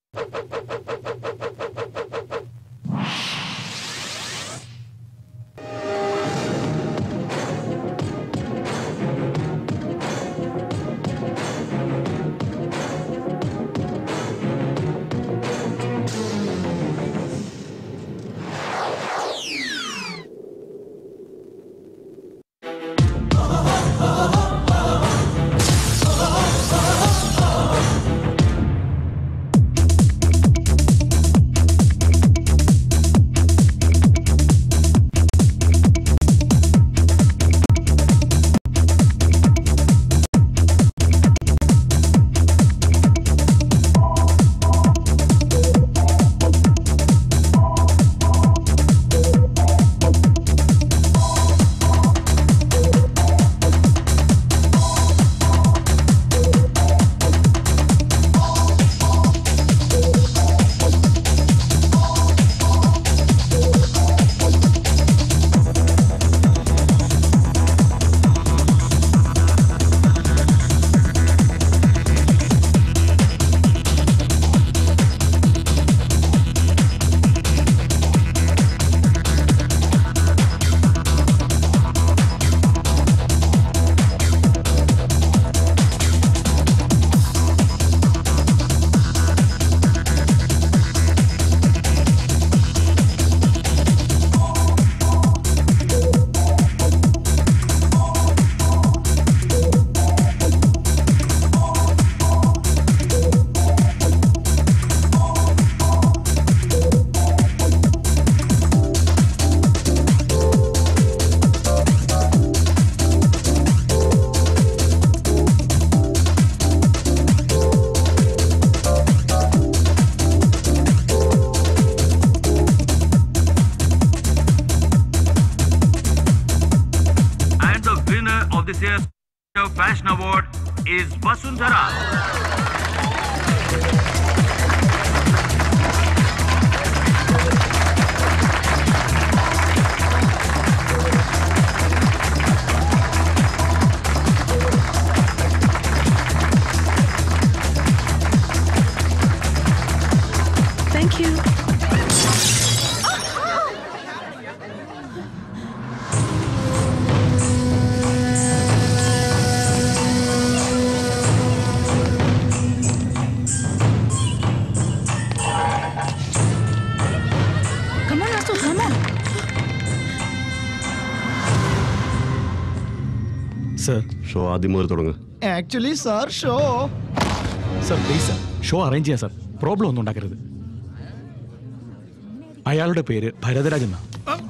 And the winner of this year's Fashion Award is Vasundhara. Thank you Come on, Atul, come on. Sir show ആദ്യം മുതൽ തുടങ്ങുക actually sir show sir please sir show arrange ചെയ്യാം sir problem ഒന്നും ഉണ്ടാക്കരുത് അയാളുടെ പേര് ഭരതരാജ് എന്നാ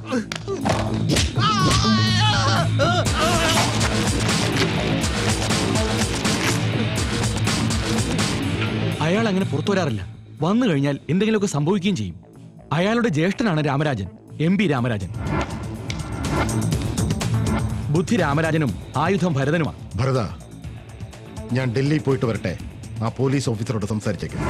അയാൾ അങ്ങനെ പുറത്തു വരാറില്ല വന്നു കഴിഞ്ഞാൽ എന്തെങ്കിലുമൊക്കെ സംഭവിക്കുകയും ചെയ്യും അയാളുടെ ജ്യേഷ്ഠനാണ് രാമരാജൻ എം പി രാമരാജൻ ബുദ്ധി രാമരാജനും ആയുധം ഭരതനുമാണ് ഭരത ഞാൻ ഡൽഹി പോയിട്ട് വരട്ടെ ആ പോലീസ് ഓഫീസറോട് സംസാരിച്ചേക്കും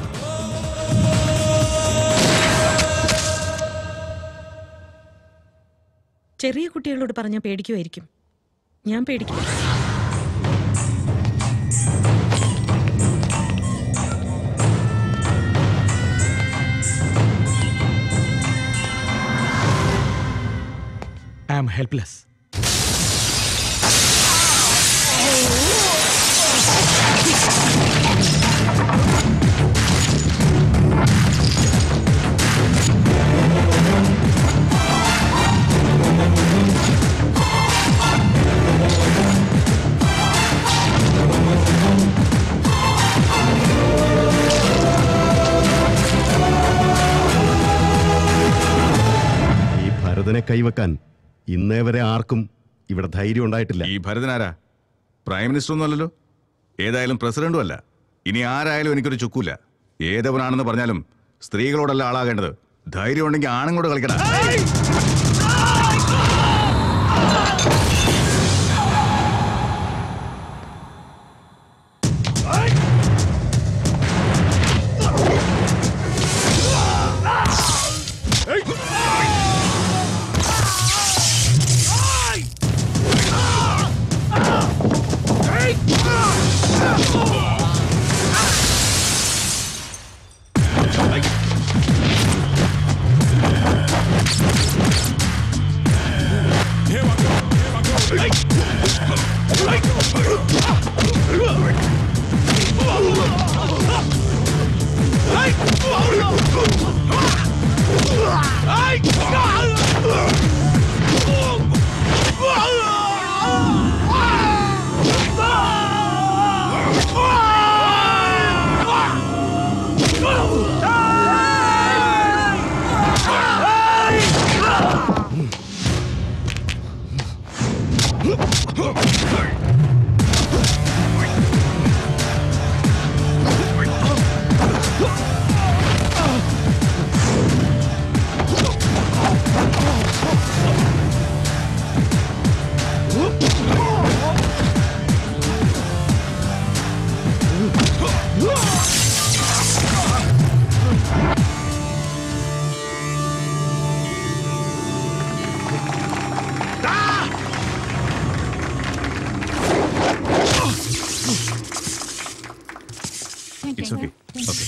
ചെറിയ കുട്ടികളോട് പറഞ്ഞാൽ പേടിക്കുമായിരിക്കും ഞാൻ പേടിക്കും ഐ ആം ഹെൽപ്ലെസ് ഈ ഭരതനെ കൈവെക്കാൻ ഇന്നേ വരെ ആർക്കും ഇവിടെ ധൈര്യം ഉണ്ടായിട്ടില്ല ഈ ഭരതനാരാ പ്രൈം മിനിസ്റ്റർ ഒന്നും അല്ലല്ലോ ഏതായാലും പ്രസിഡന്റും അല്ല ഇനി ആരായാലും എനിക്കൊരു ചുക്കൂല ഏതവനാണെന്ന് പറഞ്ഞാലും സ്ത്രീകളോടല്ല ആളാകേണ്ടത് ധൈര്യം ഉണ്ടെങ്കിൽ ആണുങ്ങളോട് കളിക്കടാ ഇറ്റ്സ് ഓക്കെ ഓക്കെ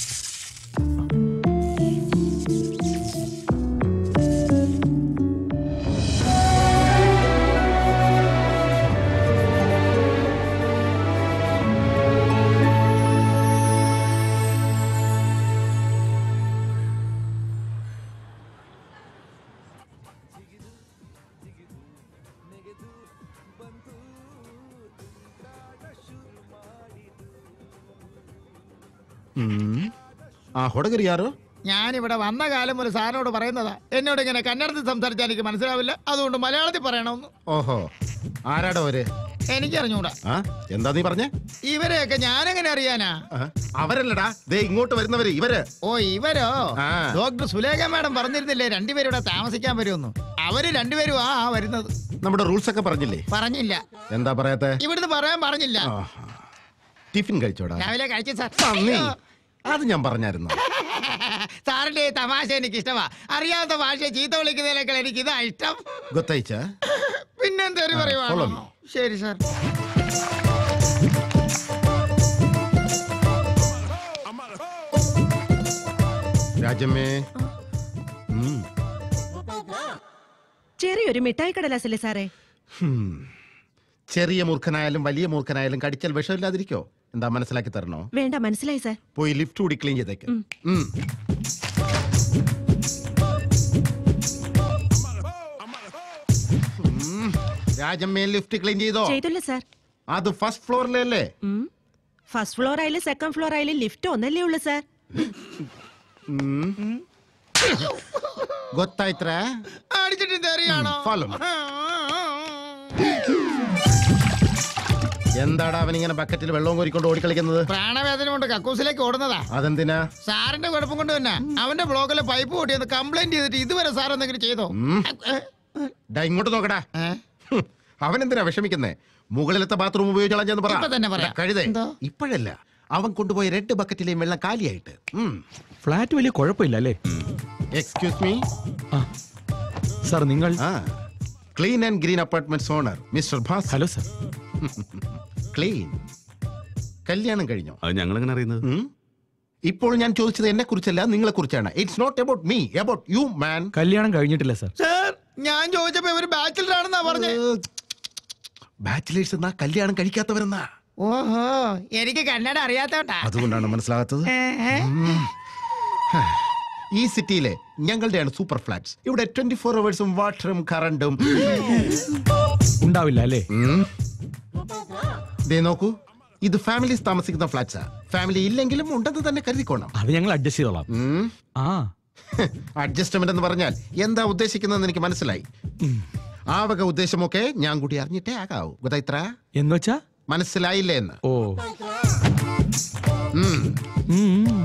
ആ ಹೊಡಗರಿ ಯಾರು ഞാനിവിടെ വന്ന കാലം ഒരു സാറിനോട് പറയുന്നതാ എന്നോട് ഇങ്ങനെ കന്നഡത്തിൽ സംസാരിച്ചാൽ എനിക്ക് മനസ്സിലാവില്ല അതുകൊണ്ട് മലയാളത്തിൽ പറയണമെന്ന് ഓഹോ ആരാടോ അവര് എനിക്കറിഞ്ഞൂടാ ആ എന്താ നീ പറഞ്ഞേ ഇവരെയൊക്കെ ഞാനെങ്ങനെ അറിയാനാ ആ, അവരല്ലടാ ദേ ഇങ്ങോട്ട് വരുന്നവര് ഇവര് ഓ ഇവരോ ആ. ഡോക്ടർ സുലേഖ മാഡം പറഞ്ഞിരുന്നില്ലേ രണ്ടുപേരും ഇവിടെ താമസിക്കാൻ വരുമെന്ന് അവര് രണ്ടുപേരും ആ ആ വരുന്നത് നമ്മുടെ റൂൾസ് ഒക്കെ പറഞ്ഞില്ലേ പറഞ്ഞില്ല എന്താ പറയാത്തെ ഇവിടുന്ന് പറയാൻ പറഞ്ഞില്ല ആഹാ. ടിഫിൻ കഴിച്ചോടാ രാവിലെ കഴിച്ചു സാർ നന്ദി അത് ഞാൻ പറഞ്ഞായിരുന്നു സാറിന്റെ ഈ തമാശ എനിക്ക് ഇഷ്ടമാ അറിയാത്ത ഭാഷ ചീത്ത വിളിക്കുന്നതിനേക്കാൾ എനിക്ക് ഇതാ ഇഷ്ടം ಗೊತ್ತಾಯ್ತಾ പിന്നെന്തേലും follow പറയുവാണോ me. ശരി സാർ രാജമ്മേ ഉം. ചെറിയൊരു മിഠായി കടലാസല്ലേ സാറേ ഹും. ചെറിയ മൂർഖനായാലും വലിയ മൂർഖനായാലും കടിച്ചാൽ വിഷമില്ലാതിരിക്കോ എന്താ മനസ്സിലാക്കി തരണോ വേണ്ട മനസ്സിലായി സാർ പോയി ലിഫ്റ്റ് കൂടി ക്ലീൻ ചെയ്തേക്ക് ഉം. ഉം. രാജമ്മേ ലിഫ്റ്റ് ക്ലീൻ ചെയ്തോ ചെയ്തല്ലോ സാർ അത് ഫസ്റ്റ് ഫ്ലോറിലല്ലേ ഫസ്റ്റ് ഫ്ലോർ ആയാലും സെക്കൻഡ് ഫ്ലോർ ആയാലും ലിഫ്റ്റ് ഒന്നല്ലേ ഉള്ളു സാർ ಗೊತ್ತಾಯ್ತ್ರ അടിച്ചിട്ട് തെറിയാണോ follow me. എന്താടാ അവൻ ഇങ്ങനെ ബക്കറ്റിൽ വെള്ളവും കോരിക്കൊണ്ട് ഓടിക്കളിക്കുന്നത് പ്രാണവേദന കൊണ്ട് കക്കൂസിലേക്ക് ഓടുന്നതാ അതെന്തിനാ സാറിന്റെ കുഴപ്പം കൊണ്ട് തന്നെ അവന്റെ ബ്ലോക്കിലെ പൈപ്പ് പൊട്ടിയെന്ന് കംപ്ലൈന്റ് ചെയ്തിട്ട് ഇതുവരെ സാർ എന്തെങ്കിലും ചെയ്തോ ഡാ ഇങ്ങോട്ട് നോക്കടാ ഏ? ഹും, അവൻ എന്തിനാ വിഷമിക്കുന്നേ മുകളിലത്തെ ബാത്റൂം ഉപയോഗിച്ചോളാം പറ ഇപ്പൊ തന്നെ പറയാം. ഡാ, കഴുതേ എന്തോ? ഇപ്പോഴല്ല അവൻ കൊണ്ടുപോയ രണ്ട് ബക്കറ്റിലെയും വെള്ളം കാലിയായിട്ട് ഫ്ലാറ്റ് വലിയ കുഴപ്പമില്ല അല്ലേ എക്സ്ക്യൂസ് മീ ആ സാർ നിങ്ങൾ ആ clean and green apartments owner mister Bhas hello sir clean കല്യാണം കഴിഞ്ഞോ അത് ഞങ്ങളെങ്ങനെ അറിയുന്നത് ഉം? ഇപ്പോൾ ഞാൻ ചോദിച്ചത് എന്നെ കുറിച്ചല്ല നിങ്ങളെ കുറിച്ചാണ് it's not about me about you man കല്യാണം കഴിഞ്ഞിട്ടില്ല സാർ സാർ ഞാൻ ചോദിച്ചപ്പോ ഇവര് ബാച്ചിലർ ആണെന്നാ പറഞ്ഞേ ബാച്ചിലേഴ്സ് എന്നാ കല്യാണം കഴിക്കാത്തവരെന്നാ ഓഹോ എനിക്ക് കന്നഡ അറിയാത്തോട്ടാ അതുകൊണ്ടാണ് മനസ്സിലാകാത്തത് ഈ സിറ്റിയിലെ ഞങ്ങളുടെയാണ് സൂപ്പർ ഫ്ലാറ്റ്സ് ഇവിടെ ട്വന്റി ഫോർ അവേഴ്സും വാട്ടറും കറണ്ടും ഉണ്ടാവില്ല അല്ലേ ദേ നോക്കൂ ഇത് ഫാമിലീസ് താമസിക്കുന്ന ഫ്ലാറ്റ്സാ ഫാമിലി ഇല്ലെങ്കിലും ഉണ്ടെന്ന് തന്നെ കരുതിക്കോണം അത് ഞങ്ങൾ അഡ്ജസ്റ്റ് ചെയ്തോളാം ഉം. ആ അഡ്ജസ്റ്റ്മെന്റ് എന്ന് പറഞ്ഞാൽ എന്താ ഉദ്ദേശിക്കുന്നതെന്ന് എനിക്ക് മനസ്സിലായി ആ വക ഉദ്ദേശമൊക്കെ ഞാൻ കൂടി അറിഞ്ഞിട്ടേ ആകാവൂ ഗുദൈത്ര എന്ന് വെച്ചാ മനസ്സിലായില്ലേ എന്ന് ഓ ഉം. ഉം.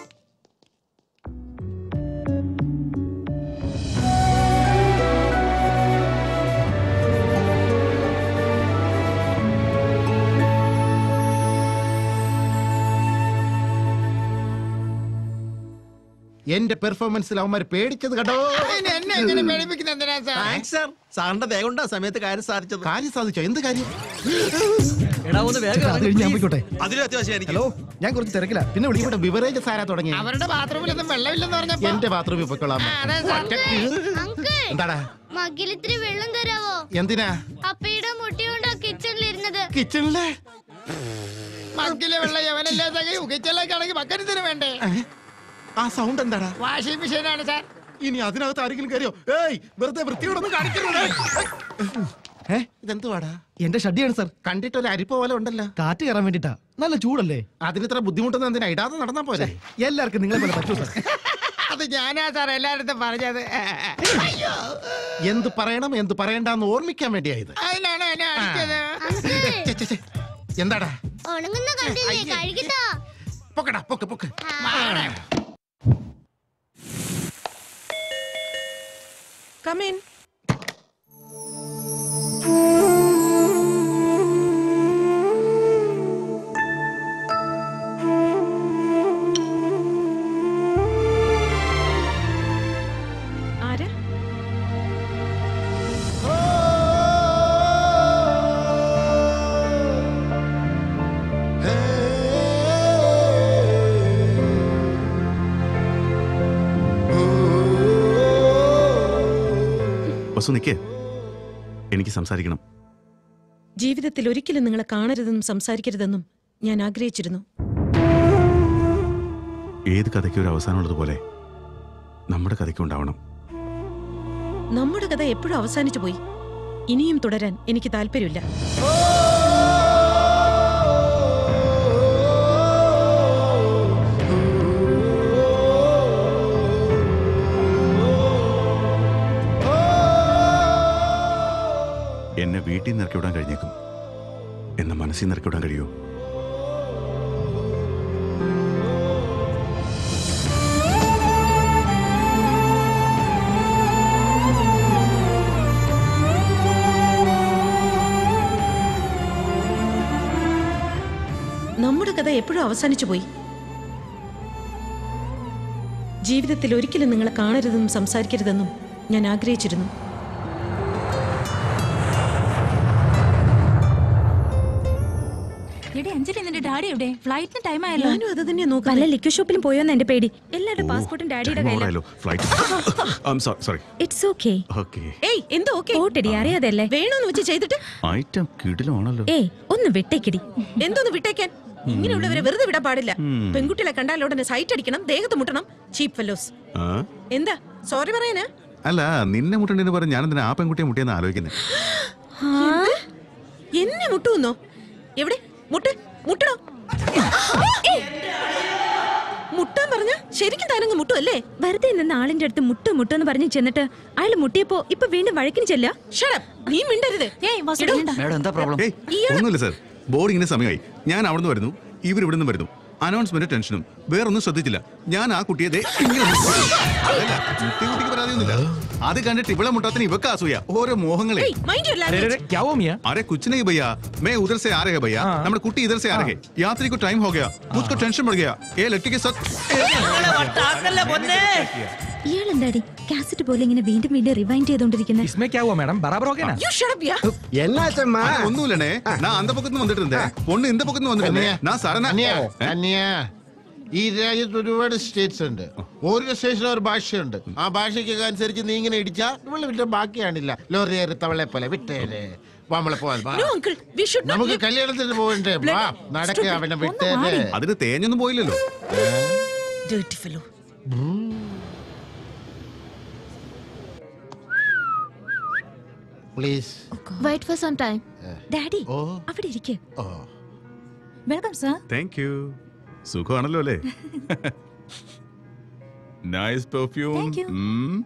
എന്റെ പെർഫോമൻസിൽ അവന്മാർ പേടിച്ചത് കേട്ടോ ഇനി എന്നെ എങ്ങനെ പേടിപ്പിക്കുന്ന എന്തിനാ സാർ സാറിന്റെ വേഗം കൊണ്ട് ആ സമയത്ത് കാര്യം സാധിച്ചത് കാര്യം സാധിച്ചോ എന്ത് കാര്യം എടാ ഒന്ന് വേഗം ഞാൻ പോയിക്കോട്ടെ അതിലും അത്യാവശ്യം എനിക്ക് ഹലോ ഞാൻ കുറച്ച് തിരക്കില്ല പിന്നെ വിളിക്കും ഇവിടെ ബിവറേജസ് ആരാ തുടങ്ങി അവരുടെ ബാത്റൂമിലൊന്നും വെള്ളമില്ലെന്ന് പറഞ്ഞപ്പോ എന്റെ ബാത്റൂമിൽ പൊയ്ക്കൊള്ളാം ആ, അതെ സാർ അങ്കിൾ എന്താടാ മകിൽ ഇത്തിരി വെള്ളം തരാവോ എന്തിനാ അപ്പയുടെ മുട്ടയുണ്ടാ കിച്ചണിലിരുന്നത് കിച്ചണിലെ മക്കിലെ വെള്ളം എവനല്ലേ തകയൂ കിച്ചണിലേക്കാണെങ്കിൽ മക്കരത്തിന് വേണ്ടേ ആ സൗണ്ട് എന്താടാ വാഷിംഗ് മെഷീനാണ് സാർ ഇനി അതിനകത്ത് ആരെങ്കിലും കയറിയോ ഏയ് വെറുതെ വൃത്തിയോടൊന്നും കാണിക്കരുത് ഏ ഇതെന്തുവാടാ എന്റെ ഷഡിയാണ് സാർ കണ്ടിട്ട് ഒരു അരിപ്പ പോലെ ഉണ്ടല്ലോ കാറ്റ് കയറാൻ വേണ്ടിട്ടാ നല്ല ചൂടല്ലേ അതിന് ഇത്ര ബുദ്ധിമുട്ടൊന്നും എന്തിനാ ഇടാതെ നടന്നാ പോലെ എല്ലാവർക്കും നിങ്ങളെ പോലെ പറ്റൂ സാർ അത് ഞാനാ സാർ എല്ലായിടത്തും പറഞ്ഞത് അയ്യോ എന്ത് പറയണം എന്ത് പറയണ്ടെന്ന് ഓർമ്മിക്കാൻ വേണ്ടിയായത് അതിനാണ് എന്നെ അടിച്ചത് ഛെ, ഛെ, ഛെ. എന്താടാ ഉണങ്ങുന്ന കണ്ടില്ലേ കഴുകിട്ടാ പൊക്കടാ പൊക്ക് പൊക്ക് കമീൻ ആരാ വസു നിൽക്കേ എനിക്ക് സംസാരിക്കണം ജീവിതത്തിൽ ഒരിക്കലും നിങ്ങളെ കാണരുതെന്നും സംസാരിക്കരുതെന്നും ഞാൻ ആഗ്രഹിച്ചിരുന്നു ഏത് കഥയ്ക്കും ഒരു അവസാനമുള്ളതുപോലെ നമ്മുടെ കഥയ്ക്കും ഉണ്ടാവണം നമ്മുടെ കഥ എപ്പോഴും അവസാനിച്ചു പോയി ഇനിയും തുടരാൻ എനിക്ക് താല്പര്യമില്ല എന്നെ വീട്ടിൽ നിന്ന് ഇറക്കി വിടാൻ കഴിഞ്ഞേക്കും എന്നെ മനസ്സിൽ നിന്ന് ഇറക്കി വിടാൻ കഴിയുമോ നമ്മുടെ കഥ എപ്പോഴും അവസാനിച്ചു പോയി ജീവിതത്തിൽ ഒരിക്കലും നിങ്ങളെ കാണരുതെന്നും സംസാരിക്കരുതെന്നും ഞാൻ ആഗ്രഹിച്ചിരുന്നു എടി അഞ്ജലി നിന്റെ ഡാഡി എവിടെ ഫ്ലൈറ്റിന് ടൈം ആയല്ലോ ഞാനും അത് തന്നെ നോക്കാം വല്ല ലിക്വിഡ് ഷോപ്പിലും പോയോന്ന് എന്റെ പേടി എല്ലാവരുടെ പാസ്പോർട്ടും ഡാഡിയുടെ കയ്യിലാണ് മോറായാലോ flight sorry it's okay okay ഏയ് എന്തോ ഓക്കെ പോട്ടെടി അറിയാതല്ലേ വേണോന്ന് വെച്ച് ചെയ്തിട്ട് ഐറ്റം കിടിലമാണല്ലോ ഏയ് ഒന്ന് വിട്ടേക്കടി എന്തോന്ന് വിട്ടേക്കാൻ ഇങ്ങനെയുള്ളവരെ വെറുതെ വിടാൻ പാടില്ല പെൺകുട്ടികളെ കണ്ടാൽ ഉടനെ സൈറ്റ് അടിക്കണം ദേഹത്ത് മുട്ടണം ചീപ്പ് ഫെലോസ് ആ? എന്താ സോറി പറയാനാ അല്ല നിന്നെ മുട്ടേണ്ടെന്ന് പറഞ്ഞ് ഞാനെന്തിനാ ആ പെൺകുട്ടിയെ മുട്ടിയെന്ന് ആലോചിക്കുന്നത് എന്നെ മുട്ടുന്നോ എവിടെ മുട്ട് മുട്ടണോ മുട്ടാൻ പറഞ്ഞ ശരിക്കും താനങ്ങ് മുട്ടുമല്ലേ വെറുതെ നിന്ന് ആളിന്റെ അടുത്ത് മുട്ടു മുട്ടു എന്ന് പറഞ്ഞ് ചെന്നിട്ട് അയാൾ മുട്ടിയപ്പോ ഇപ്പൊ വീണ്ടും വഴക്കിന് ചെല്ല Shut up. നീ മിണ്ടരുത് എടോ, മേഡം എന്താ പ്രോബ്ലം ഏയ് ഒന്നുമില്ല സർ ബോർഡിങ്ങിന് സമയമായി ഞാൻ അവിടുന്ന് വരുന്നു ഇവർ ഇവിടുന്ന് വരുന്നു അനൗൺസ്മെന്റ് ടെൻഷനും വേറൊന്നും ശ്രദ്ധിച്ചില്ല ഞാൻ ആ കുട്ടിയെ ദേ ഇങ്ങനെ മുട്ടി. അതല്ല, മുട്ടിയ കുട്ടിക്ക് പരാതിയൊന്നുമില്ല അത് കണ്ടിട്ട് ഇവിടെ മുട്ടാത്തിന് ഇവക്ക് അസൂയ ഓരോ മോഹങ്ങളെ ഏയ്, mind your अरे language. अरे क्या हुआ मियाँ अरे कुछ नहीं भैया मैं उधर से आ रहे हैं भैया हाँ। നമ്മുടെ കുട്ടി इधर से आ रहे हैं यात्री को टाइम हो गया मुझको टेंशन बढ़ गया ये लड़की के साथ ഇയാൾ എന്താടി കാസറ്റ് പോലെ ഇങ്ങനെ വീണ്ടും വീണ്ടും റിവൈൻഡ് ചെയ്തോണ്ടിരിക്കുന്നത് इसमें क्या हुआ मैडम बराबर हो गया ना You shut up, yeah. அட, ஒண்ணுமில்லண்ணே நான் அந்த பக்கத்துல வந்துட்டு இருந்தேன் பொண்ணு இந்த பக்கத்துல வந்துட்டு இருந்தேன் நான் சரண അന്യ അന്യ ഈ രാജ്യത്ത് ഒരുപാട് സ്റ്റേറ്റ്സ് ഉണ്ട് ഓരോ സ്റ്റേഷനും ഒരു ഭാഷയുണ്ട് ആ ഭാഷയ്ക്ക് അനുസരിച്ച് നീ ഇങ്ങനെ ഇടിച്ചാ ഇവള് വിട്ട ബാക്കിയാണില്ല ലോറി കയറി തവളെ പോലെ വിട്ടേരെ വാ, നമ്മളെ പോവാൻ വാ. No, uncle. We should not നമുക്ക് live- കല്യാണത്തിന് പോകണ്ടേ വാ നടക്കുക അവനെ വിട്ടേരെ അതിന് തേഞ്ഞൊന്നും പോയില്ലല്ലോ Dirty fellow. Please wait for some time daddy ഓ അവിടെ ഇരിക്കെ ഓ വെൽക്കം സർ താങ്ക് യു സുഖമാണല്ലോ അല്ലേ നൈസ് പെർഫ്യൂം Thank you.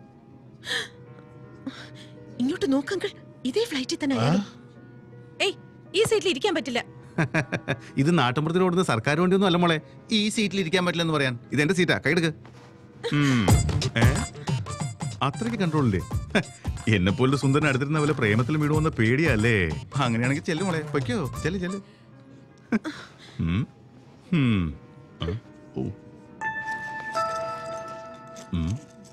ഇങ്ങോട്ട് നോക്കങ്കൾ ഇതേ ഫ്ലൈറ്റിൽ തന്നെ അയാള്. ഏയ് ഈ സീറ്റിൽ ഇരിക്കാൻ പറ്റില്ല ഇത് നാട്ടുമ്പുറത്തിൽ ഓടുന്ന സർക്കാർ വണ്ടിയൊന്നും അല്ല മോളെ ഈ സീറ്റിൽ ഇരിക്കാൻ പറ്റില്ലെന്ന് പറയാൻ ഇത് എന്റെ സീറ്റാ കൈയെടുക്ക് ഉം. ഏ? അത്രയ്ക്ക് കൺട്രോളില്ലേ എന്നെ പോലെ സുന്ദരൻ അടുത്തിരുന്ന പോലെ പ്രേമത്തിൽ വീടുവന്ന പേടിയല്ലേ അങ്ങനെയാണെങ്കിൽ ചെല്ലു മോളെ പൊയ്ക്കോ ചെല്ലു ചെല്ലു ഉം. ഉം. ആ. ഓ. ഉം.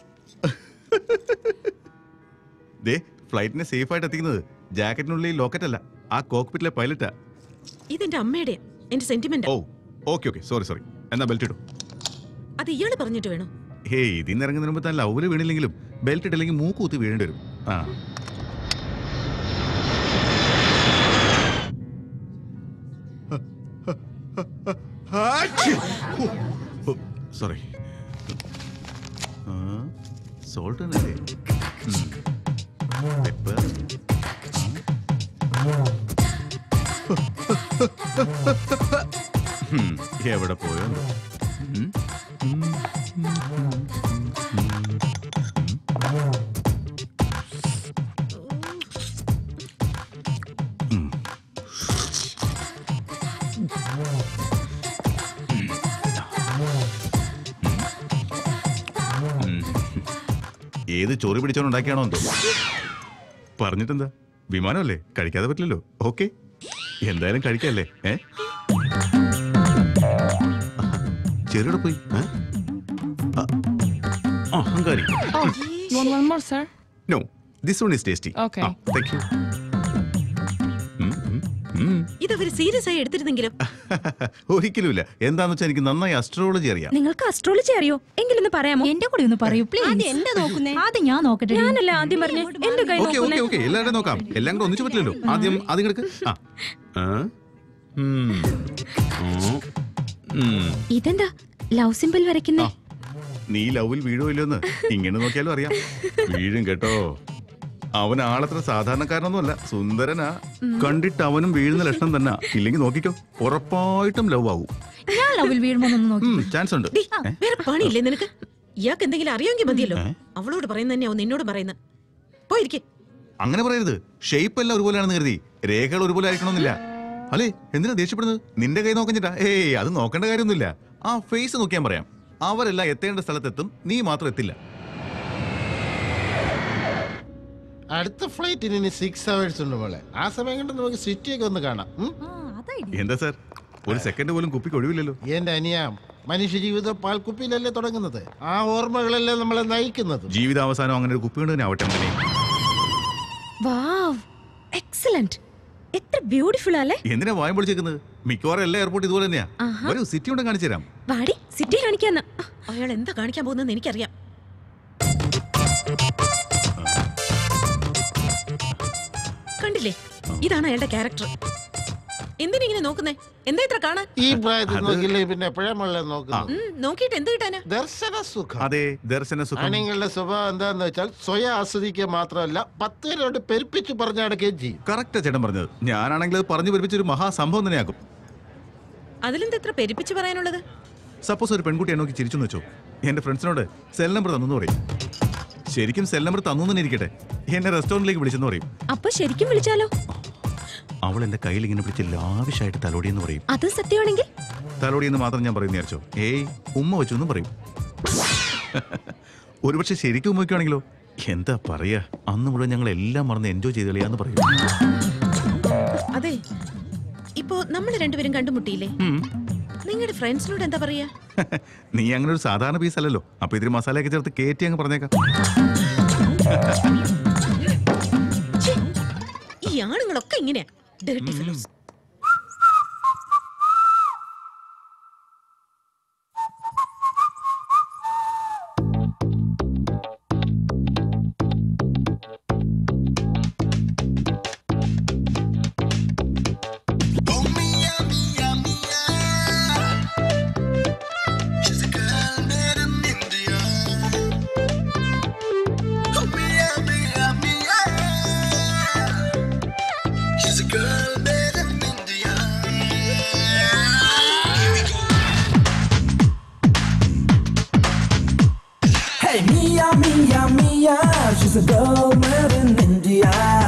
ദേ ഫ്ലൈറ്റിനെ സേഫ് ആയിട്ട് എത്തിക്കുന്നത് ജാക്കറ്റിനുള്ളിൽ ലോക്കറ്റ് അല്ല ആ കോക്പിറ്റിലെ പൈലറ്റാ ഇതെന്റെ അമ്മയുടെ എന്റെ സെന്റിമെന്റ് ഓ ഓക്കെ ഓക്കെ സോറി സോറി എന്നാ ബെൽറ്റ് ഇടും അത് ഇയാള് പറഞ്ഞിട്ട് വേണം ഹേയ് ഇതിന്ന് ഇറങ്ങുന്നതിന് മുമ്പ് താൻ ലവില് വീണില്ലെങ്കിലും ബെൽറ്റ് ഇട്ടില്ലെങ്കിൽ മൂക്ക് കുത്തി വീഴേണ്ടി വരും ആ സോറി സോൾട്ട് അല്ലേ പെപ്പർ എവിടെ പോയോ ഉം. ഏത് ചോറി പിടിച്ചോണ്ടാക്കിയാണോ എന്തോ പറഞ്ഞിട്ടെന്താ വിമാനമല്ലേ കഴിക്കാതെ പറ്റില്ലല്ലോ ഓക്കെ എന്തായാലും കഴിക്കല്ലേ ഏ ചെറുടെ പോയി ഏ? ആ, ആ, ഹങ്കാരി You want one more, sir? No this one is tasty Okay. Thank you ഇതവര് സീരിയസ് ആയി എടുത്തിരുന്നെങ്കിലും ഒരിക്കലുമില്ല എന്താന്ന് വെച്ചാൽ എനിക്ക് നന്നായി അസ്ട്രോളജി അറിയാം നിങ്ങൾക്ക് അസ്ട്രോളജി അറിയോ എങ്കിലൊന്ന് പറയാമോ എന്റെ കൂടെ ഒന്ന് പറയൂ പ്ലീസ് എന്റെ നോക്കുന്നേ ആദ്യം ഞാൻ നോക്കട്ടെ ഞാനല്ല ആദ്യം പറഞ്ഞേ എന്റെ കൈ ഓക്കെ ഓക്കെ ഓക്കെ എല്ലാവരുടെയും നോക്കാം എല്ലാം കൂടെ ഒന്നിച്ചു പറ്റില്ലല്ലോ ആദ്യം ആദ്യം കിടക്ക് ആ ആ. ഉം. ഉം. ഉം. ഇതെന്താ ലവ് സിമ്പിൾ വരയ്ക്കുന്നേ നീ ലവിൽ വീഴോ ഇല്ലെന്ന് ഇങ്ങനെ നോക്കിയാലും അറിയാം വീഴും കേട്ടോ അവൻ ആളത്ര സാധാരണക്കാരനൊന്നുമല്ല സുന്ദരനാ കണ്ടിട്ട് അവനും വീഴുന്ന ലക്ഷണം തന്നെ ഇല്ലെങ്കിൽ നോക്കിക്കോ ഉറപ്പായിട്ടും ലവ് ആവും ഞാൻ ലവിൽ വീഴുമോന്നൊന്ന് നോക്കി ചാൻസ് ഉണ്ട് ഡി, വേറെ പണിയില്ലേ നിനക്ക് ഇയാൾക്ക് എന്തെങ്കിലും അറിയാമെങ്കിൽ മതിയല്ലോ അവളോട് പറയുന്ന തന്നെയാവും നിന്നോട് പറയുന്നത് പോയിരിക്കേ അങ്ങനെ പറയരുത് ഷേപ്പ് എല്ലാം ഒരുപോലെയാണെന്ന് കരുതി രേഖകൾ ഒരുപോലെ ആയിരിക്കണമെന്നില്ല അല്ലേ എന്തിനാ ദേഷ്യപ്പെടുന്നത് നിന്റെ കൈ നോക്കഞ്ഞിട്ടാ ഏയ് അത് നോക്കേണ്ട കാര്യമൊന്നുമില്ല ആ ഫേസ് നോക്കിയാൻ പറയാം അവരെല്ലാം എത്തേണ്ട സ്ഥലത്തെത്തും നീ മാത്രം എത്തില്ല അടുത്ത ഫ്ലൈറ്റിന് ഇനി സിക്സ് അവേഴ്സ് ഉണ്ട് മോളെ ആ സമയം കൊണ്ട് നമുക്ക് സിറ്റിയൊക്കെ ഒന്ന് കാണാം ഉം? എന്താ സാർ ഒരു സെക്കൻഡ് പോലും കുപ്പിക്ക് ഒഴിവില്ലല്ലോ എന്റെ അനിയ മനുഷ്യ ജീവിതം പാൽക്കുപ്പിയിലല്ലേ തുടങ്ങുന്നത് ആ ഓർമ്മകളല്ലേ നമ്മളെ നയിക്കുന്നത് ജീവിതാവസാനം അങ്ങനെ ഒരു കുപ്പി കൊണ്ട് തന്നെ ആവട്ടെ മകനെ. വാവ് എക്സലന്റ് എത്ര ബ്യൂട്ടിഫുൾ അല്ലേ എന്തിനാ വായം പൊളിച്ചേക്കുന്നത് മിക്കവാറും എല്ലാ എയർപോർട്ട് ഇതുപോലെ തന്നെയാ ആഹാ. ഒരു സിറ്റി കൊണ്ട് കാണിച്ചു തരാം വാടി സിറ്റി കാണിക്കാന്ന് അയാൾ എന്താ കാണിക്കാൻ പോകുന്നതെന്ന് എനിക്കറിയാം കണ്ടില്ലേ ഇതാണ് അയാളുടെ ക്യാരക്ടർ എന്തിനിങ്ങനെ നോക്കുന്നേ എന്താ ഇത്ര കാണാൻ ഈ പ്രായത്തിൽ നോക്കില്ലേ പിന്നെ എപ്പോഴാ മോളെ നോക്കുന്നത് ഉം, നോക്കിയിട്ട് എന്ത് കിട്ടാനാ ദർശന സുഖം അതെ ദർശന സുഖം ആണുങ്ങളുടെ സ്വഭാവം എന്താന്ന് വെച്ചാൽ സ്വയം ആസ്വദിക്കുക മാത്രമല്ല പത്ത് പേരോട് പെരുപ്പിച്ച് പറഞ്ഞടക്കുകയും ചെയ്യും കറക്റ്റാ ചേട്ടൻ പറഞ്ഞത് ഞാനാണെങ്കിൽ അത് പറഞ്ഞു പഠിപ്പിച്ചൊരു മഹാസംഭവം തന്നെയാക്കും അതിലെന്താ ഇത്ര പെരുപ്പിച്ച് പറയാനുള്ളത് സപ്പോസ് ഒരു പെൺകുട്ടിയെ നോക്കി ചിരിച്ചു വെച്ചോ എന്റെ ഫ്രണ്ട്സിനോട് സെൽ നമ്പർ തന്നു പറയും ശരിക്കും സെൽ നമ്പർ തന്നു തന്നെ ഇരിക്കട്ടെ എന്നെ റെസ്റ്റോറന്റിലേക്ക് വിളിച്ചെന്ന് പറയും അപ്പൊ ശരിക്കും വിളിച്ചാലോ അവൾ എന്റെ കയ്യിൽ ഇങ്ങനെ പിടിച്ച് ലാവിഷായിട്ട് തലോടിയെന്ന് പറയും അത് സത്യമാണെങ്കിൽ തലോടിയെന്ന് മാത്രം ഞാൻ പറയുന്ന വിചാരിച്ചോ ഏയ് ഉമ്മ വെച്ചു എന്നും പറയും ഒരുപക്ഷെ ശരിക്കും ഉമ്മ വയ്ക്കുവാണെങ്കിലോ എന്താ പറയാ അന്ന് മുഴുവൻ ഞങ്ങൾ എല്ലാം മറന്ന് എൻജോയ് ചെയ്ത് കളിയാന്ന് പറയും അതെ ഇപ്പോ നമ്മൾ രണ്ടുപേരും കണ്ടുമുട്ടിയില്ലേ നിങ്ങളുടെ ഫ്രണ്ട്സിനോട് എന്താ പറയാ നീ അങ്ങനെ ഒരു സാധാരണ പീസ് അല്ലല്ലോ അപ്പൊ ഇതിൽ മസാലയൊക്കെ ചേർത്ത് കയറ്റി അങ്ങ് പറഞ്ഞേക്കാം ഛെ, ഈ ആണുങ്ങളൊക്കെ ഇങ്ങനെയാ Dirty fellows. She's a girl made in India. Hey, Mia, Mia, Mia, she's a girl made in India.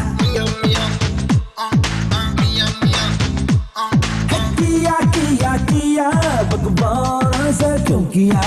Hey, Kia, Kia, Kia, भगवान ऐसा क्यों किया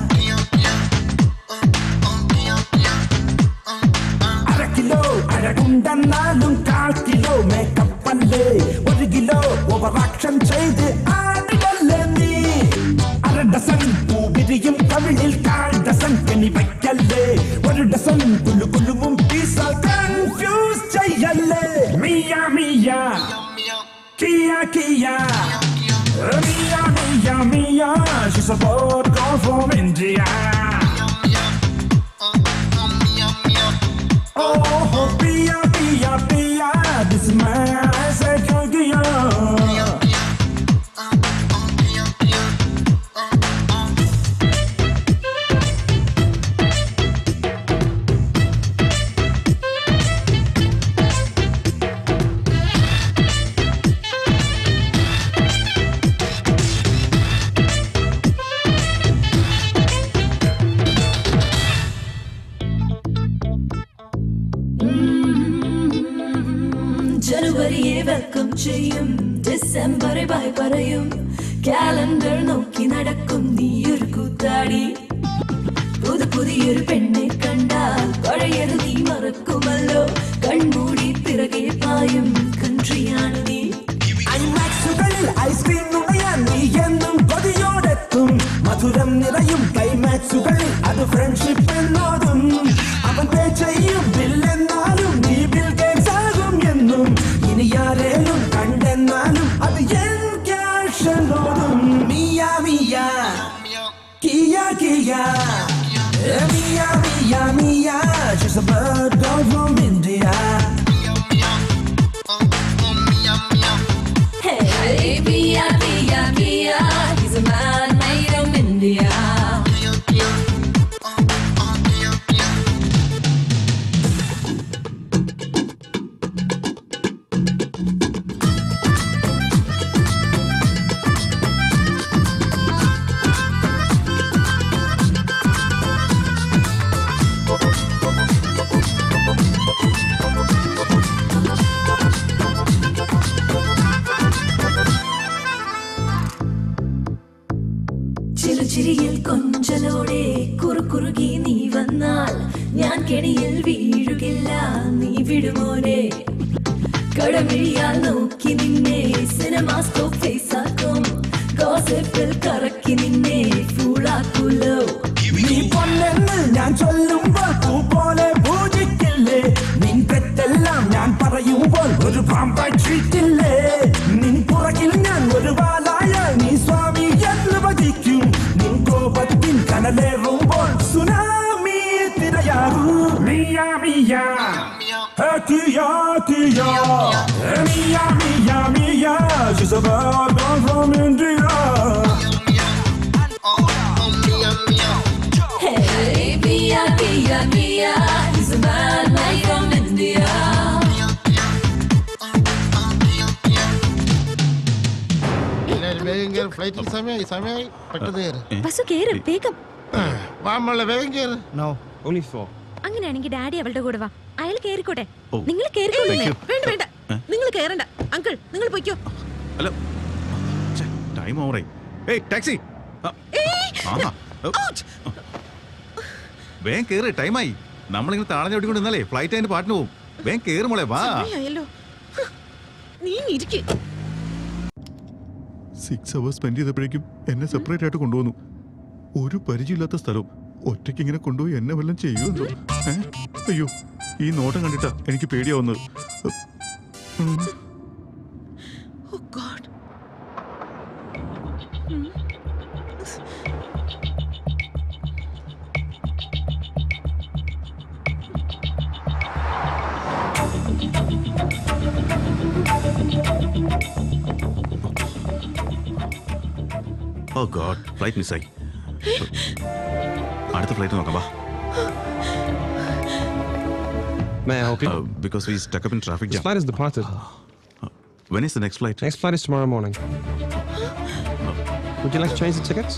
അര കിലോ അരകുണ്ടെന്നാലും കാൽ കിലോ മേക്കപ്പ് അല്ലേ ഒരു കിലോ ഓവറാക്ഷൻ ചെയ്ത് ആടുകല്ലേ നീ അര ഡസൻ പൂവിരിയും കവിളിൽ കാൽ ഡസൻ കെണി വയ്ക്കല്ലേ ഒരു ഡസൻ കുലു കുലുവും പീസാൽ കൺഫ്യൂസ് ചെയ്യല്ലേ Mia Mia Kia Kia Mia, Mia, Mia, she's a bold girl from India. Oh, Pia, Pia, Pia, this is my Sakugia. ജനുവരിയെ വെൽക്കം ചെയ്യും ഡിസംബറെ ബൈ പറയും കാലണ്ടർ നോക്കി നടക്കും നീയൊരു കൂത്താടി പുതു പുതിയൊരു പെണ്ണെ കണ്ടാൽ പഴയത് നീ മറക്കുമല്ലോ കൺമൂടി പിറകെ പായും കൺട്രിയാണ് നീ ഐമാക്സുകളിൽ ഐസ്ക്രീം നുണയാൻ നീ എന്നും കൊതിയോടെത്തും മധുരം നിറയും ക്ലൈമാക്സുകളിൽ അത് ഫ്രണ്ട്ഷിപ്പ് എന്നോതും അവൻ പേ ചെയ്യും ബില്ലെന്നാലും നീ ബിൽ ഗേറ്റ്സ് ആകും എന്നും ഇനി ആരേലും കണ്ടെന്നാലും അത് എൻ cash Kia, Kia. Eh, Mia, Mia, Mia. She's a bird dog from India. Hey, Mia, Mia, Mia. He's a man made of India. ചിരിയിൽ കൊഞ്ചലോടെ കുറുകുറുകി നീ വന്നാൽ ഞാൻ കെണിയിൽ വീഴുകില്ല നീ വിടുമോനെ കടമിഴിയാൽ നോക്കി നിന്നെ സിനിമാസ്കോപ്പ് ഫേസാക്കും ഗോസിപ്പിൽ കറക്കി നിന്നെ ഫൂളാക്കൂലോ നീ പൊന്നെന്ന് ഞാൻ ചൊല്ലുമ്പോൾ പൂ പോലെ പൂജിക്കില്ലേ നിൻ തെറ്റെല്ലാം ഞാൻ പറയുമ്പോൾ ഒരു പാമ്പായി ചീറ്റില്ലേ നിൻ പുറകിൽ ഞാൻ ഒരു വാലായ നീ സ്വാമി എന്ന് വധിക്കും നിൻ കോപത്തിൻ കനലേറുമ്പോൾ സുനാമി തിരയാറൂ Mia Mia hey, Kia, Kia. Hey, Mia, Mia, Mia. She's a bird gone from India. Hey, Mia, Mia, Mia, he's a man made from India. എല്ലാരും വേഗം കയറി ഫ്ലൈറ്റിൽ സമയമായി സമയമായി പെട്ടെന്ന് കയറി ബസ് കേറ് വേഗം വാമള്ള വേഗം കയറി നോ ഓൺലി ഫോർ അങ്ങനെയാണെങ്കിൽ ഡാഡി അവളുടെ കൂടെ വാ അയാൾ കേറിക്കോട്ടെ ഓ. നിങ്ങൾ ഏയ്, കേറിക്കോളൂ വേണ്ട വേണ്ട നിങ്ങൾ കേറണ്ട അങ്കിൾ നിങ്ങൾ പൊയ്ക്കോ അല്ല ടൈം ഓവറായി ഏയ് ടാക്സി ആ, ആഹാ. ഓ. വേഗം കേറ് ടൈമായി നമ്മളിങ്ങനെ താളഞ്ഞ ഓടിക്കൊണ്ട് നിന്നാലേ ഫ്ലൈറ്റ് അതിന്റെ പാട്ടിന് പോകും വേഗം കേറ് മോളെ വാ സമയായല്ലോ ഹ്, നീ ഇരിക്കേ സിക്സ് അവേഴ്സ് സ്പെൻഡ് ചെയ്തപ്പോഴേക്കും എന്നെ സെപ്പറേറ്റ് ആയിട്ട് കൊണ്ടുവന്നു ഒരു പരിചയമില്ലാത്ത സ്ഥലവും ഒറ്റയ്ക്ക് ഇങ്ങനെ കൊണ്ടുപോയി എന്നെ വല്ലതും ചെയ്യുമെന്തോ ഏ? അയ്യോ ഈ നോട്ടം കണ്ടിട്ടാ എനിക്ക് പേടിയാവുന്നത് ഉം. Oh God oh God flight മിസ്സായി അടുത്ത ഫ്ലൈറ്റ് നോക്കാം വാ May I help you? because we stuck up in traffic This jam. flight is departed. When is the next flight? Next flight is tomorrow morning. Would you like to change the tickets?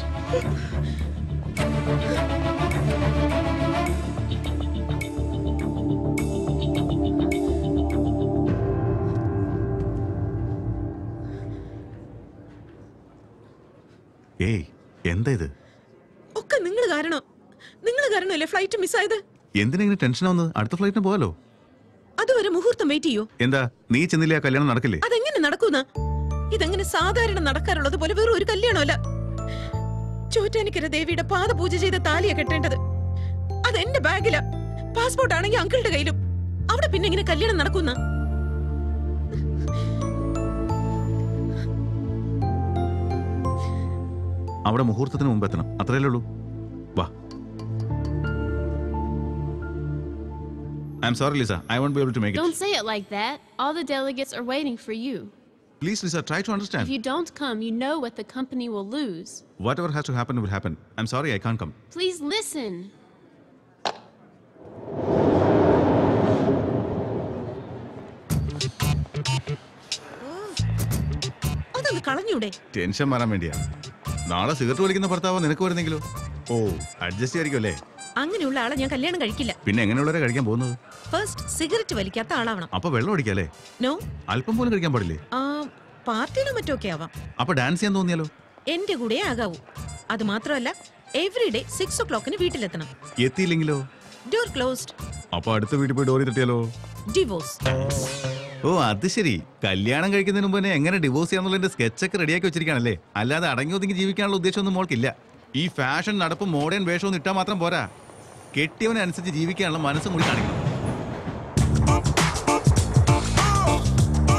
ഏയ് എന്താ ഇത് ഒക്കെ നിങ്ങൾ കാരണം നിങ്ങൾ കാരണമല്ലേ flight മിസ്സായത് എന്തിനെങ്ങനെ tension ആവുന്നത് അടുത്ത ഫ്ലൈറ്റിന് പോകാലോ അതുവരെ മുഹൂർത്തം വെയിറ്റ് ചെയ്യൂ എന്താ നീ ചെന്നില്ലേ ആ കല്യാണം നടക്കില്ലേ അതെങ്ങനെ നടക്കൂന്ന ഇതെങ്ങനെ സാധാരണ നടക്കാറുള്ളത് പോലെ വെറും ഒരു കല്യാണമല്ല ചോറ്റാനിക്കര ദേവിയുടെ പാദ പൂജ ചെയ്ത താലിയാ കെട്ടേണ്ടത് അത് എന്റെ ബാഗിലാ പാസ്പോർട്ട് ആണെങ്കിൽ അങ്കിളുടെ കയ്യിലും അവിടെ പിന്നെ എങ്ങനെ കല്യാണം നടക്കുന്ന അവിടെ മുഹൂർത്തത്തിന് മുമ്പ് എത്തണം അത്രയല്ലേ ഉള്ളൂ വാ I M sorry Lisa I won't be able to make Don't it say it like that. All the delegates are waiting for you. Please Lisa try to If understand you don't come, you know what the company will lose. Whatever has to happen will happen I M sorry I can't come Please listen. അതൊന്ന് കളഞ്ഞൂടെ tension മാറാൻ വേണ്ടിയാ നാളെ cigarette വലിക്കുന്ന ഭർത്താവ് നിനക്ക് വരുന്നെങ്കിലോ ഓ adjust ആയിരിക്കും അല്ലേ അങ്ങനെയുള്ള ആളെ ഞാൻ കല്യാണം കഴിക്കില്ല പിന്നെ എങ്ങനെയുള്ളവരെ കഴിക്കാൻ പോകുന്നത് ഫസ്റ്റ് സിഗരറ്റ് വലിക്കാത്ത ആളാവണം അപ്പൊ വെള്ളം അടിക്കാല്ലേ നോ അല്പം പോലും കഴിക്കാൻ പാടില്ലേ ആ പാർട്ടിയിലോ മറ്റോ ഒക്കെ ആവാം അപ്പൊ ഡാൻസ് ചെയ്യാൻ തോന്നിയാലോ എന്റെ കൂടെ ആകാവൂ അത് മാത്രമല്ല എവറി ഡേ സിക്സ് ഒ ക്ലോക്കിന് വീട്ടിലെത്തണം എത്തിയില്ലെങ്കിലോ ഡോർ ക്ലോസ്ഡ് അപ്പൊ അടുത്ത വീട്ടിൽ പോയി ഡോറി തട്ടിയാലോ ഡിവോഴ്സ് ഓ അത് ശരി കല്യാണം കഴിക്കുന്നതിന് മുമ്പ് തന്നെ എങ്ങനെ ഡിവോഴ്സ് ചെയ്യാന്നുള്ളതിന്റെ സ്കെച്ചൊക്കെ റെഡിയാക്കി വെച്ചിരിക്കുകയാണല്ലേ അല്ലാതെ അടങ്ങി ഒതുങ്ങി ജീവിക്കാനുള്ള ഉദ്ദേശമൊന്നും മോൾക്കില്ല ഈ ഫാഷൻ നടപ്പ് മോഡേൺ വേഷമൊന്നും ഇട്ടാൽ മാത്രം പോരാ കെട്ടിയവനെ അനുസരിച്ച് ജീവിക്കാനുള്ള മനസ്സും കൂടി കാണിക്കണം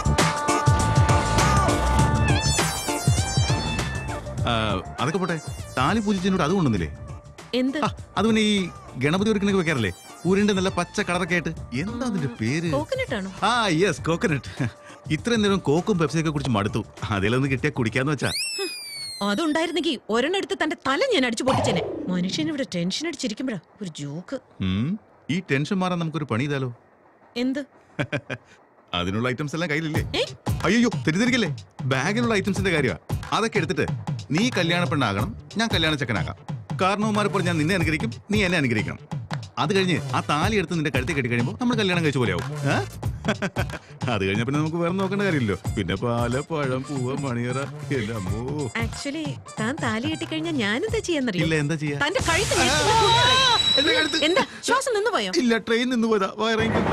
ആ, അതൊക്കെ പോട്ടെ താലി പൂജിച്ചതിനോട് അത് കൊണ്ടുവന്നില്ലേ എന്ത് അത് പിന്നെ ഈ ഗണപതി ഒരുക്കണൊക്കെ വെക്കാറില്ലേ ഊരിന്റെ നല്ല പച്ച കളറൊക്കെ ആയിട്ട് എന്താ അതിന്റെ പേര് കോക്കനട്ട് ആണോ ആ യെസ് കോക്കനട്ട് ഇത്രയും നേരം കോക്കും പെപ്സിയൊക്കെ കുറിച്ച് മടുത്തു അതിലൊന്ന് കിട്ടിയാ കുടിക്കാന്ന് വെച്ചാ അതുണ്ടായിരുന്നെങ്കിൽ ഒരെണ്ണം എടുത്ത് തന്റെ തല ഞാൻ അടിച്ചു പൊട്ടിച്ചേനെ മനുഷ്യൻ ഇവിടെ ടെൻഷൻ അടിച്ചിരിക്കുമ്പോഴാ ഒരു ജോക്ക് ഉം, ഈ ടെൻഷൻ മാറാൻ നമുക്കൊരു പണി ചെയ്താലോ എന്ത് അതിനുള്ള ഐറ്റംസ് എല്ലാം കയ്യിലില്ലേ അയ്യോ തെറ്റിദ്ധരിക്കല്ലേ ബാഗിലുള്ള ഐറ്റംസിന്റെ കാര്യമാ അതൊക്കെ എടുത്തിട്ട് നീ കല്യാണ പെണ്ണാകണം ഞാൻ കല്യാണ ചെക്കനാകാം കാരണവന്മാരെ പോലെ ഞാൻ നിന്നെ അനുഗ്രഹിക്കും നീ എന്നെ അനുഗ്രഹിക്കണം അത് കഴിഞ്ഞ് ആ താലി എടുത്ത് നിന്റെ കഴുത്തി കെട്ടി കഴിയുമ്പോൾ നമ്മൾ കല്യാണം കഴിച്ച പോലെ ആവും ഏ? അത് കഴിഞ്ഞ പിന്നെ നമുക്ക് വേറെ നോക്കേണ്ട കാര്യമില്ലല്ലോ പിന്നെ പാല പഴം പൂവ മണിയറ എന്റെ അമ്മോ ആക്ച്വലി താൻ താലി കെട്ടിക്കഴിഞ്ഞാൽ ഞാനെന്താ ചെയ്യാന്നറിയോ ഇല്ല എന്താ ചെയ്യാ തന്റെ കഴുത്ത് ഞെരിച്ച് കൊന്നുകളയും. എന്താ ശ്വാസം നിന്ന് പോയോ ഇല്ല ട്രെയിൻ നിന്ന് പോയതാ വയറെങ്കിൽ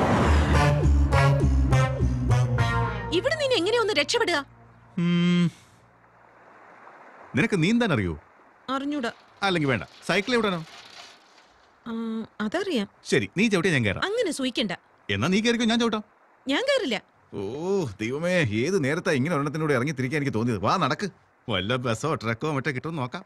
ഇവിടെ നീ എങ്ങനെയാ ഒന്ന് രക്ഷപ്പെടുക നിനക്ക് നീന്താൻ അറിയോ അറിഞ്ഞൂടാ അല്ലെങ്കിൽ വേണ്ട സൈക്കിൾ എവിടാനോ ആ, അതറിയാം ശരി നീ ചവിട്ടിയാ ഞാൻ കയറാം അങ്ങനെ സൂയിക്കണ്ട എന്നാ നീ കയറിക്കോ ഞാൻ ചവിട്ടാം ഞാൻ കയറില്ല ഓ ദൈവമേ ഏത് നേരത്താ ഇങ്ങനെ ഒരെണ്ണത്തിനൂടെ ഇറങ്ങി തിരിക്കാൻ എനിക്ക് തോന്നിയത് വാ നടക്ക് വല്ല ബസ്സോ ട്രക്കോ മറ്റോ കിട്ടുമെന്ന് നോക്കാം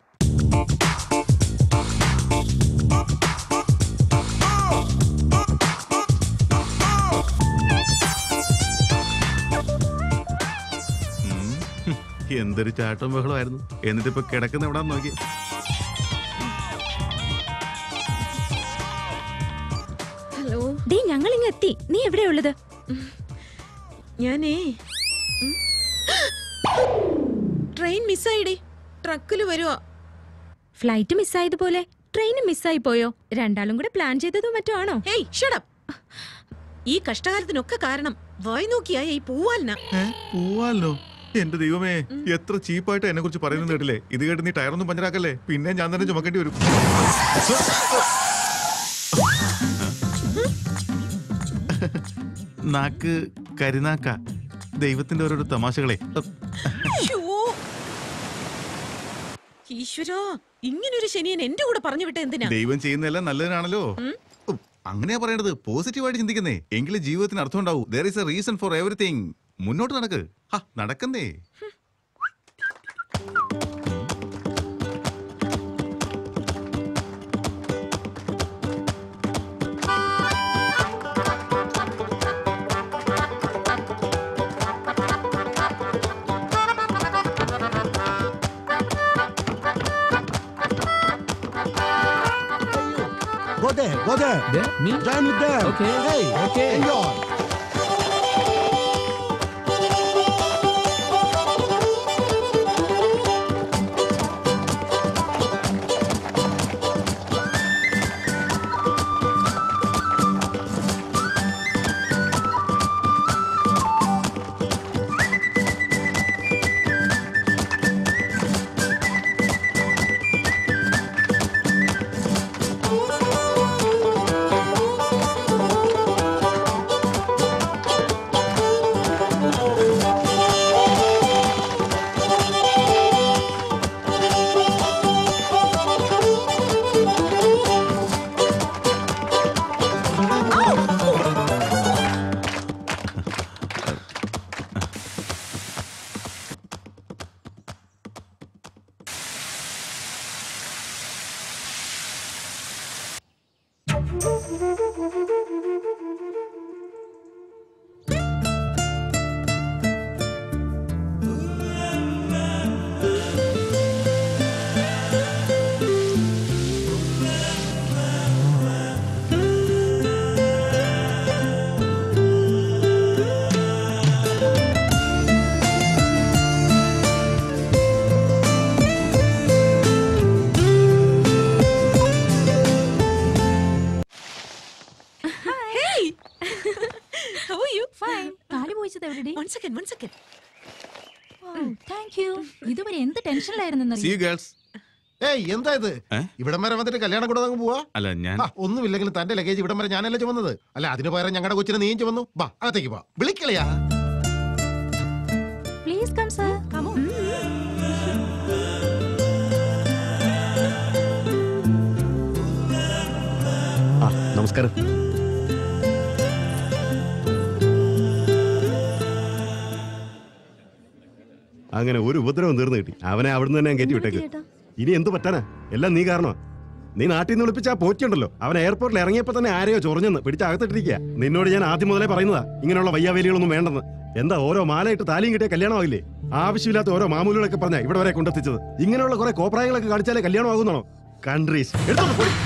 ഉം, ഹും, എന്തൊരു ചാട്ടം ബഹളമായിരുന്നു എന്നിട്ട് ഇപ്പൊ കിടക്കുന്ന എവിടാന്ന് നോക്കി ഹലോ ഡേ ഞങ്ങൾ ഇങ്ങ് എത്തി നീ എവിടെയാ ഉള്ളത് ഞാനേ ഉം. ട്രെയിൻ മിസ്സായിടി ട്രക്കിൽ വരുവാ ഫ്ലൈറ്റ് മിസ്സായതുപോലെ ട്രെയിൻ മിസ്സായി പോയോ രണ്ടാളും കൂടെ പ്ലാൻ ചെയ്തതോ മറ്റോ ആണോ ഹേയ് ഷടപ്പ് ഈ കഷ്ടകാലത്തിനൊക്കെ കാരണം വായി നോക്കിയായ ഈ പൂവാലിന പോവാലോ എന്റെ ദൈവമേ എത്ര ചീപ്പായിട്ട് എന്നെ കുറിച്ച് പറയുന്നത് കേട്ടില്ലേ ഇത് കേട്ട് നീ ടയറൊന്നും പഞ്ചറാക്കല്ലേ പിന്നെ ഞാൻ തന്നെ ചുമക്കേണ്ടി വരും നാക്ക് കരിനാക്ക ദൈവത്തിന്റെ ഓരോരോ തമാശകളെ ശ്ശോ. ഈശ്വരാ ഇങ്ങനൊരു ശനിയൻ എന്റെ കൂടെ പറഞ്ഞു വിട്ട എന്തിനാ ദൈവം ചെയ്യുന്നതെല്ലാം നല്ലതിനാണല്ലോ ഉം, അങ്ങനെയാ പറയേണ്ടത് പോസിറ്റീവായിട്ട് ചിന്തിക്കുന്നേ എങ്കിലും ജീവിതത്തിന് അർത്ഥം ഉണ്ടാവും there is a reason for everything മുന്നോട്ട് നടക്ക് ഹാ, നടക്കുന്നേ Go there, go there. Me? Join with them. Okay. Hey, Okay. enjoy. Hey! How are you? Fine. കാല് പോയിച്ചത് എവിടെ One second, one second. Thank you ഇതുവരെ എന്ത് ടെൻഷനിലായിരുന്നു See you girls. ഏയ് എന്താ ഇത് ഏ? ഇവിടം വരെ വന്നിട്ട് കല്യാണം കൂടെ അങ്ങ് പോവാ അല്ല ഞാൻ ആ, ഒന്നുമില്ലെങ്കിലും തന്റെ ലഗേജ് ഇവിടം വരെ ഞാനല്ല ചുമന്നത് അല്ല അതിന് പകരം ഞങ്ങളുടെ കൊച്ചിനെ നീയും ചുമന്നു ബാ അകത്തേക്ക് വാ വിളിക്കളിയാ പ്ലീസ് കം സർ കം ആ നമസ്കാരം അങ്ങനെ ഒരു ഉപദ്രവം തീർന്നു കിട്ടി അവനെ അവിടുന്ന് തന്നെ ഞാൻ കയറ്റി വിട്ടേക്ക് ഇനി എന്ത് പറ്റാനാ എല്ലാം നീ കാരണമാ നീ നാട്ടിൽ നിന്ന് വിളിപ്പിച്ച ആ പോറ്റുണ്ടല്ലോ അവൻ എയർപോർട്ടിൽ ഇറങ്ങിയപ്പോ തന്നെ ആരെയോ ചൊറിഞ്ഞെന്ന് പിടിച്ച് അകത്തിട്ടിരിക്കുക നിന്നോട് ഞാൻ ആദ്യം മുതലേ പറയുന്നതാ ഇങ്ങനെയുള്ള വയ്യാവേലികളൊന്നും വേണ്ടെന്ന് എന്താ ഓരോ മാലയിട്ട് താലിയും കിട്ടിയ കല്യാണമാവില്ലേ ആവശ്യമില്ലാത്ത ഓരോ മാമൂലുകളൊക്കെ പറഞ്ഞാ ഇവിടെ വരെ കൊണ്ടെത്തിച്ചത് ഇങ്ങനെയുള്ള കുറെ കോപ്രായങ്ങളൊക്കെ കാണിച്ചാലേ കല്യാണം ആകുന്നാണോ കൺട്രീസ് എടുത്തോണ്ട് പോയി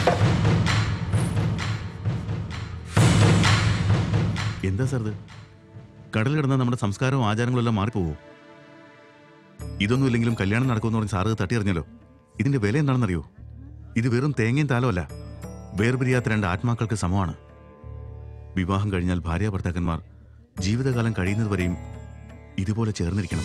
എന്താ സാർ ഇത് കടൽ കിടന്നാൽ നമ്മുടെ സംസ്കാരവും ആചാരങ്ങളും എല്ലാം മാറിപ്പോവോ ഇതൊന്നും ഇല്ലെങ്കിലും കല്യാണം നടക്കുമെന്ന് പറഞ്ഞ് സാറ് തട്ടി അറിഞ്ഞല്ലോ ഇതിന്റെ വില എന്താണെന്നറിയോ ഇത് വെറും തേങ്ങയും താലമല്ല വേർപിരിയാത്ത രണ്ട് ആത്മാക്കൾക്ക് സമമാണ് വിവാഹം കഴിഞ്ഞാൽ ഭാര്യ ഭർത്താക്കന്മാർ ജീവിതകാലം കഴിയുന്നതുവരെയും ഇതുപോലെ ചേർന്നിരിക്കണം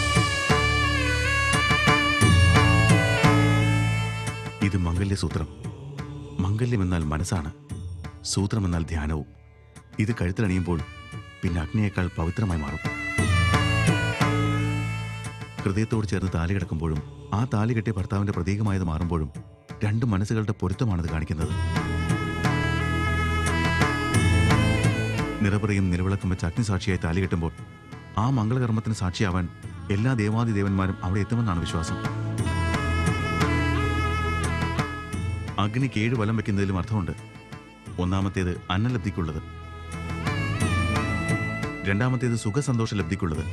ഇത് മംഗല്യസൂത്രം മംഗല്യം എന്നാൽ മനസ്സാണ് സൂത്രം എന്നാൽ ധ്യാനവും ഇത് കഴുത്തിലണിയുമ്പോൾ പിന്നെ അഗ്നിയേക്കാൾ പവിത്രമായി മാറും ഹൃദയത്തോട് ചേർന്ന് താലി കിടക്കുമ്പോഴും ആ താലി കെട്ടിയ ഭർത്താവിന്റെ പ്രതീകമായത് മാറുമ്പോഴും രണ്ട് മനസ്സുകളുടെ പൊരുത്തമാണിത് കാണിക്കുന്നത് നിറപറയും നിലവിളക്കം വെച്ച് അഗ്നിസാക്ഷിയായി താലി കെട്ടുമ്പോൾ ആ മംഗളകർമ്മത്തിന് സാക്ഷിയാവാൻ എല്ലാ ദേവാദി ദേവന്മാരും അവിടെ എത്തുമെന്നാണ് വിശ്വാസം അഗ്നിക്ക് ഏഴ് വലം വെക്കുന്നതിലും അർത്ഥമുണ്ട് ഒന്നാമത്തേത് അന്നലബ്ധിക്കുള്ളത് രണ്ടാമത്തേത് സുഖസന്തോഷ ലബ്ധിക്കുള്ളത്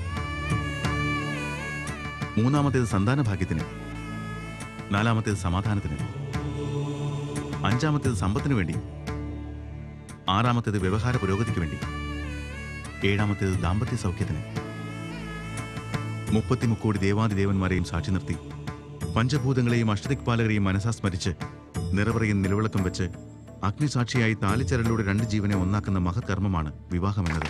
മൂന്നാമത്തേത് സന്താന ഭാഗ്യത്തിന് നാലാമത്തേത് സമാധാനത്തിന് അഞ്ചാമത്തേത് സമ്പത്തിന് വേണ്ടി ആറാമത്തേത് വ്യവഹാര പുരോഗതിക്ക് വേണ്ടി ഏഴാമത്തേത് ദാമ്പത്യ സൗഖ്യത്തിന് മുപ്പത്തി മുക്കോടി ദേവാദി ദേവന്മാരെയും സാക്ഷി നിർത്തി പഞ്ചഭൂതങ്ങളെയും അഷ്ടദിക്പാലകരെയും മനസ്സാ സ്മരിച്ച് നിറവറയും നിലവിളക്കം വെച്ച് അഗ്നിസാക്ഷിയായി താലിച്ചരലിലൂടെ രണ്ട് ജീവനെ ഒന്നാക്കുന്ന മഹത് കർമ്മമാണ് വിവാഹമെന്നത്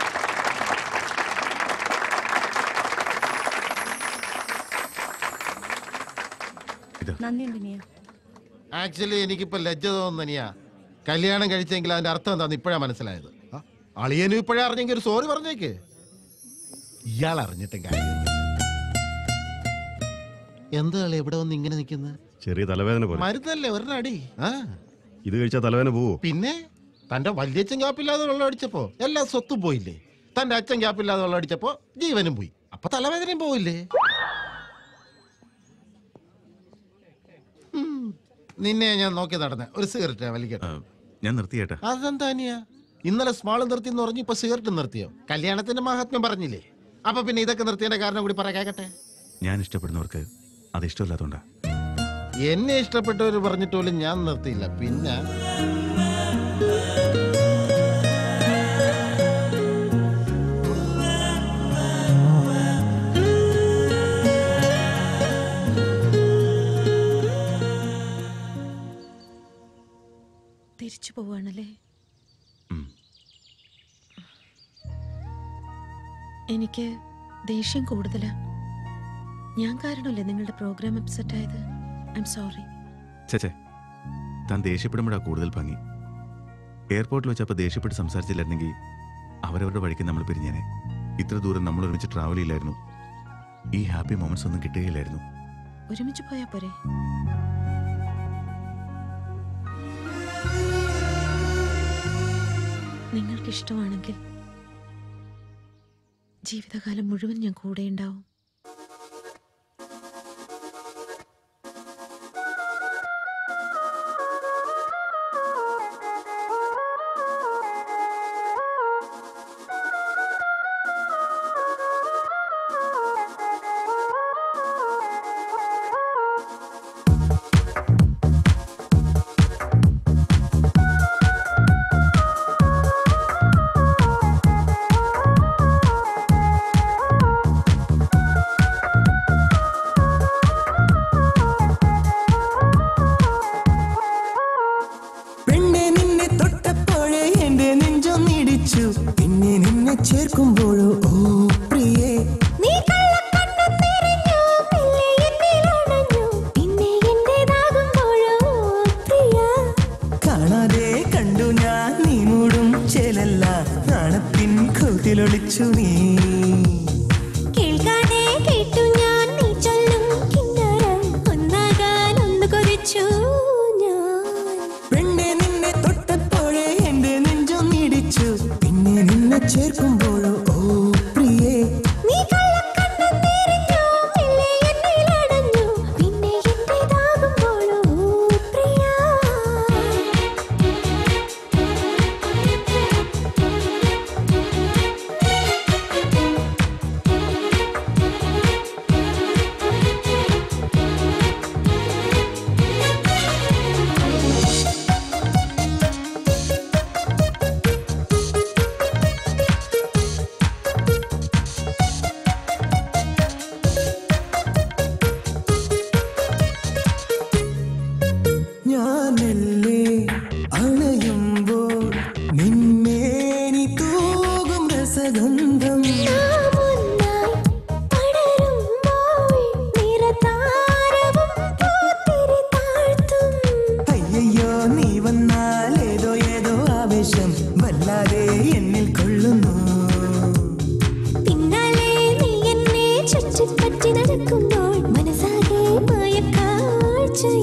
ആക്ച്വലി എനിക്കിപ്പോ ലജ്ജ തോന്നുന്നിയാ കല്യാണം കഴിച്ചെങ്കിൽ അതിന്റെ അർത്ഥം എന്താന്ന് ഇപ്പോഴാ മനസ്സിലായത് ആ, അളിയനും ഇപ്പോഴാ അറിഞ്ഞെങ്കിൽ ഒരു സോറി പറഞ്ഞേക്ക് ഇയാൾ അറിഞ്ഞിട്ടും കാര്യം എന്താ അളി എവിടെ വന്ന് ഇങ്ങനെ നിൽക്കുന്നത് ചെറിയ തലവേദന പോലെ മരുന്നല്ലേ ഒരടി ആ ഇത് കഴിച്ചാൽ തലവേദന പോവോ പിന്നെ തന്റെ വല്യച്ഛൻ ഗ്യാപ്പില്ലാതെ വെള്ളം അടിച്ചപ്പോ എല്ലാ സ്വത്തും പോയില്ലേ തന്റെ അച്ഛൻ ഗ്യാപ്പില്ലാതെ വെള്ളം അടിച്ചപ്പോ ജീവനും പോയി അപ്പൊ തലവേദനയും പോയില്ലേ ഉം. നിന്നെ ഞാൻ നോക്കി നടന്നെ ഒരു സിഗരറ്റ് വലിക്കട്ടെ ഞാൻ നിർത്തിയേട്ടാ അതെന്താ അനിയാ ഇന്നലെ സ്മാള് നിർത്തി എന്ന് പറഞ്ഞു ഇപ്പൊ സിഗരറ്റ് നിർത്തിയോ കല്യാണത്തിന്റെ മഹാത്മ്യം പറഞ്ഞില്ലേ അപ്പൊ പിന്നെ ഇതൊക്കെ നിർത്തിയതിന്റെ കാരണം കൂടി പറയാ കേക്കട്ടെ ഞാൻ ഇഷ്ടപ്പെടുന്നവർക്ക് അത് ഇഷ്ടമില്ലാത്തതുകൊണ്ടാ എന്നെ ഇഷ്ടപ്പെട്ടവര് പറഞ്ഞിട്ട് പോലും ഞാൻ നിർത്തിയില്ല പിന്നെ തിരിച്ചു പോവാണല്ലേ എനിക്ക് ദേഷ്യം കൂടുതലാ ഞാൻ കാരണമല്ലേ നിങ്ങളുടെ പ്രോഗ്രാം അപ്സെറ്റ് ആയത് ഐ എം സോറി ചേച്ചേ താൻ ദേഷ്യപ്പെടുമ്പോഴാ കൂടുതൽ ഭംഗി എയർപോർട്ടിൽ വെച്ചപ്പോൾ ദേഷ്യപ്പെട്ട് സംസാരിച്ചില്ലായിരുന്നെങ്കിൽ അവരവരുടെ വഴിക്ക് നമ്മൾ പിരിഞ്ഞേനെ ഇത്ര ദൂരം നമ്മൾ ഒരുമിച്ച് ട്രാവൽ ചെയ്യില്ലായിരുന്നു ഈ ഹാപ്പി മൊമെന്റ്സ് ഒന്നും കിട്ടുകയില്ലായിരുന്നു ഒരുമിച്ച് പോയാ പോരെ നിങ്ങൾക്ക് ഇഷ്ടമാണെങ്കിൽ ജീവിതകാലം മുഴുവൻ ഞാൻ കൂടെ ഉണ്ടാവും പെണ്ണെ നിന്നെ തൊട്ടപ്പോഴേ എന്റെ നെഞ്ചൊന്നിടിച്ചു പിന്നെ നിന്നെ ചേർക്കുമ്പോഴോ ഓ പ്രിയേ നീ കള്ളക്കണ്ണും തിരിഞ്ഞു, മെല്ലെ എന്നിലണഞ്ഞു, പിന്നെ എന്റേതാകുമ്പോഴോ പ്രിയ കാണാതെ കണ്ടു ഞാൻ നീ മൂടും ചേലല്ല നാണത്തിൻ കൂട്ടിലൊളിച്ചു നീ കേൾക്കാതെ കേട്ടു ഞാൻ നീ ചൊല്ലും കിന്നരം ഒന്നാകാൻ ഒന്ന് കൊതിച്ചു ഞാൻ പെണ്ണെ നിന്നെ തൊട്ടപ്പോഴേ എന്റെ നെഞ്ചൊന്നിടിച്ചു പിന്നെ നിന്നെ ചേർക്കുമ്പോഴോ ഓ പ്രിയേ നീ കള്ളക്കണ്ണും തിരിഞ്ഞു, മെല്ലെ എന്നിലണഞ്ഞു, പിന്നെ എന്റേതാകുമ്പോഴോ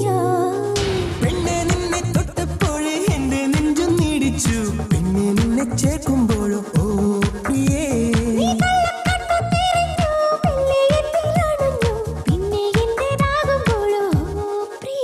പ്രിയ പെണ്ണെ നിന്നെ തൊട്ടപ്പോഴേ എന്റെ നെഞ്ചും നീടിച്ചു പെണ്ണെ നിന്നെ ചേർക്കുമ്പോഴോ ഓ പ്രിയേ പിന്നെ എന്റേതാകുമ്പോഴോ പ്രിയ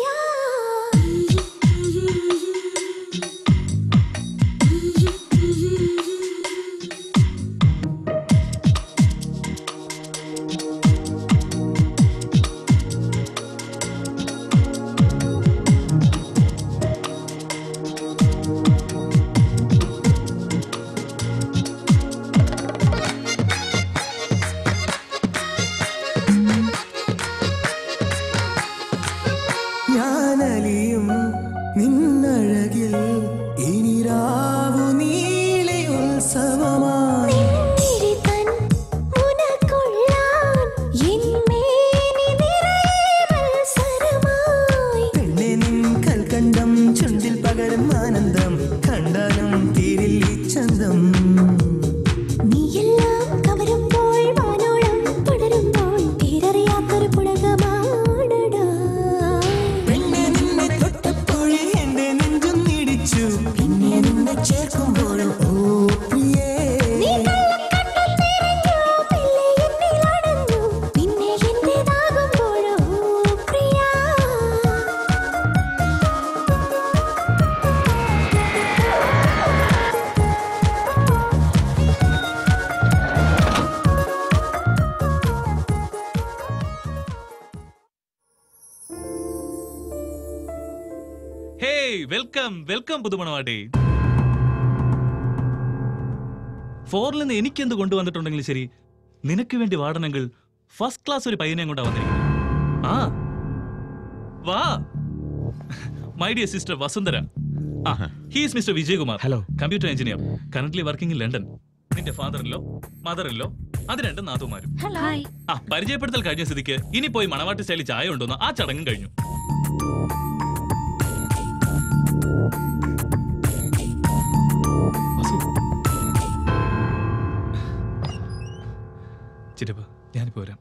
ഞാനലിയും നിന്നഴകിൽ ഇനി രാവു നീളെ ഉത്സവമായി തിരിതൻ മുനകൊള്ളാൻ എന്മേനി നിറയെ മത്സരമായി പെണ്ണെ നിൻ കൽക്കണ്ടം ചുണ്ടിൽ പകരം ആനന്ദം കണ്ടാലും തീരിൽ ഈ ചന്തം നീയെല്ലാം കവരുമ്പോൾ വാനോളം തുടരുമ്പോൾ പേരറിയാത്തൊരു പുളകമാണടാ പെണ്ണെ നിന്നെ തൊട്ടപ്പോഴേ എന്റെ നെഞ്ചും നീടിച്ചു പിന്നെ നിന്നെ ചേർക്കുമ്പോഴോ ഓ പ്രിയേ നീ കള്ളക്കണ്ണു തിരിഞ്ഞു മെല്ലെ എന്നിൽ അടഞ്ഞു പിന്നെ എന്റേതാകുമ്പോഴോ പ്രിയ ഹേയ് വെൽക്കം വെൽക്കം പുതുമണവാട്ടി ഫോറിൽ നിന്ന് എനിക്ക് എന്ത് കൊണ്ടുവന്നിട്ടുണ്ടെങ്കിലും ശരി നിനക്ക് വേണ്ടി വാടനെങ്കിൽ ഫസ്റ്റ് ക്ലാസ് ഒരു പയ്യനെ കൊണ്ടാ വന്നിരിക്കുന്നത് ആ വാ മൈ ഡിയർ സിസ്റ്റർ വസുന്ധര ആ he's mister Vijayakumar hello computer engineer currently working in London നിന്റെ ഫാദറിലോ മദറിലോ അത് രണ്ട് നാത്തുമാരും ഹായ് ആ പരിചയപ്പെടുത്തൽ കഴിഞ്ഞ സ്ഥിതിക്ക് ഇനി പോയി മണവാട്ടി സ്റ്റൈലിൽ ചായ ഉണ്ടോന്ന് ആ ചടങ്ങും കഴിഞ്ഞു വസു. ചിറ്റപ്പ ഞാനിപ്പോ വരാം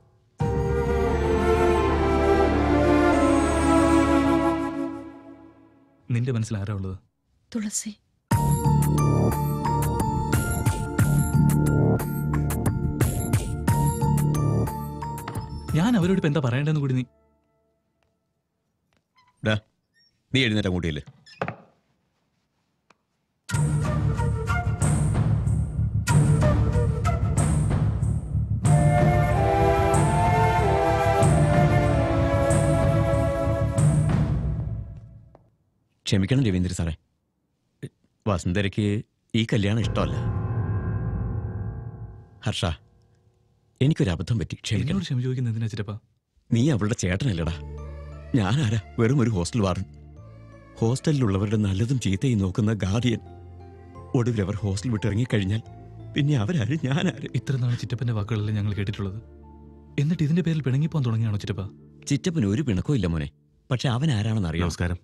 നിന്റെ മനസ്സിൽ ആരാ ഉള്ളത് തുളസി ഞാൻ അവരോട് ഇപ്പൊ എന്താ പറയേണ്ടതെന്ന് കൂടി നീ ഡാ, നീ എഴുന്നേറ്റ് അങ്ങോട്ടില്ലേ ക്ഷമിക്കണം രവീന്ദ്ര സാറേ വസുന്ധരയ്ക്ക് ഈ കല്യാണം ഇഷ്ടമല്ല ഹർഷ എനിക്കൊരു അബദ്ധം പറ്റി ക്ഷമിക്കണം എന്നോട് ക്ഷമ ചോദിക്കുന്നത് എന്തിനാ ചിറ്റപ്പ നീ അവളുടെ ചേട്ടനല്ലടാ ഞാനാരാ വെറും ഒരു ഹോസ്റ്റൽ വാർഡൻ ഹോസ്റ്റലിലുള്ളവരുടെ നല്ലതും ചീത്തയും നോക്കുന്ന ഗാർഡിയൻ ഒടുവിൽ അവർ ഹോസ്റ്റൽ വിട്ടിറങ്ങിക്കഴിഞ്ഞാൽ പിന്നെ അവരാരും ഞാനാര് ഇത്ര നാൾ ചിറ്റപ്പന്റെ വാക്കുകളല്ലേ ഞങ്ങൾ കേട്ടിട്ടുള്ളത് എന്നിട്ട് ഇതിന്റെ പേരിൽ പിണങ്ങിപ്പോൻ തുടങ്ങിയാണോ ചിറ്റപ്പ ചിറ്റപ്പന് ഒരു പിണക്കവും ഇല്ല മോനെ പക്ഷെ അവൻ ആരാണെന്ന് അറിയാം നമസ്കാരം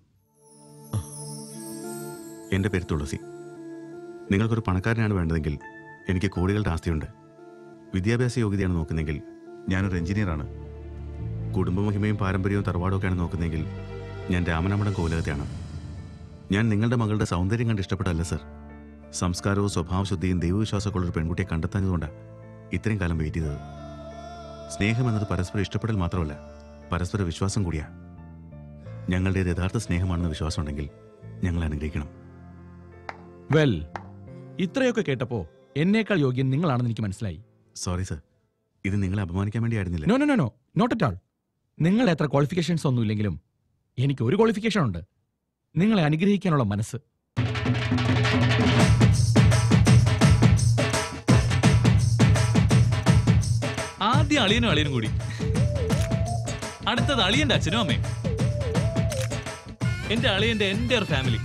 എൻ്റെ പേര് തുളസി നിങ്ങൾക്കൊരു പണക്കാരനാണ് വേണ്ടതെങ്കിൽ എനിക്ക് കോടികളുടെ ആസ്തിയുണ്ട് വിദ്യാഭ്യാസ യോഗ്യതയാണ് നോക്കുന്നതെങ്കിൽ ഞാനൊരു എഞ്ചിനീയറാണ് കുടുംബമഹിമയും പാരമ്പര്യവും തറവാടുമൊക്കെയാണ് നോക്കുന്നതെങ്കിൽ ഞാൻ രാമനാമടം കോലകത്തെയാണ് ഞാൻ നിങ്ങളുടെ മകളുടെ സൗന്ദര്യം കണ്ട് ഇഷ്ടപ്പെട്ടല്ല സർ സംസ്കാരവും സ്വഭാവശുദ്ധിയും ദൈവവിശ്വാസമൊക്കെ ഉള്ള ഒരു പെൺകുട്ടിയെ കണ്ടെത്താഞ്ഞതുകൊണ്ടാണ് ഇത്രയും കാലം വെയിറ്റ് ചെയ്തത് സ്നേഹം എന്നത് പരസ്പരം ഇഷ്ടപ്പെടൽ മാത്രമല്ല പരസ്പര വിശ്വാസം കൂടിയാ ഞങ്ങളുടേത് യഥാർത്ഥ സ്നേഹമാണെന്ന് വിശ്വാസമുണ്ടെങ്കിൽ ഞങ്ങൾ അനുഗ്രഹിക്കണം വെൽ ഇത്രയൊക്കെ കേട്ടപ്പോ എന്നേക്കാൾ യോഗ്യൻ നിങ്ങളാണെന്ന് എനിക്ക് മനസ്സിലായി സോറി സർ ഇത് നിങ്ങളെ അപമാനിക്കാൻ വേണ്ടിയായിരുന്നില്ല no no no no not at all നിങ്ങൾ എത്ര ക്വാളിഫിക്കേഷൻസ് ഒന്നും ഇല്ലെങ്കിലും എനിക്ക് ഒരു ക്വാളിഫിക്കേഷൻ ഉണ്ട് നിങ്ങളെ അനുഗ്രഹിക്കാനുള്ള മനസ്സ് ആദ്യം അളിയനും അളിയനും കൂടി അടുത്തത് അളിയന്റെ അച്ഛനും അമ്മയും എന്റെ അളിയന്റെ എന്റെ ഒരു ഫാമിലി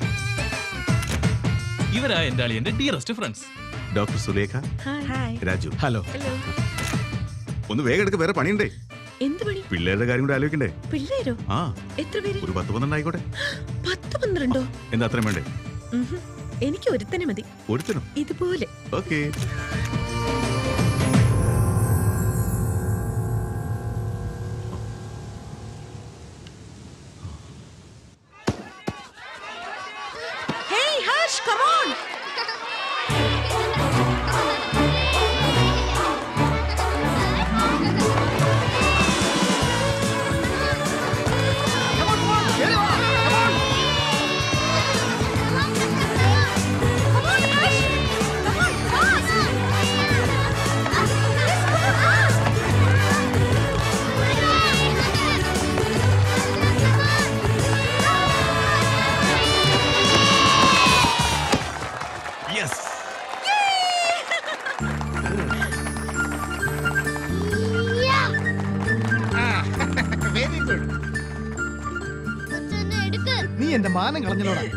ഇവരാ എന്റെ അളിയന്റെ dearest friends doctor Sulekha Raju hello ഒന്ന് വേഗം എടുക്ക് വേറെ പണിയുണ്ടേ എന്ത് പണി പിള്ളേരുടെ കാര്യം കൂടെ ആലോചിക്കണ്ടേ പിള്ളേരോ ആ എത്ര പേര് ഒരു പത്ത് പന്ത്രണ്ട് ആയിക്കോട്ടെ പത്ത് പന്ത്രണ്ടോ എന്താ അത്രയും വേണ്ടേ ഉഹും. എനിക്ക് ഒരുത്തനെ മതി ഒരുത്തനോ ഇതുപോലെ okay Come on. Yes very good എടുക്ക് നീ എന്റെ മാനം കളഞ്ഞല്ലോടാ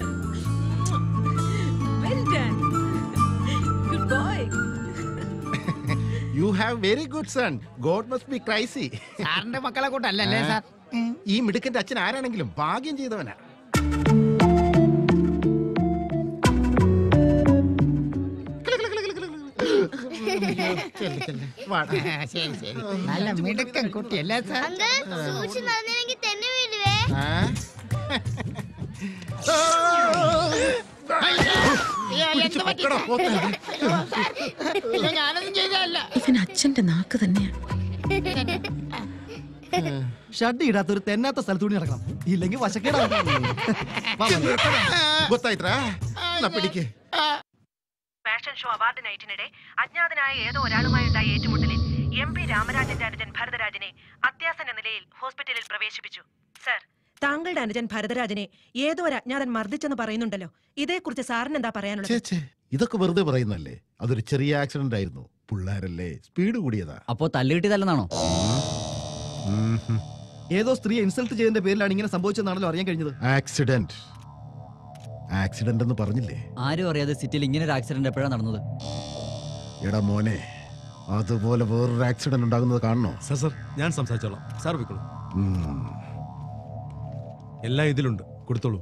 Well done. Good boy. You have very good son God must be crazy സാറിന്റെ മക്കളെ കൂട്ടല്ലേ സാർ ഈ മിടുക്കന്റെ അച്ഛൻ ആരാണെങ്കിലും ഭാഗ്യം ചെയ്തവനാ ചെല്ല്, ചെല്ല്. വാടാ. ശരി ശരി നല്ല മിടുക്കൻ കുട്ടിയല്ലേ സാർ അങ്കിൾ സൂക്ഷിച്ച് നടന്നില്ലെങ്കിൽ തന്നെ വീഴുവേ ആ? പിടിച്ച് പൊക്കടാ, പോത്ത്. ഞാനൊന്നും ചെയ്തല്ല ഇവൻ അച്ഛന്റെ നാക്ക് തന്നെയാണ് ഷഡ് ഇടാത്ത ഒരു തെന്നാത്ത സ്ഥലത്തൂടി നടക്കണം ഇല്ലെങ്കിൽ വശക്കേടാ ಗೊತ್ತಾಯ್ತಾ എന്നാ പിടിക്ക് ഫാഷൻ ഷോ അവാർഡ് നൈറ്റിനിടെ അജ്ഞാതനായ ഏതോ ഒരാളുമായുണ്ടായ ഏറ്റുമുട്ടലിൽ എം പി രാമരാജന്റെ അനുജൻ ഭരതരാജനെ അത്യാസന്ന നിലയിൽ ഹോസ്പിറ്റലിൽ പ്രവേശിപ്പിച്ചു സർ താങ്കളുടെ അനുജൻ ഭരതരാജനെ ഏതോ ഒരു അജ്ഞാതൻ മർദ്ദിച്ചെന്ന് പറയുന്നുണ്ടല്ലോ ഇതേക്കുറിച്ച് സാറിന് എന്താ പറയാനുള്ളത് ചേ, ചേ, ഇതൊക്കെ വെറുതെ പറയുന്നല്ലേ അതൊരു ചെറിയ ആക്സിഡന്റ് ആയിരുന്നു പിള്ളേരല്ലേ സ്പീഡ് കൂടിയതാ അപ്പോ തല്ലുകിട്ടിയതല്ലെന്നാണോ ഏതോ സ്ത്രീയെ ഇൻസൾട്ട് ചെയ്തതിന്റെ പേരിലാണ് ഇങ്ങനെ സംഭവിച്ചതെന്നാണല്ലോ അറിയാൻ കഴിഞ്ഞത് ആക്സിഡന്റ് ആക്സിഡന്റ് എന്ന് പറഞ്ഞില്ലേ ആരും അറിയാതെ സിറ്റിയിൽ ഇങ്ങനെ ഒരു ആക്സിഡന്റ് എപ്പോഴാണ് നടന്നത് എടാ മോനെ അതുപോലെ വേറൊരു ആക്സിഡന്റ് ഉണ്ടാകുന്നത് കാണണോ സാർ സാർ ഞാൻ സംസാരിച്ചോളാം സാർ പോയിക്കോളൂ ഉം. എല്ലാം ഇതിലുണ്ട് കൊടുത്തോളൂ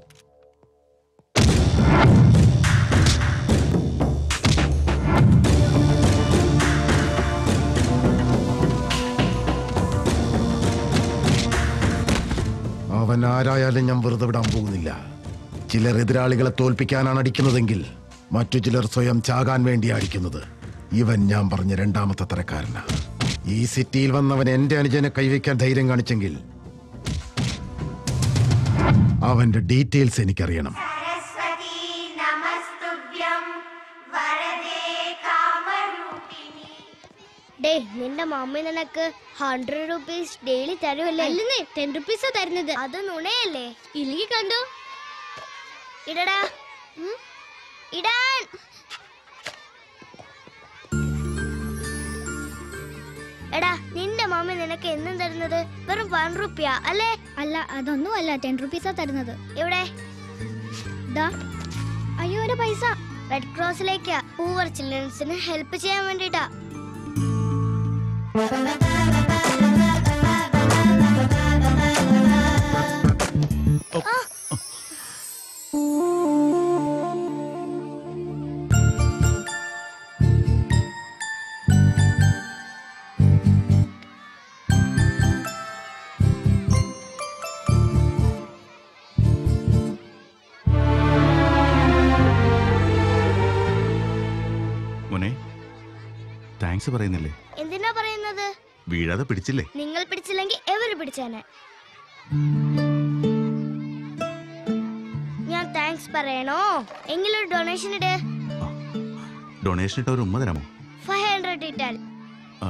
അവൻ ആരായാലും ഞാൻ വെറുതെ വിടാൻ പോകുന്നില്ല ചിലർ എതിരാളികളെ തോൽപ്പിക്കാനാണ് അടിക്കുന്നതെങ്കിൽ മറ്റു ചിലർ സ്വയം ചാകാൻ വേണ്ടി അടിക്കുന്നത് ഇവൻ ഞാൻ പറഞ്ഞ രണ്ടാമത്തെ തരക്കാരനാ ഈ സിറ്റിയിൽ വന്നവൻ എന്റെ അനുജനെ കൈവയ്ക്കാൻ ധൈര്യം കാണിച്ചെങ്കിൽ അവന്റെ ഡീറ്റെയിൽസ് എനിക്കറിയണം ഡേ നിന്റെ മമ്മി നിനക്ക് ഹൺഡ്രഡ് റുപ്പീസ് ഡെയിലി തരുമല്ലേ അല്ലെന്നേ ടെൻ റുപ്പീസാ തരുന്നത് അത് നുണയല്ലേ ഇല്ലെങ്കിൽ കണ്ടു ഇടടാ ഉം. ഇടാൻ എടാ നിന്റെ മമ്മി നിനക്ക് എന്നും തരുന്നത് വെറും വൺ റുപ്യ അല്ലേ അല്ല അതൊന്നും അല്ല ടെൻ റുപ്പീസാ തരുന്നത് എവിടെ ദാ അയ്യോ ഒരു പൈസ റെഡ് ക്രോസിലേക്കാ പൂവർ ചിൽഡ്രൻസിന് ഹെൽപ്പ് ചെയ്യാൻ വേണ്ടിട്ടാ മോനെ താങ്ക്സ് പറയുന്നില്ലേ എന്തിനാ പറയുന്നത് വീഴാതെ പിടിച്ചില്ലേ നിങ്ങൾ പിടിച്ചില്ലെങ്കിൽ എവര് പിടിച്ചേനെ ഞാൻ താങ്ക്സ് പറയണോ എങ്കിലൊരു ഡൊണേഷൻ ഇട് ഡൊണേഷൻ ഇട്ട ഒരു ഉമ്മ തരാമോ ഫൈവ് ഹൺഡ്രഡ് ഇട്ടാൽ ആ,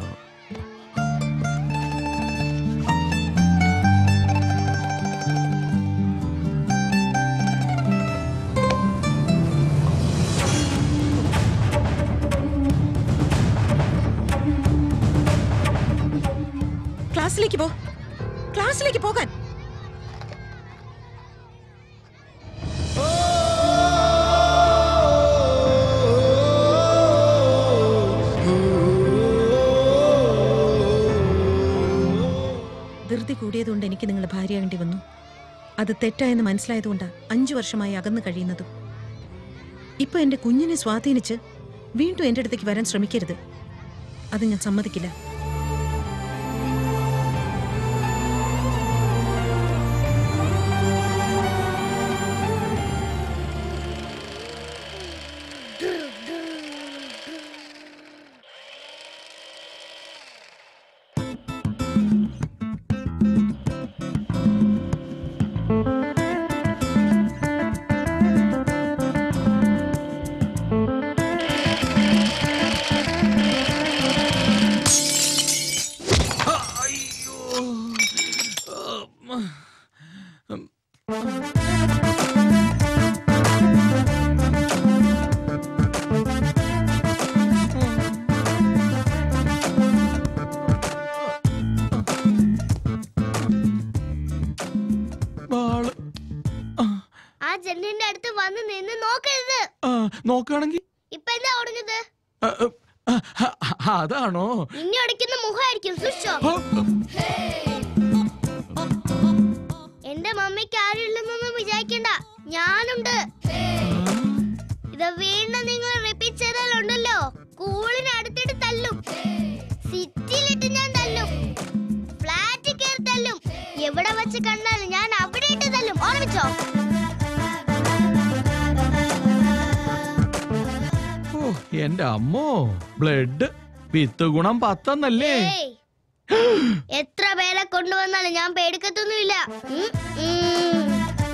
ക്ലാസ്സിലേക്ക് പോ ക്ലാസ്സിലേക്ക് പോകാൻ ധൃതി കൂടിയതുകൊണ്ട് എനിക്ക് നിങ്ങളുടെ ഭാര്യയാകേണ്ടി വന്നു അത് തെറ്റായെന്ന് മനസ്സിലായതുകൊണ്ടാ അഞ്ചു വർഷമായി അകന്നു കഴിയുന്നതും ഇപ്പൊ എന്റെ കുഞ്ഞിനെ സ്വാധീനിച്ച് വീണ്ടും എന്റെ അടുത്തേക്ക് വരാൻ ശ്രമിക്കരുത് അത് ഞാൻ സമ്മതിക്കില്ല ജനലിന്റെ അടുത്ത് വന്ന് നിന്ന് നോക്കരുത് ആ, നോക്കുകയാണെങ്കിൽ ഇപ്പൊ എന്താ ഓടുന്നത് ആ, ആ, ആ, അതാണോ ഇനി അടയ്ക്കുന്ന മുഖമായിരിക്കും സൂക്ഷിച്ചോ എന്റെ മമ്മിക്ക് ആരുമില്ലെന്നൊന്നും വിചാരിക്കണ്ട ഞാനുണ്ട് ഇത് വീണ്ടും നിങ്ങൾ റിപ്പീറ്റ് ചെയ്താലുണ്ടല്ലോ സ്കൂളിന് അടുത്തിട്ട് തല്ലും സിറ്റിയിലിട്ട് ഞാൻ തല്ലും ഫ്ലാറ്റിൽ കയറി തല്ലും എവിടെ വെച്ച് കണ്ടാലും ഞാൻ അവിടെ ഇട്ട് തല്ലും ഓർമ്മിച്ചോ ഓ എന്റെ അമ്മോ ബ്ലഡ് വിത്ത് ഗുണം പത്തെന്നല്ലേ ഏയ്, എത്ര പേരെ കൊണ്ടുവന്നാലും ഞാൻ പേടിക്കത്തൊന്നുമില്ല ഉം, ഉം.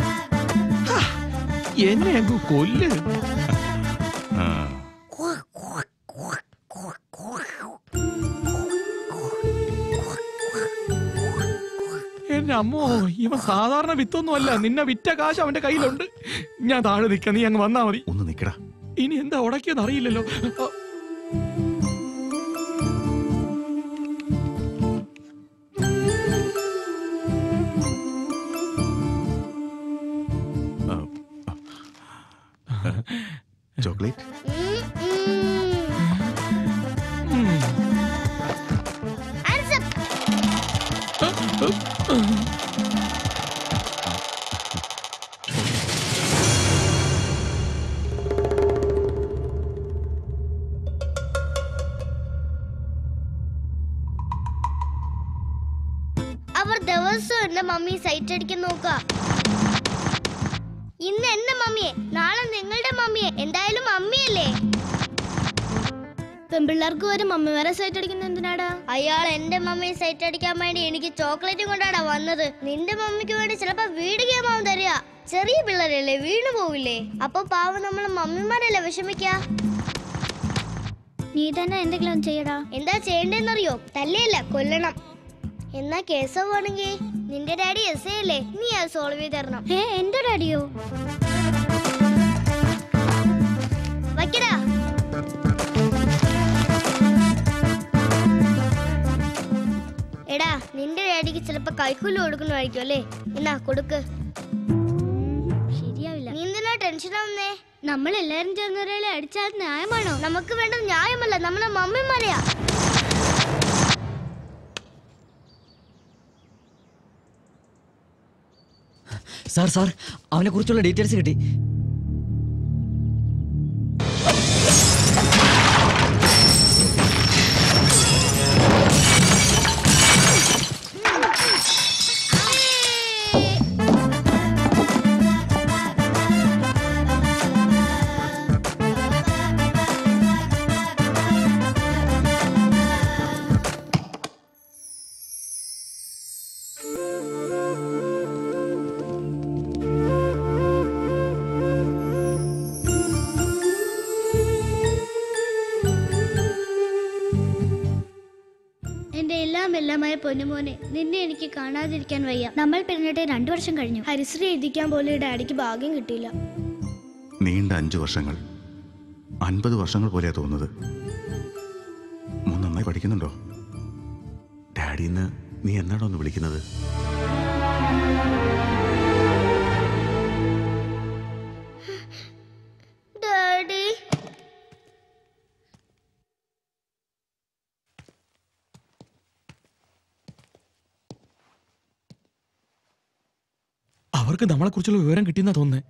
എന്നെ അങ്ങ് കൊല്ല് ആ. എന്റെ അമ്മോ ഇവൻ സാധാരണ വിത്തൊന്നും അല്ല നിന്നെ വിറ്റ കാശ് അവന്റെ കയ്യിലുണ്ട് ഞാൻ താഴെ നിക്ക നീ അങ്ങ് വന്നാ മതി ഒന്ന് നിക്കടാ ഇനി എന്താ ഉടക്കിയെന്ന് അറിയില്ലല്ലോ ആ, ചോക്ലേറ്റ് Hands up. അവർ ദിവസവും എന്റെ മമ്മി സൈറ്റ് അടിക്കാൻ നോക്കുക ഇന്ന് എന്റെ മമ്മിയെ നാളെ നിങ്ങളുടെ മമ്മിയെ എന്തായാലും മമ്മിയല്ലേ പെൺപിള്ളേർക്ക് വരെ മമ്മിമാരെ സൈറ്റ് അടിക്കുന്ന എന്തിനാടാ അയാൾ എന്റെ മമ്മിയെ സൈറ്റ് അടിക്കാൻ വേണ്ടി എനിക്ക് ചോക്ലേറ്റും കൊണ്ടാടാ വന്നത് നിന്റെ മമ്മിക്ക് വേണ്ടി ചിലപ്പോ വീട് ഗെയിമാവും തരിക ചെറിയ പിള്ളേരല്ലേ വീണു പോവില്ലേ അപ്പൊ പാവം നമ്മളെ മമ്മിമാരല്ലേ വിഷമിക്ക നീ തന്നെ എന്തെങ്കിലും ചെയ്യടാ എന്താ ചെയ്യണ്ടെന്നറിയോ തല്ലിയല്ല കൊല്ലണം എന്നാ കേസാവുകയാണെങ്കിൽ നിന്റെ ഡാഡി എസ് ഐ അല്ലേ നീ അത് സോൾവ് ചെയ്ത് തരണം ഏ എന്റെ ഡാഡിയോ വയ്ക്കടാ എടാ നിന്റെ ഡാഡിക്ക് ചിലപ്പോ കൈക്കൂലി കൊടുക്കണമായിരിക്കും അല്ലേ എന്നാ കൊടുക്ക് ശരിയാവില്ല നീ എന്തിനാ ടെൻഷൻ ആവുന്നേ നമ്മൾ എല്ലാരും ചേർന്നൊരാളെ അടിച്ചാൽ ന്യായമാണോ നമുക്ക് വേണ്ടത് ന്യായമല്ല നമ്മളെ മമ്മിമാരെയാ സാർ സാർ അവനെ കുറിച്ചുള്ള ഡീറ്റെയിൽസ് കിട്ടി എന്റെ എല്ലാം എല്ലാമായ പൊന്നുമോനെ നിന്നെ എനിക്ക് കാണാതിരിക്കാൻ വയ്യ നമ്മൾ പിരിഞ്ഞിട്ട് രണ്ടു വർഷം കഴിഞ്ഞു ഹരിശ്രീ എഴുതിക്കാൻ പോലും ഡാഡിക്ക് ഭാഗ്യം കിട്ടിയില്ല നീണ്ട അഞ്ചു വർഷങ്ങൾ അൻപത് വർഷങ്ങൾ പോലെയാ തോന്നുന്നത് മോൻ നന്നായി പഠിക്കുന്നുണ്ടോ ഡാഡിന്ന് നീ എന്നാണോ ഒന്ന് വിളിക്കുന്നത് ഡാഡി അവർക്ക് നമ്മളെ കുറിച്ചുള്ള വിവരം കിട്ടിയെന്നാ തോന്നുന്നേ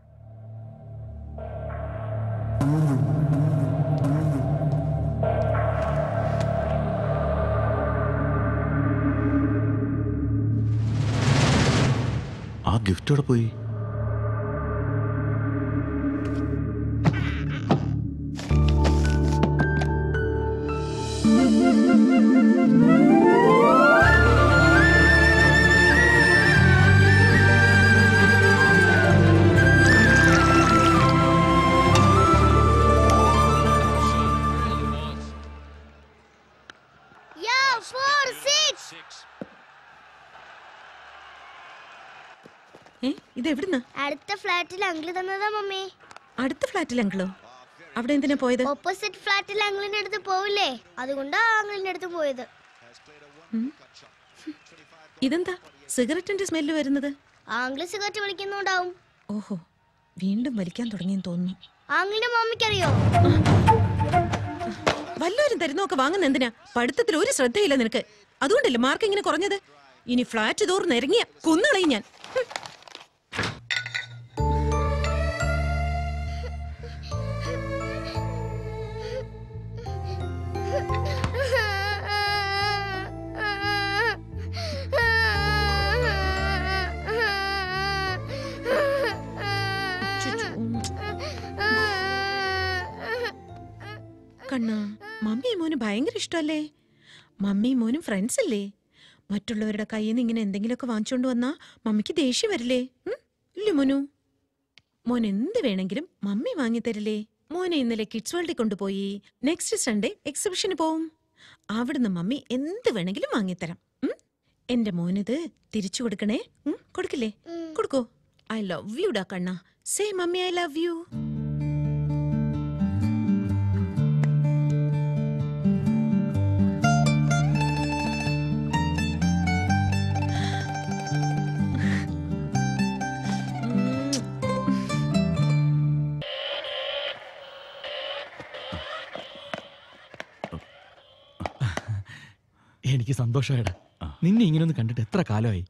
ആ ഗിഫ്റ്റ് എവിടെ പോയി Yeah, four, six. ഏ ഇത് എവിടുന്ന് അടുത്ത ഫ്ലാറ്റിൽ അങ്കിള് തന്നതാ മമ്മി അടുത്ത ഫ്ലാറ്റിൽ അങ്കിളോ അവിടെ എന്തിനാ പോയത് ഓപ്പോസിറ്റ് ഫ്ലാറ്റിൽ അങ്കിളിന്റെ അടുത്ത് പോവില്ലേ അതുകൊണ്ടാ അങ്കിളിന്റെ അടുത്ത് പോയത് ഇതെന്താ സിഗരറ്റിന്റെ സ്മെല്ല് വരുന്നത് ആ അങ്കിള് സിഗരറ്റ് വലിക്കുന്നുണ്ടാവും ഓഹോ വീണ്ടും വലിക്കാൻ തുടങ്ങിയെന്ന് തോന്നുന്നു ആങ്ങളുടെ മമ്മിക്കറിയോ വല്ലവരും തരുന്നൊക്കെ വാങ്ങുന്ന എന്തിനാ പഠിത്തത്തിൽ ഒരു ശ്രദ്ധയില്ല നിനക്ക് അതുകൊണ്ടല്ലേ മാർക്ക് ഇങ്ങനെ കുറഞ്ഞത് ഇനി ഫ്ലാറ്റ് തോർന്ന് ഇറങ്ങിയ കുന്നളയും ഞാൻ ഹും. കണ്ണാ മമ്മിയും മോനും ഭയങ്കര ഇഷ്ടമല്ലേ മമ്മിയും മോനും ഫ്രണ്ട്സ് അല്ലേ മറ്റുള്ളവരുടെ കയ്യിൽ നിന്ന് ഇങ്ങനെ എന്തെങ്കിലുമൊക്കെ വാങ്ങിച്ചോണ്ട് വന്നാ മമ്മിക്ക് ദേഷ്യം വരില്ലേ ഉം? ഇല്ലേ മോനു മോൻ എന്ത് വേണമെങ്കിലും മമ്മി വാങ്ങിത്തരില്ലേ മോനെ ഇന്നലെ കിഡ്സ് വേൾഡിൽ കൊണ്ടുപോയി നെക്സ്റ്റ് സൺഡേ എക്സിബിഷന് പോവും അവിടുന്ന് മമ്മി എന്ത് വേണമെങ്കിലും വാങ്ങിത്തരാം ഉം? എന്റെ മോനിത് തിരിച്ചു കൊടുക്കണേ ഉം? കൊടുക്കില്ലേ കൊടുക്കോ ഐ ലവ് യു ഡാ കണ്ണ say mummy I love you എനിക്ക് സന്തോഷമായിടാ നിന്നെ ഇങ്ങനെയൊന്ന് കണ്ടിട്ട് എത്ര കാലമായി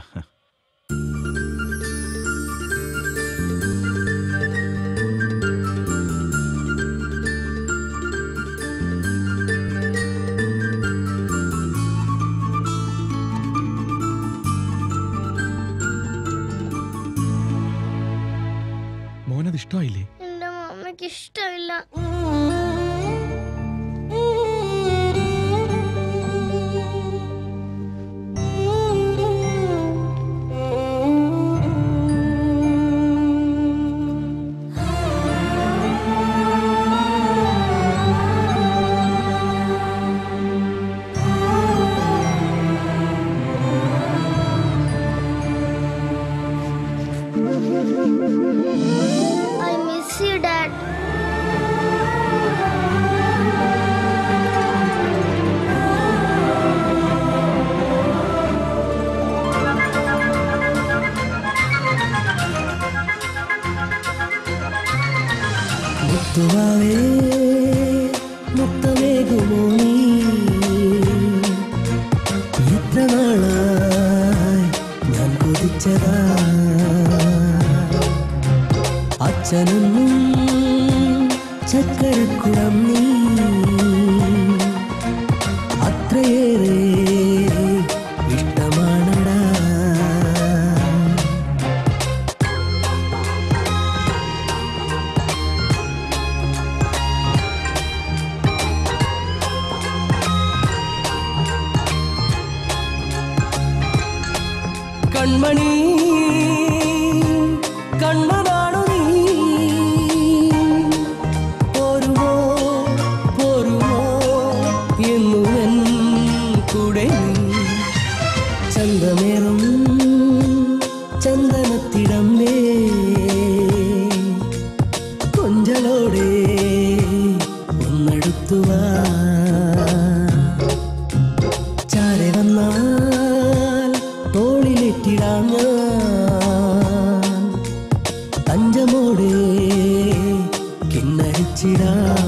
മോനത് ഇഷ്ടമായില്ലേ എന്റെ മമ്മിക്ക് ഇഷ്ടമില്ല I miss you, Dad. മുത്തുവാവേ മുത്തമേകുമോ നീ എത്ര നാളായി ഞാൻ കൊതിച്ചതാ അച്ഛനൊന്നും ചക്കരക്കുടം നീ അത്രയേറെ ഇഷ്ടമാണടാ കൺമണി കണ്ണനാണു നീ പോരുമോ പോരുമോ എന്നുവൻ കൂടെ നീ ചന്തമേറും ചന്ദനത്തിടമ്പേ കൊഞ്ചലോടെ ഒന്നെടുത്തുവാ ചാരെ വന്നാൽ തോളിലിട്ടിടാം ഞാൻ തഞ്ചമോടെ കിന്നരിച്ചിടാം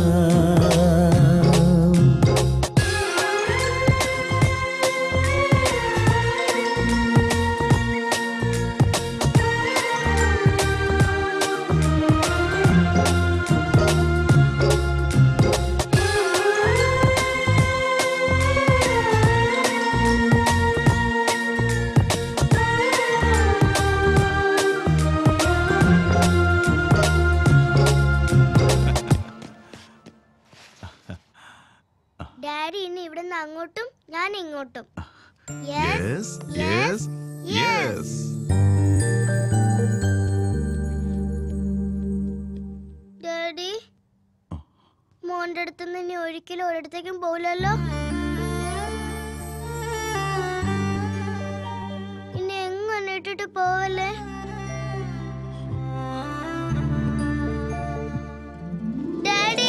ഡാഡി ഇനി ഇവിടുന്ന് അങ്ങോട്ടും ഞാൻ ഇങ്ങോട്ടും യെസ് യെസ് യെസ് ഡാഡി മോന്റെ അടുത്തുനിന്ന് ഇനി ഒരിക്കലും ഒരിടത്തേക്കും പോവില്ലല്ലോ ഇനി എങ്ങനെ ഇട്ടിട്ട് പോവല്ലേ ഡാഡി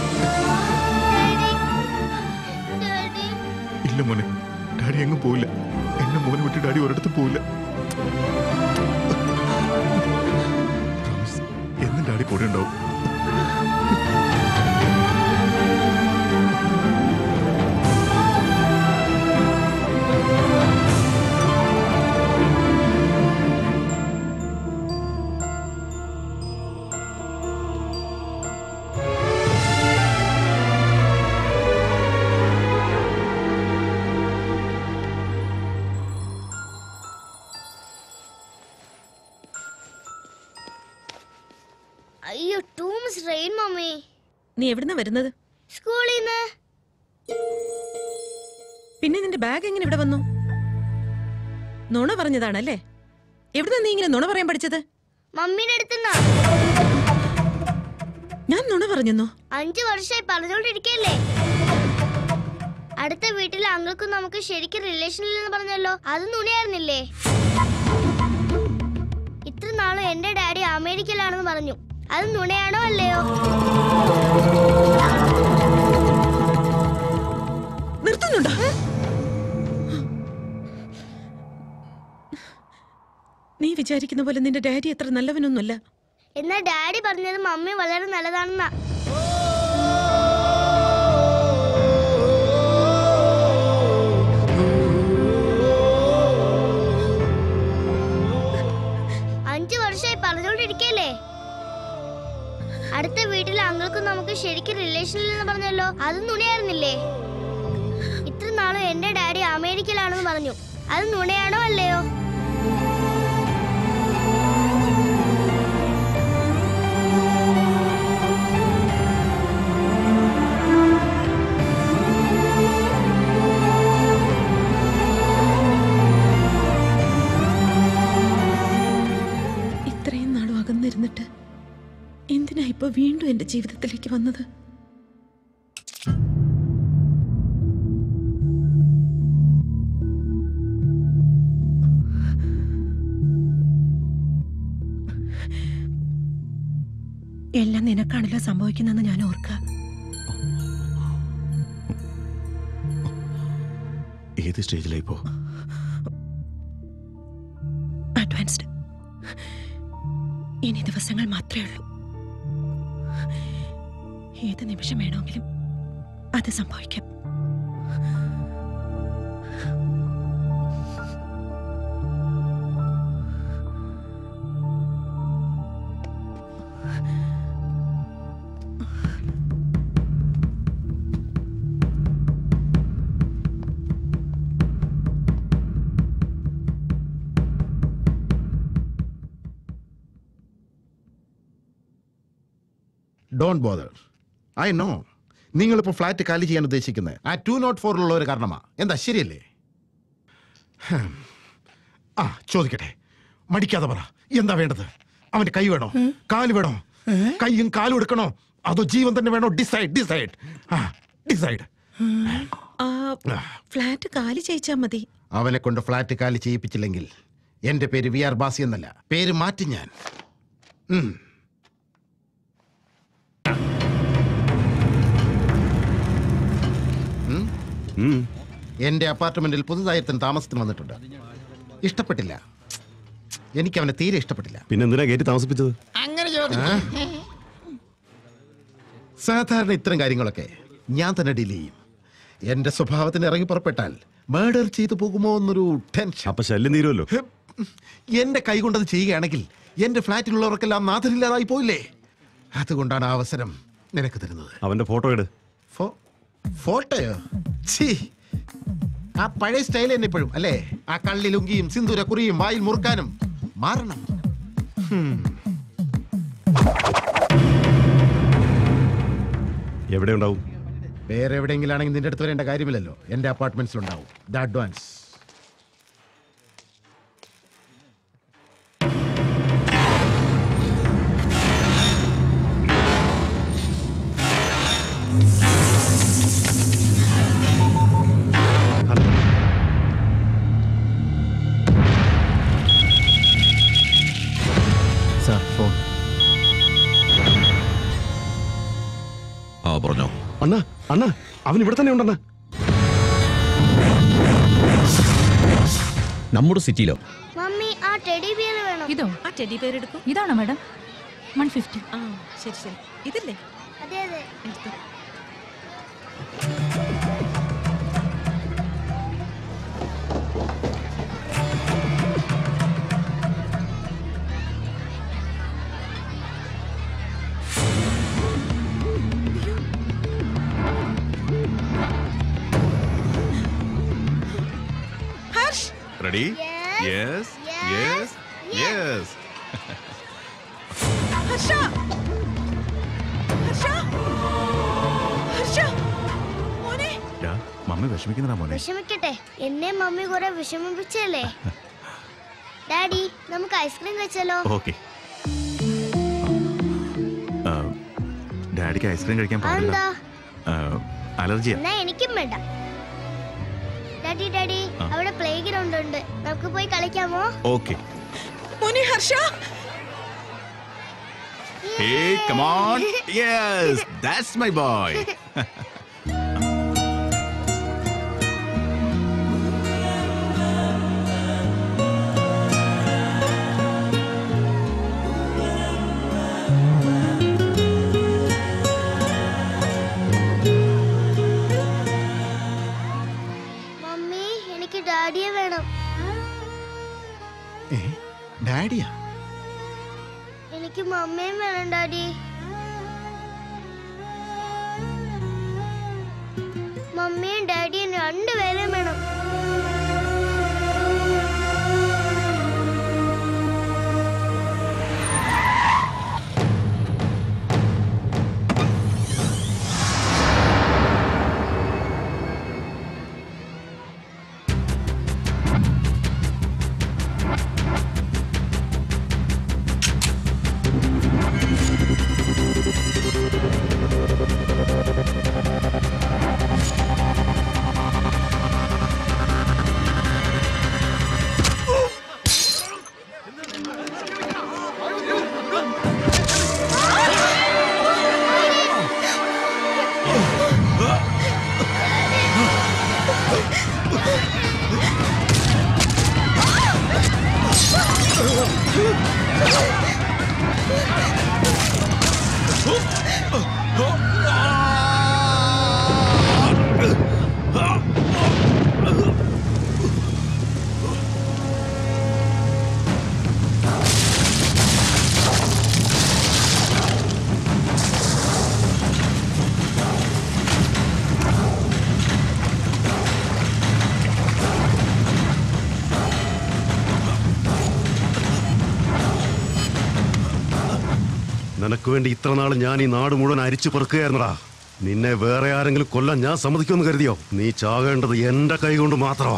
ഡാഡി ഇല്ല മോനെ ഡാഡി എങ്ങും പോവില്ല എന്നെ മോനെ വിട്ട് ഡാഡി ഒരിടത്തും പോവില്ല എന്റെ കൂടെ ഉണ്ടാവും അയ്യോ ടൂ മച്ച് റെയിൻ മമ്മി നീ എവിടുന്നാ വരുന്നത് സ്കൂളിൽ നിന്ന് പിന്നെ നിന്റെ ബാഗ് എങ്ങനെ ഇവിടെ വന്നു നുണ പറഞ്ഞതാണല്ലേ എവിടുന്നാ നീ ഇങ്ങനെ നുണ പറയാൻ പഠിച്ചത് മമ്മീന്റെ അടുത്തുനിന്നാ ഞാൻ നുണ പറഞ്ഞെന്നോ അഞ്ചു വർഷമായി പറഞ്ഞോണ്ടിരിക്കല്ലേ അടുത്ത വീട്ടിലെ അങ്കിൾക്കും നമുക്ക് ശരിക്കും റിലേഷൻ ഇല്ലെന്ന് പറഞ്ഞല്ലോ അത് നുണയായിരുന്നില്ലേ ഇത്ര നാളും എന്റെ ഡാഡി അമേരിക്കയിലാണെന്ന് പറഞ്ഞു അത് നുണയാണോ അല്ലയോ നിർത്തുന്നുണ്ടോ നീ വിചാരിക്കുന്ന പോലെ നിന്റെ ഡാഡി അത്ര നല്ലവനൊന്നുമല്ല എന്നാ ഡാഡി പറഞ്ഞത് മമ്മി വളരെ നല്ലതാണെന്നാ അഞ്ചു വർഷമായി പറഞ്ഞോണ്ടിരിക്കല്ലേ അടുത്ത വീട്ടിലെ അങ്കിൾക്കും നമുക്ക് ശരിക്കും റിലേഷൻ ഇല്ലെന്ന് പറഞ്ഞല്ലോ അത് നുണയായിരുന്നില്ലേ ഇത്ര നാളും എന്റെ ഡാഡി അമേരിക്കയിലാണെന്ന് പറഞ്ഞു അത് നുണയാണോ അല്ലയോ ഇത്രയും നാളും അകന്നിരുന്നിട്ട് എന്തിനാ ഇപ്പൊ വീണ്ടും എന്റെ ജീവിതത്തിലേക്ക് വന്നത് എല്ലാം നിനക്കാണല്ലോ സംഭവിക്കുന്നതെന്ന് ഞാൻ ഓർക്കുക ഏത് സ്റ്റേജിലായി ഇപ്പോ അഡ്വാൻസ്ഡ് ഇനി ദിവസങ്ങൾ മാത്രമേ ഉള്ളൂ ഏത് നിമിഷം വേണമെങ്കിലും അത് സംഭവിക്കാം ഡോണ്ട് ബോദർ ഐ നോ നിങ്ങളിപ്പോൾ ഫ്ലാറ്റ് കാലി ചെയ്യാൻ ഉദ്ദേശിക്കുന്നത് ആ ടു നോട്ട് ഫോറിലുള്ള ഒരു കാരണമാ എന്താ ശരിയല്ലേ ഹും. ആ ചോദിക്കട്ടെ മടിക്കാതെ പറ എന്താ വേണ്ടത് അവന്റെ കൈ വേണോ കാല് വേണോ കൈയും കാലും എടുക്കണോ അതോ ജീവൻ തന്നെ വേണോ ഡിസൈഡ് ഡിസൈഡ് ആ ഡിസൈഡ് ആ ഫ്ലാറ്റ് കാലി ചെയ്യിച്ചാ മതി അവനെ കൊണ്ട് ഫ്ലാറ്റ് കാലി ചെയ്യിപ്പിച്ചില്ലെങ്കിൽ എന്റെ പേര് വി ആർ ബാസി എന്നല്ല പേര് മാറ്റി ഞാൻ ഉം. ഉം? എന്റെ അപ്പാർട്ട്മെന്റിൽ പുതുതായി താമസത്തിന് വന്നിട്ടുണ്ട് ഇഷ്ടപ്പെട്ടില്ല എനിക്ക് അവനെ തീരെ ഇഷ്ടപ്പെട്ടില്ല പിന്നെ എന്തിനാ കയറ്റി താമസിപ്പിച്ചത് അങ്ങനെ ആ? ചോദിക്കും സാധാരണ ഇത്തരം കാര്യങ്ങളൊക്കെ ഞാൻ തന്നെ ഡീൽ ചെയ്യും എന്റെ സ്വഭാവത്തിന് ഇറങ്ങി പുറപ്പെട്ടാൽ മർഡർ ചെയ്തു പോകുമോ എന്നൊരു ടെൻഷൻ അപ്പൊ ശല്യം തീരുമല്ലോ എന്റെ കൈ കൊണ്ടത് ചെയ്യുകയാണെങ്കിൽ എന്റെ ഫ്ലാറ്റിലുള്ളവർക്കെല്ലാം നാഥനില്ലാതായി പോയില്ലേ അതുകൊണ്ടാണ് ആ അവസരം നിനക്ക് തരുന്നത് അവന്റെ ഫോട്ടോ എടു ഫോ- ഫോട്ടോയോ ഛീ ആ പഴയ സ്റ്റൈൽ തന്നെ ഇപ്പോഴും അല്ലേ ആ കള്ളി ലുങ്കിയും സിന്ദൂര കുറിയും വായിൽ മുറുക്കാനും മാറണം ഹും. എവിടെ ഉണ്ടാവും വേറെ എവിടെയെങ്കിലും ആണെങ്കിൽ നിന്റെ അടുത്ത് വരേണ്ട കാര്യമില്ലല്ലോ എന്റെ അപ്പാർട്ട്മെന്റ്സിലുണ്ടാവും ദ അഡ്വാൻസ് സാർ ഫോൺ ആ പറഞ്ഞോ അണ്ണ അണ്ണ അവൻ ഇവിടെ തന്നെ ഉണ്ടെണ്ണ നമ്മുടെ സിറ്റിയിലോ മമ്മി ആ ടെഡി ബിയർ വേണം ഇതോ ആ ടെഡി പേരെടുക്കും ഇതാണോ മാഡം വൺ ഫിഫ്റ്റി ആ ശരി ശരി ഇതല്ലേ അതെ അതെ എടുത്തോ Harsh ready yes yes yes Harsha Harsha Harsha മോനെ മമ്മി വിഷമിക്കുന്നതാ മോനെ വിഷമിക്കട്ടെ എന്നെ മമ്മി കുറെ വിഷമിപ്പിച്ചല്ലേ ഡാഡി നമുക്ക് ഐസ്ക്രീം കഴിച്ചാലോ ഓക്കെ ഡാഡിക്ക് ഐസ്ക്രീം കഴിക്കാൻ പാടില്ല അതെന്താ അലർജിയാ എന്നാ എനിക്കും വേണ്ട ഡാഡി ഡാഡി ആ. അവിടെ പ്ലേ ഗ്രൗണ്ട് ഉണ്ട് നമുക്ക് പോയി കളിക്കാമോ ഓക്കെ മോനെ Harsha hey come on yes that's my boy mummy എനിക്ക് ഡാഡിയെ വേണം ഡാഡിയാ എനിക്ക് മമ്മിയും വേണം ഡാഡി മമ്മിയും ഡാഡിയും രണ്ടുപേരും വേണം നിനക്ക് വേണ്ടി ഇത്ര നാൾ ഞാൻ ഈ നാട് മുഴുവൻ അരിച്ചു പെറുക്കുകയായിരുന്നടാ നിന്നെ വേറെ ആരെങ്കിലും കൊല്ലാൻ ഞാൻ സമ്മതിക്കുമെന്ന് കരുതിയോ നീ ചാകേണ്ടത് എന്റെ കൈ കൊണ്ട് മാത്രമാ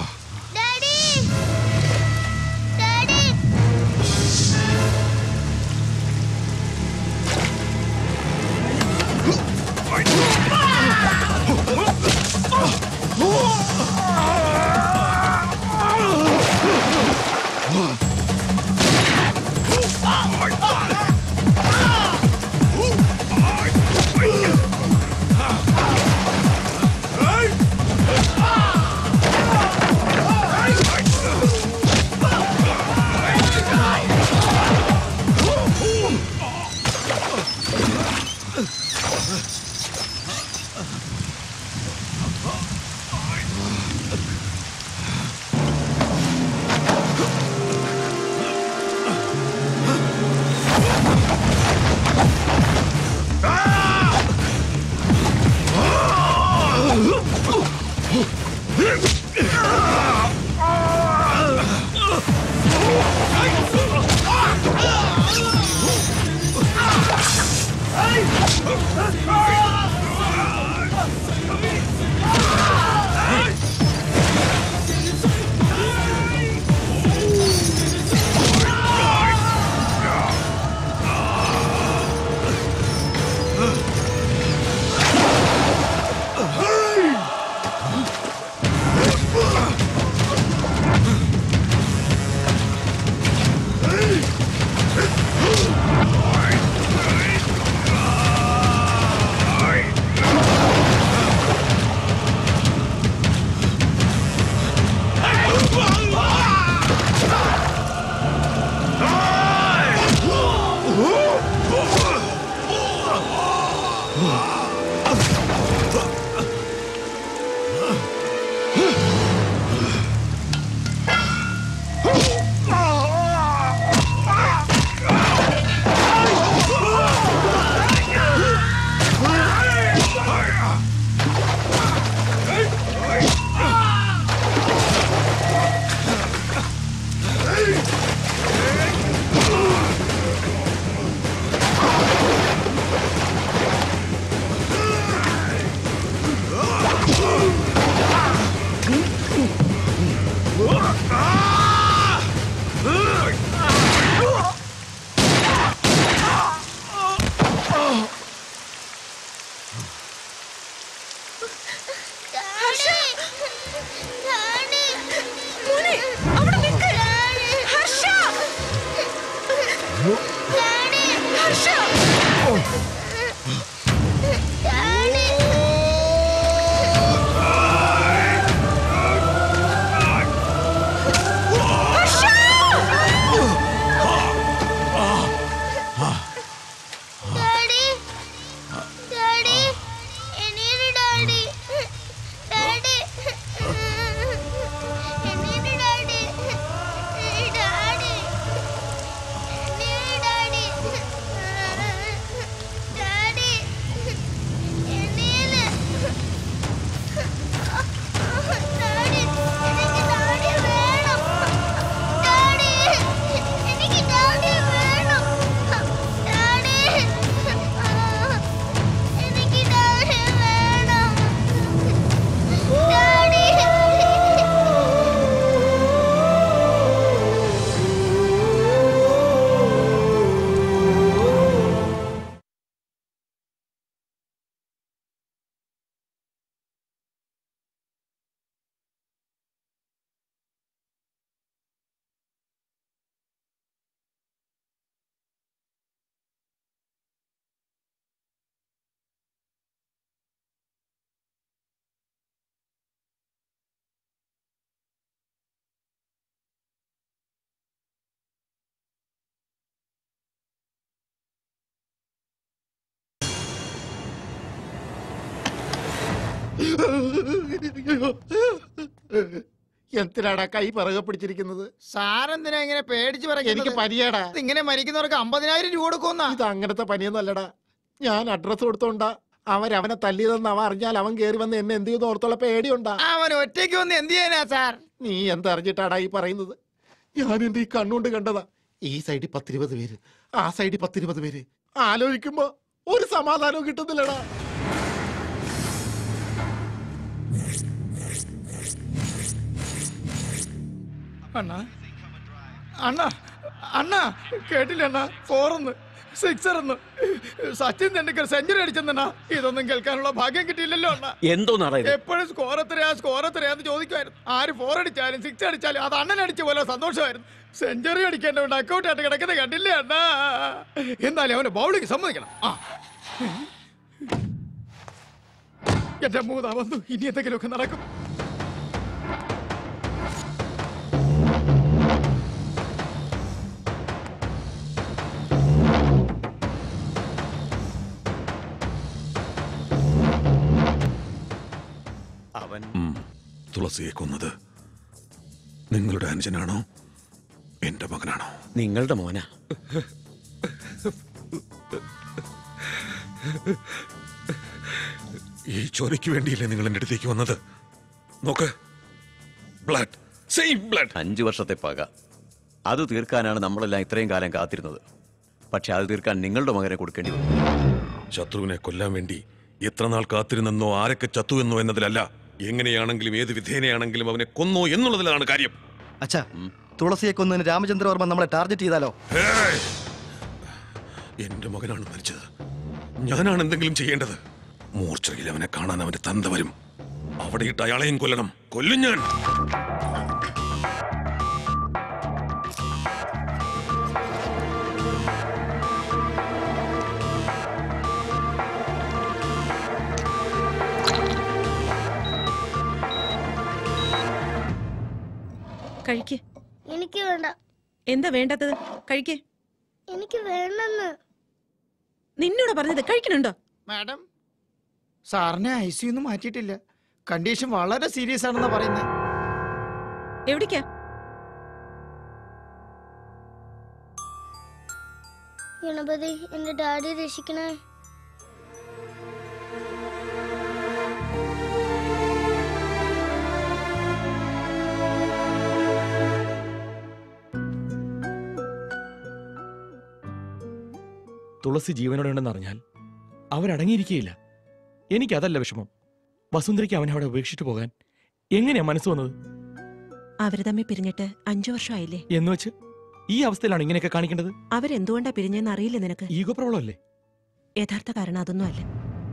Ah! ഹർഷ! മോനെ, അവിടെ നിൽക്ക്. ഹർഷ! ഹർഷ! ഹർഷ! ഡാഡി ഡാഡി എണീര് ഡാഡി ഡാഡി എണീര് ഡാഡി ഡാഡി എണീര് ഡാഡി ഡാഡി എണീര് ഡാഡി എനിക്ക് ഡാഡി വേണം ഡാഡി എനിക്ക് ഡാഡി വേണം ഡാഡി എനിക്ക് ഡാഡി വേണം ഡാഡി എന്തിനാടാ കൈ പിറകെ പിടിച്ചിരിക്കുന്നത് സാറെന്തിനാ ഇങ്ങനെ പേടിച്ച് പറയുന്നത് എനിക്ക് പനിയാടാ ഇങ്ങനെ മരിക്കുന്നവർക്ക് അമ്പതിനായിരം രൂപ കൊടുക്കുന്ന ഇത് അങ്ങനത്തെ പനിയൊന്നും അല്ലടാ ഞാൻ അഡ്രസ് കൊടുത്തോണ്ടാ അവരവനെ തല്ലിയതെന്ന് അവൻ അറിഞ്ഞാൽ അവൻ കേറി വന്ന് എന്നെ എന്ത് ചെയ്യുന്ന ഓർത്തുള്ള പേടിയുണ്ടാ അവൻ ഒറ്റയ്ക്ക് വന്ന് എന്ത് ചെയ്യാനാ സാർ നീ എന്തറിഞ്ഞിട്ടാടാ ഈ പറയുന്നത് ഞാൻ എന്റെ ഈ കണ്ണുകൊണ്ട് കണ്ടതാ ഈ സൈഡിൽ പത്തിരുപത് പേര് ആ സൈഡിൽ പത്തിരുപത് പേര് ആലോചിക്കുമ്പോ ഒരു സമാധാനവും കിട്ടുന്നില്ലടാ അണ്ണാ അണ്ണാ അണ്ണാ കേട്ടില്ല അണ്ണാ ഫോറന്ന് സിക്സർ എന്ന് സച്ചിൻ തെണ്ടുക്കർ സെഞ്ചുറി അടിച്ചെന്നാ ഇതൊന്നും കേൾക്കാനുള്ള ഭാഗ്യം കിട്ടിയില്ലല്ലോ അണ്ണാ എന്തോന്നാടാ ഇത് എപ്പോഴും സ്കോർ എത്രയാ സ്കോർ എത്രയാന്ന് ചോദിക്കുമായിരുന്നു ആര് ഫോർ അടിച്ചാലും സിക്സ് അടിച്ചാലും അത് അണ്ണൻ അടിച്ച പോലെ സന്തോഷമായിരുന്നു സെഞ്ചുറി അടിക്കേണ്ടവൻ അക്കൗട്ട് ആയിട്ട് കിടക്കുന്നത് കണ്ടില്ലേ അണ്ണാ എന്നാലും അവന് ബൗളിംഗ് സമ്മതിക്കണം ആ എന്റെ മൂതാ വന്നു ഇനി എന്തെങ്കിലുമൊക്കെ നടക്കും അവൻ തുളസിയെ കൊന്നത് നിങ്ങളുടെ അനുജനാണോ എന്റെ മകനാണോ നിങ്ങളുടെ മോനാ ഈ ചോരയ്ക്ക് വേണ്ടിയില്ലേ നിങ്ങൾ എന്റെ അടുത്തേക്ക് വന്നത് നോക്ക് ബ്ലഡ് സെയിം ബ്ലഡ് അഞ്ചു വർഷത്തെ പക അത് തീർക്കാനാണ് നമ്മളെല്ലാം ഇത്രയും കാലം കാത്തിരുന്നത് പക്ഷെ അത് തീർക്കാൻ നിങ്ങളുടെ മകനെ കൊടുക്കേണ്ടി വന്നു ശത്രുവിനെ കൊല്ലാൻ വേണ്ടി എത്ര നാൾ കാത്തിരുന്നെന്നോ ആരൊക്കെ ചത്തുവെന്നോ എന്നതിലല്ല എങ്ങനെയാണെങ്കിലും ഏത് വിധേനയാണെങ്കിലും അവനെ കൊന്നോ എന്നുള്ളതിലാണ് കാര്യം അച്ഛാ തുളസിയെ കൊന്നതിന് രാമചന്ദ്രവർമ്മ നമ്മളെ ടാർഗറ്റ് ചെയ്താലോ ഹേയ്! എന്റെ മകനാണ് മരിച്ചത് ഞാനാണ് എന്തെങ്കിലും ചെയ്യേണ്ടത് മൂർച്ചയിൽ അവനെ കാണാൻ അവന്റെ തന്ത വരും അവിടെ ഇട്ട് അയാളെയും കൊല്ലണം കൊല്ലും ഞാൻ കഴിക്ക് എനിക്ക് വേണ്ട എന്താ വേണ്ടാത്തത് കഴിക്ക് എനിക്ക് വേണ്ടെന്ന് നിന്നോട് പറഞ്ഞത് കഴിക്കണുണ്ടോ മാഡം സാറിനെ ഐ സി ഒന്നും മാറ്റിയിട്ടില്ല കണ്ടീഷൻ വളരെ സീരിയസ് ആണെന്നാ പറയുന്നത് എവിടേക്കാ ഗണപതി എന്റെ ഡാഡി രക്ഷിക്കണേ തുളസി ജീവനോടെ ഉണ്ടെന്ന് അറിഞ്ഞാൽ അവരടങ്ങിയിരിക്കുകയില്ല എനിക്കതല്ല വിഷമം വസുന്ധരയ്ക്ക് അവനെ അവിടെ ഉപേക്ഷിച്ചു പോകാൻ എങ്ങനെയാ മനസ്സ് വന്നത് അവര് തമ്മിൽ പിരിഞ്ഞിട്ട് അഞ്ചു വർഷമായില്ലേ എന്ന് വെച്ച് ഈ അവസ്ഥയിലാണ് ഇങ്ങനെയൊക്കെ കാണിക്കേണ്ടത് അവരെന്തുകൊണ്ടാ പിരിഞ്ഞെന്ന് അറിയില്ല നിനക്ക് ഈഗോ പ്രോബ്ലം അല്ലേ യഥാർത്ഥ കാരണം അതൊന്നും അല്ല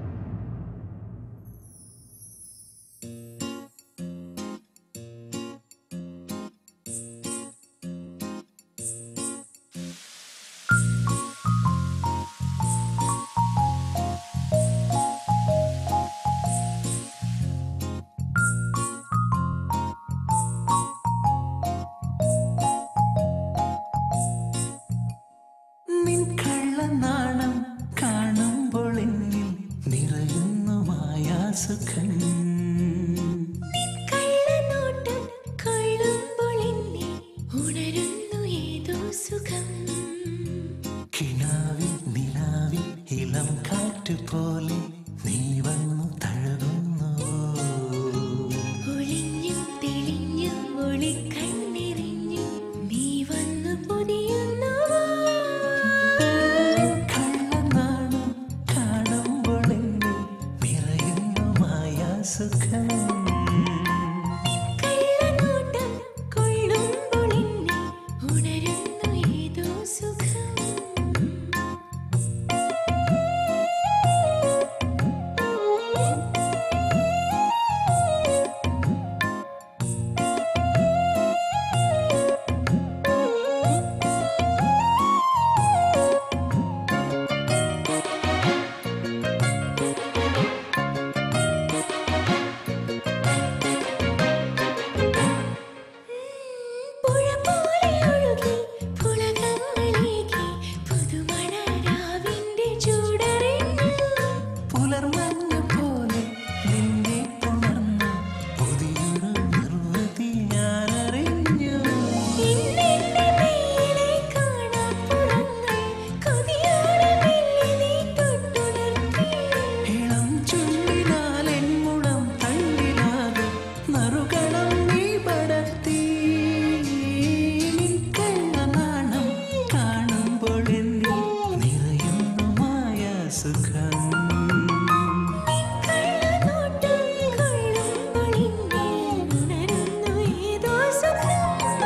നിൻ കള്ളനാണം കാണുമ്പോൾ എന്നിൽ നിറയുന്നു മായാസുഖം കള്ളനോട്ടം കൊള്ളുമ്പോൾ എന്നെ ഉണരുന്നു ഏതോ സുഖം കിനാവിൽ നിലാവിൽ ഇളം കാറ്റ് പോലെ നീ വന്നു തഴുകുന്നു ഒളിഞ്ഞും തെളിഞ്ഞും ഒളിക്കണ്ണെറിഞ്ഞും നീ വന്നു പൊതിയുന്നുവോ കള്ളനാണം കാണുമ്പോൾ എന്നിൽ നിറയുന്നു മായാസുഖം കള്ളനോട്ടം കൊള്ളുമ്പോൾ എന്നെ ഉണരുന്നു ഏതോ സുഖം പുഴ പോലെ ഒഴുകി പുളകങ്ങളേകി പുതുമണരാവിന്റെ ചൂടറിഞ്ഞു പുലർമഞ്ഞ പോലെ നിന്നെ പുണർന്ന പുതിയൊരു നിർവൃതി ഞാനറിഞ്ഞു ഇന്നെന്റെ മേലെ കാണാപ്പുറങ്ങൾ കൊതിയോടെ മെല്ലെ നീ തൊട്ടുണർത്തി ഇളം ചുണ്ടിനാൽ എൻ മുളം തള്ളിലാകെ നറുകണം നീ പടർത്തി നിൻ കള്ളനാണം കാണുമ്പോൾ എന്നിൽ നിറയുന്നു മായാസുഖം കള്ളനോട്ടം കൊള്ളുമ്പോൾ എന്നെ ഉണരുന്നു ഏതോ സുഖം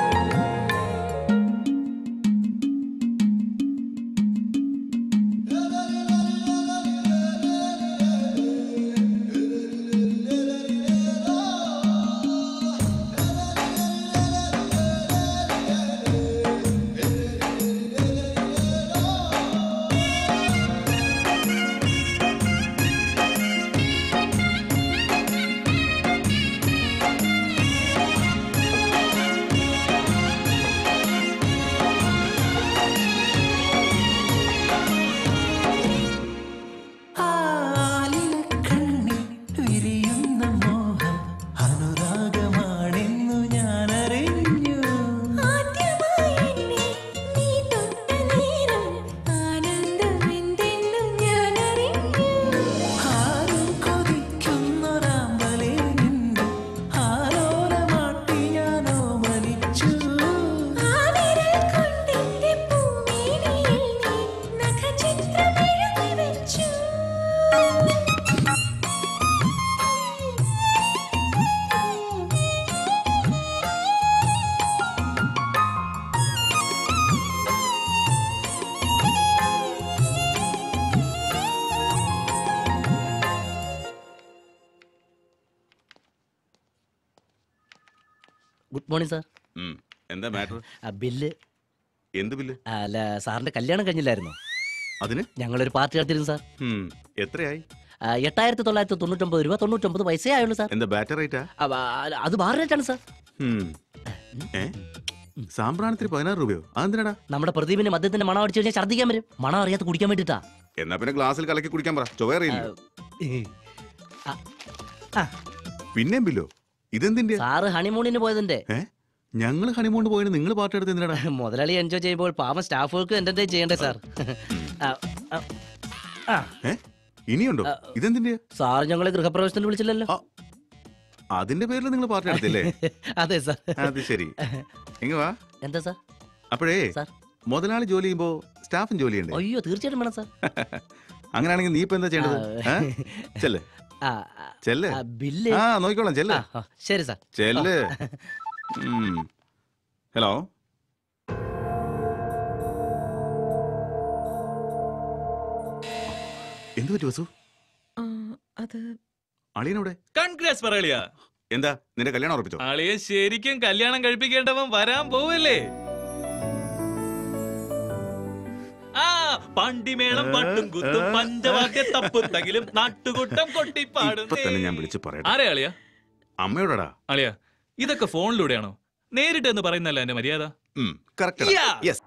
ആലിലക്കണ്ണിൽ വിരിയുന്ന മോഹം അനുരാഗമാണെന്നു ഞാനറിഞ്ഞു ആദ്യമായി എന്നെ നീ തൊട്ട നേരം ആനന്ദമെന്തെന്നു ഞാനറിഞ്ഞു ആരും കൊതിക്കുന്നൊരാമ്പലേ നിന്നു ആലോലമാട്ടി ഞാനോ മരിച്ചു ആ വിരൽ കൊണ്ടെന്റെ പൂമേനിയിൽ നീ നഖചിത്രമെഴുതി വെച്ചു ഗുഡ് മോർണിംഗ് സാർ ഉം. എന്താ മാറ്റർ ബില്ല് എന്ത് ബില്ല് അല്ല സാറിന്റെ കല്യാണം കഴിഞ്ഞില്ലായിരുന്നു അതിന് ഞങ്ങളൊരു പാർട്ടി നടത്തിയിരുന്നു സാർ ഉം. എത്രയായി ആ, എട്ടായിരത്തി തൊള്ളായിരത്തി തൊണ്ണൂറ്റൊമ്പത് രൂപ തൊണ്ണൂറ്റൊമ്പത് പൈസയേ ആയുള്ളൂ സാർ എന്താ ബാറ്റർ റേറ്റാ അവ, അത് ബാർ റേറ്റാണ് സാർ ഉം. ഏ സാമ്പ്രാണത്തിന് പതിനാറ് രൂപയോ അതെന്തിനാടാ നമ്മുടെ പ്രദീപിന് മദ്യത്തിന്റെ മണം അടിച്ചു കഴിഞ്ഞാൽ ഛർദ്ദിക്കാൻ വരും മണം അറിയാതെ കുടിക്കാൻ വേണ്ടിട്ടാ എന്നാ പിന്നെ ഗ്ലാസ്സിൽ കലക്കി കുടിക്കാൻ പറ ചൊവ്വേറിയില്ലോ പിന്നെയും ബില്ലോ ഇതെന്തിന്റെ സാറ് ഹണിമൂണിന് പോയതിന്റെ ഏ ഞങ്ങൾ ഹണിമൂണ്ട് പോയിട്ട് നിങ്ങൾ പാട്ട് എടുത്ത് എന്തിനാടാ മുതലാളി എൻജോയ് ചെയ്യുമ്പോൾ പാവം സ്റ്റാഫുകൾക്ക് എന്റർടൈൻ ചെയ്യണ്ടേ സാർ ആ, ആ, ആ. ഏ ഇനിയുണ്ടോ ഇതെന്തിന്റെ സാർ ഞങ്ങളെ ഗൃഹപ്രവേശനത്തിന് വിളിച്ചില്ലല്ലോ അതിന്റെ പേരിൽ നിങ്ങൾ പാട്ട് എടുത്തില്ലേ അതെ സാർ അത് ശരി എങ്ങ വാ എന്താ സാർ അപ്പോഴേ സാർ. മുതലാളി ജോലി ചെയ്യുമ്പോ സ്റ്റാഫും ജോലി ചെയ്യണ്ടേ അയ്യോ തീർച്ചയായിട്ടും വേണം സാർ അങ്ങനെയാണെങ്കിൽ നീ ഇപ്പൊ എന്താ ചെയ്യേണ്ടത് ഏ? ചെല്ല് ആ, ചെല്ല് ആ, ബില്ല് ആ നോക്കിക്കോളാം ചെല്ല് ആ, ആ, ശരി സാർ ചെല്ല് ഉം. ഹലോ എന്ത് പറ്റി വസു ആ, അത് അളിയനോടെ കൺഗ്രാസ് പറയളിയാ എന്താ നിന്റെ കല്യാണം ഉറപ്പിച്ചോ അളിയെ ശരിക്കും കല്യാണം കഴിപ്പിക്കേണ്ടവൻ വരാൻ പോവല്ലേ ആ പണ്ടിമേളം പട്ടും കുത്തും പഞ്ചവാദ്യ തപ്പും തകിലും നാട്ടുകൂട്ടം കൊട്ടിപ്പാടും ഇപ്പൊ തന്നെ ഞാൻ വിളിച്ച് പറയട്ടെ ആരെ അളിയ അമ്മയോടാടാ അളിയ ഇതൊക്കെ ഫോണിലൂടെയാണോ നേരിട്ട് എന്ന് പറയുന്നല്ല എന്റെ മര്യാദ കറക്റ്റ് Yeah. യെസ്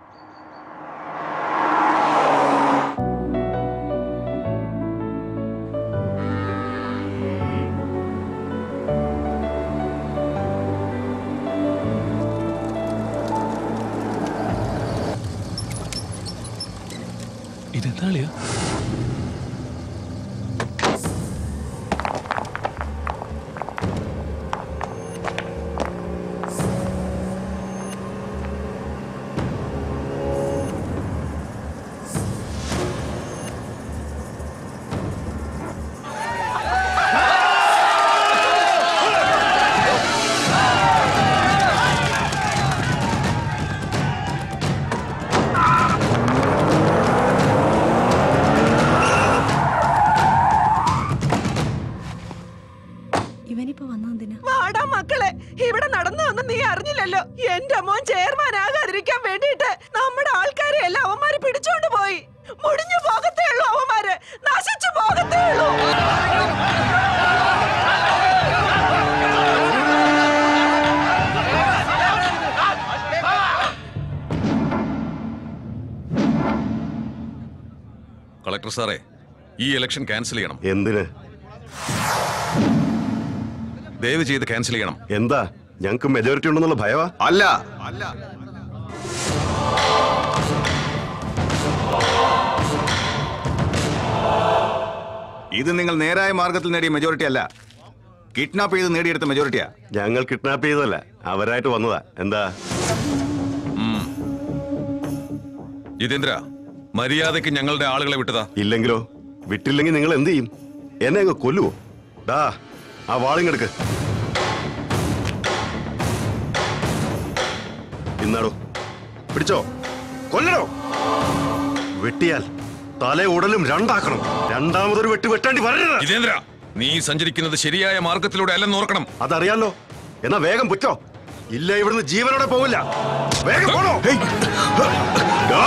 ഇതെന്താ അളിയ ഇവനിപ്പോ വന്നതെന്തിനാ വാടാ മക്കളെ ഇവിടെ നടന്നതൊന്നും നീ അറിഞ്ഞില്ലല്ലോ എന്റെ മോൻ ചെയർമാൻ ആകാതിരിക്കാൻ വേണ്ടിയിട്ട് നമ്മുടെ ആൾക്കാരെ എല്ലാം അവന്മാര് പിടിച്ചോണ്ട് പോയി മുടിഞ്ഞു പോകത്തേ ഉള്ളൂ അവന്മാര് നശിച്ചു പോകത്തേ ഉള്ളൂ കളക്ടർ സാറേ ഈ ഇലക്ഷൻ ക്യാൻസൽ ചെയ്യണം എന്തിന് ദയവ് ചെയ്ത് ക്യാൻസൽ ചെയ്യണം എന്താ ഞങ്ങൾക്ക് മെജോറിറ്റി ഉണ്ടെന്നുള്ള ഭയവാ അല്ല ഇത് നിങ്ങൾ നേരായ മാർഗത്തിൽ നേടിയ മെജോറിറ്റി അല്ല കിഡ്നാപ്പ് ചെയ്ത് നേടിയെടുത്ത മെജോറിറ്റിയാ ഞങ്ങൾ കിഡ്നാപ്പ് ചെയ്തതല്ല അവരായിട്ട് വന്നതാ എന്താ ജിതേന്ദ്ര മര്യാദയ്ക്ക് ഞങ്ങളുടെ ആളുകളെ വിട്ടതാ ഇല്ലെങ്കിലോ വിട്ടില്ലെങ്കിൽ നിങ്ങൾ എന്ത് ചെയ്യും എന്നെ അങ്ങ് കൊല്ലുവോ ഡാ ആ വാളിങ്ങെടുക്ക് ഇന്നാടോ പിടിച്ചോ കൊല്ലണോ വെട്ടിയാൽ തല ഉടലും രണ്ടാക്കണം രണ്ടാമതൊരു വെട്ട് വെട്ടാണ്ടി വരരുത് ജിതേന്ദ്ര നീ സഞ്ചരിക്കുന്നത് ശരിയായ മാർഗത്തിലൂടെ അല്ലെന്ന് ഓർക്കണം അതറിയാലോ എന്നാ വേഗം പുറ്റോ ഇല്ല ഇവിടുന്ന് ജീവനോടെ പോവില്ല വേഗം പോണോ ആ!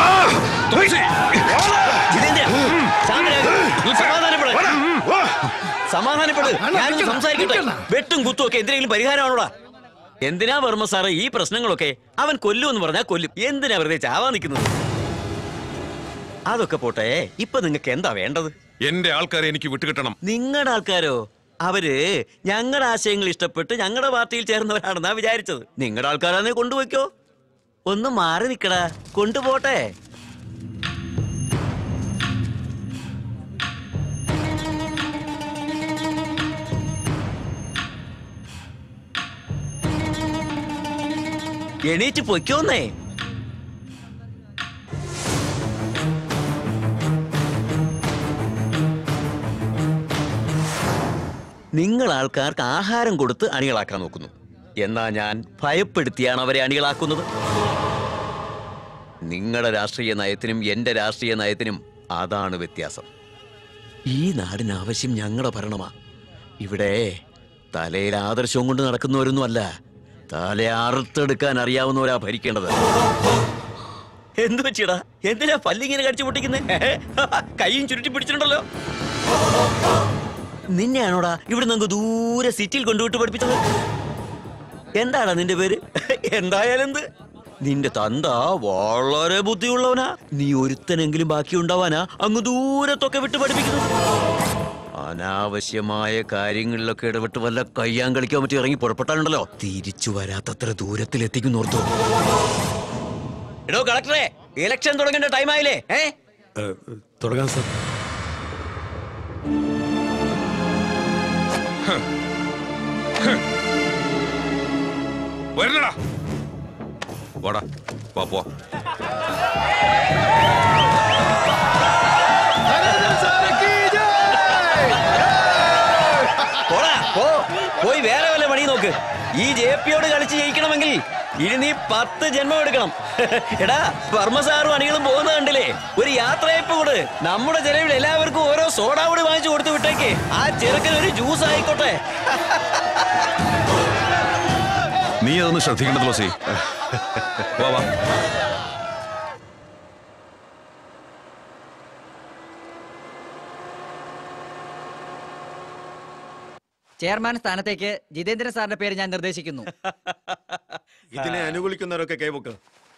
സമാധാനപ്പെട് ഞാനൊന്ന് സംസാരിക്കട്ടെ വെട്ടും കുത്തും ഒക്കെ എന്തിനെങ്കിലും പരിഹാരമാണോടാ എന്തിനാ വർമ്മ സാറേ ഈ പ്രശ്നങ്ങളൊക്കെ അവൻ കൊല്ലുമെന്ന് പറഞ്ഞാൽ കൊല്ലും എന്തിനാ വെറുതെ ചാവാ നിൽക്കുന്നത് അതൊക്കെ പോട്ടെ ഇപ്പൊ നിങ്ങൾക്ക് എന്താ വേണ്ടത് എന്റെ ആൾക്കാരെ എനിക്ക് വിട്ടുകിട്ടണം നിങ്ങളുടെ ആൾക്കാരോ അവര് ഞങ്ങളുടെ ആശയങ്ങൾ ഇഷ്ടപ്പെട്ട് ഞങ്ങളുടെ പാർട്ടിയിൽ ചേർന്നവരാണെന്നാ വിചാരിച്ചത് നിങ്ങളുടെ ആൾക്കാരാണെ കൊണ്ടുപോയിക്കോ ഒന്ന് മാറി നിക്കടാ കൊണ്ടുപോട്ടെ എണീറ്റ് പൊയ്ക്കോന്നേ നിങ്ങൾ ആൾക്കാർക്ക് ആഹാരം കൊടുത്ത് അണികളാക്കാൻ നോക്കുന്നു എന്നാ ഞാൻ ഭയപ്പെടുത്തിയാണ് അവരെ അണികളാക്കുന്നത് നിങ്ങളുടെ രാഷ്ട്രീയ നയത്തിനും എന്റെ രാഷ്ട്രീയ നയത്തിനും അതാണ് വ്യത്യാസം ഈ നാടിന് ആവശ്യം ഞങ്ങളുടെ ഭരണമാ ഇവിടെ തലയിൽ ആദർശവും കൊണ്ട് നടക്കുന്നവരൊന്നുമല്ല തല അറുത്തെടുക്കാൻ അറിയാവുന്നവരാ ഭരിക്കേണ്ടത് എന്തു വെച്ചിടാ എന്തിനാ പല്ലിങ്ങനെ കടിച്ചു പൊട്ടിക്കുന്നേ കൈയും ചുരുട്ടി പിടിച്ചിട്ടുണ്ടല്ലോ നിന്നെയാണോടാ ഇവിടെ നമുക്ക് ദൂരെ സിറ്റിയിൽ കൊണ്ടുവിട്ട് പഠിപ്പിച്ചത് എന്താടാ നിന്റെ പേര് എന്തായാലും എന്ത് നിന്റെ തന്ത വളരെ ബുദ്ധിയുള്ളവനാ നീ ഒരുത്തനെങ്കിലും ബാക്കി ഉണ്ടാവാനാ അങ്ങ് ദൂരത്തൊക്കെ വിട്ട് പഠിപ്പിക്കുന്നു അനാവശ്യമായ കാര്യങ്ങളിലൊക്കെ ഇടപെട്ട് വല്ല കയ്യാൻ കളിക്കാൻ പറ്റി ഇറങ്ങി പുറപ്പെട്ടാലുണ്ടല്ലോ തിരിച്ചു വരാത്തത്ര ദൂരത്തിൽ എത്തിക്കുന്നു ഓർത്തോ എടോ കളക്ടറെ ഇലക്ഷൻ തുടങ്ങേണ്ട ടൈം ആയില്ലേ ഏ തുടങ്ങാം സാർ വരണടാ വാടാ വാ പോ പോടാ പോ പോയി വേറെ വല്ല പണി നോക്ക് ഈ ജെ പിയോട് കളിച്ച് ജയിക്കണമെങ്കിൽ ഇനി നീ പത്ത് ജന്മം എടുക്കണം എടാ വർമ്മ സാറും അണികളും പോകുന്നത് കണ്ടില്ലേ ഒരു യാത്രയപ്പ് കൂട് നമ്മുടെ ചെലവിൽ എല്ലാവർക്കും ഓരോ സോഡ കൂടി വാങ്ങിച്ചു കൊടുത്തു വിട്ടേക്ക് ആ ചെറുക്കൻ ഒരു ജ്യൂസ് ആയിക്കോട്ടെ നീ അതൊന്ന് ശ്രദ്ധിക്കേണ്ടത് ലോസി വാ വാ ചെയർമാൻ സ്ഥാനത്തേക്ക് ജിതേന്ദ്രൻ സാറിന്റെ പേര് ഞാൻ നിർദ്ദേശിക്കുന്നു ഇതിനെ അനുകൂലിക്കുന്നവരൊക്കെ കൈവക്ക്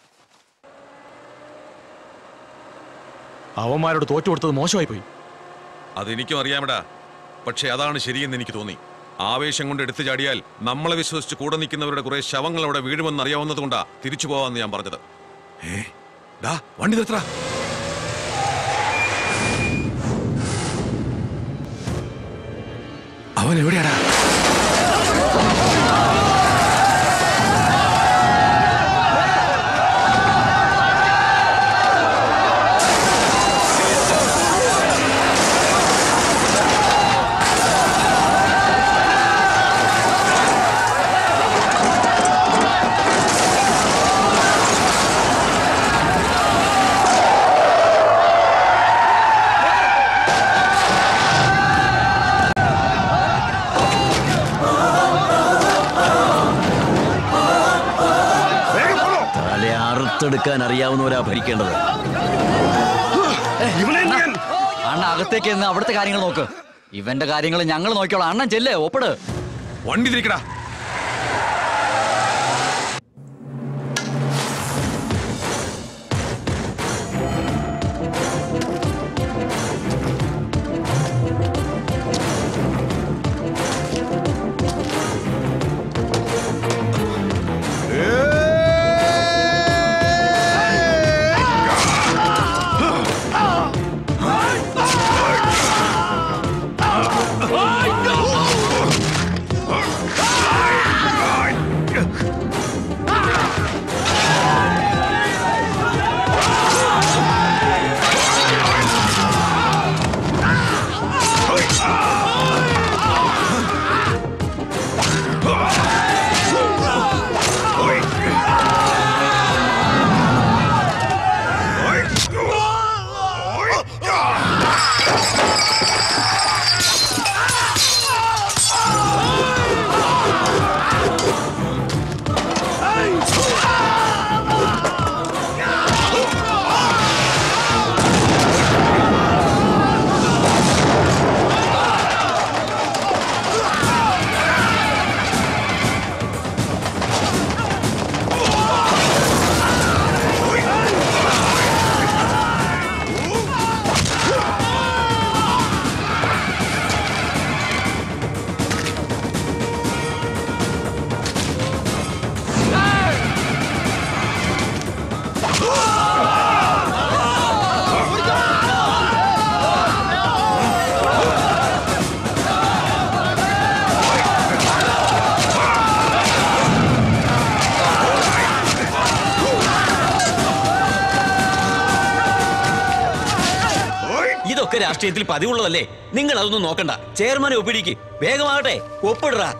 അവന്മാരോട് തോറ്റു കൊടുത്തത് മോശമായി പോയി അതെനിക്കും അറിയാമടാ പക്ഷെ അതാണ് ശരിയെന്ന് എനിക്ക് തോന്നി ആവേശം കൊണ്ട് എടുത്തു ചാടിയാൽ നമ്മളെ വിശ്വസിച്ച് കൂടെ നിൽക്കുന്നവരുടെ കുറെ ശവങ്ങൾ അവിടെ വീഴുമെന്ന് അറിയാവുന്നത് കൊണ്ടാ തിരിച്ചു പോവാന്ന് ഞാൻ പറഞ്ഞത് ഏ ഡാ വണ്ടി നിർത്തടാ അവൻ എവിടെയാടാ തല അറുത്തെടുക്കാൻ അറിയാവുന്നവരാ ഭരിക്കേണ്ടത് അണ്ണ അകത്തേക്ക് എന്ന് അവിടുത്തെ കാര്യങ്ങൾ നോക്ക് ഇവന്റെ കാര്യങ്ങൾ ഞങ്ങൾ നോക്കിയോളാം അണ്ണൻ ചെല്ലേ ഒപ്പിട് വണ്ടി തിരിക്കടാ ഇതൊക്കെ രാഷ്ട്രീയത്തിൽ പതിവുള്ളതല്ലേ നിങ്ങൾ അതൊന്നും നോക്കണ്ട ചെയർമാനെ ഒപ്പിടിക്ക് വേഗമാകട്ടെ ഒപ്പിടറാ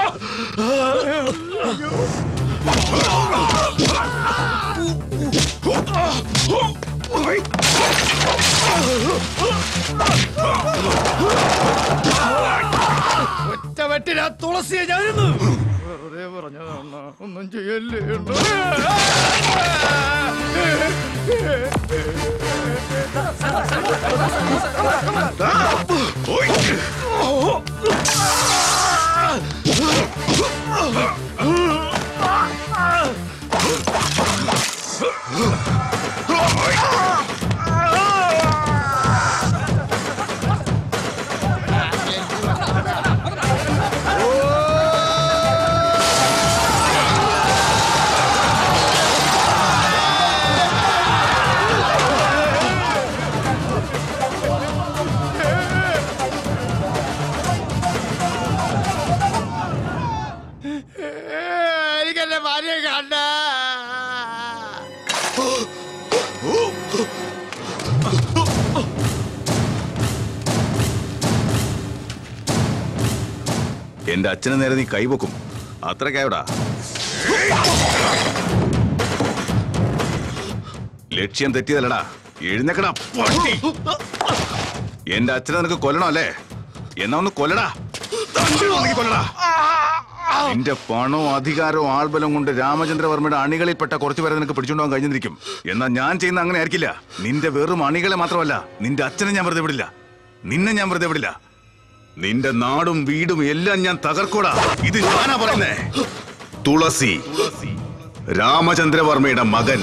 Oh! ഒറ്റ വെട്ടിനാ തുളസിയെ ഞാനിന്ന് വെറുതെ പറഞ്ഞതാണ് ഒന്നും ചെയ്യല്ലേ എനിക്കെന്റെ ഭാര്യയെ കണ്ട എന്റെ അച്ഛന് നേരെ നീ കൈവക്കും അത്രക്കായോടാ ലക്ഷ്യം തെറ്റിയതല്ലടാ എഴുന്നേക്കടാ പട്ടി എന്റെ അച്ഛനെ നിനക്ക് കൊല്ലണം അല്ലേ എന്നാ ഒന്ന് കൊല്ലടാ തണ്ടിൽ കൊല്ലടാ നിന്റെ പണവും അധികാരവും ആൾബലം കൊണ്ട് രാമചന്ദ്രവർമ്മയുടെ അണികളിൽപ്പെട്ട കുറച്ചു പേരെ നിനക്ക് പിടിച്ചുകൊണ്ടുപോകാൻ കഴിഞ്ഞിരിക്കും എന്നാൽ ഞാൻ ചെയ്യുന്ന അങ്ങനെ ആയിരിക്കില്ല നിന്റെ വെറും അണികളെ മാത്രമല്ല നിന്റെ അച്ഛനെ ഞാൻ വെറുതെ വിടില്ല നിന്നെ ഞാൻ വെറുതെ വിടില്ല നിന്റെ നാടും വീടും എല്ലാം ഞാൻ തകർക്കൂടാ ഇത് ഞാനാ പറയുന്നേ തുളസി രാമചന്ദ്രവർമ്മയുടെ മകൻ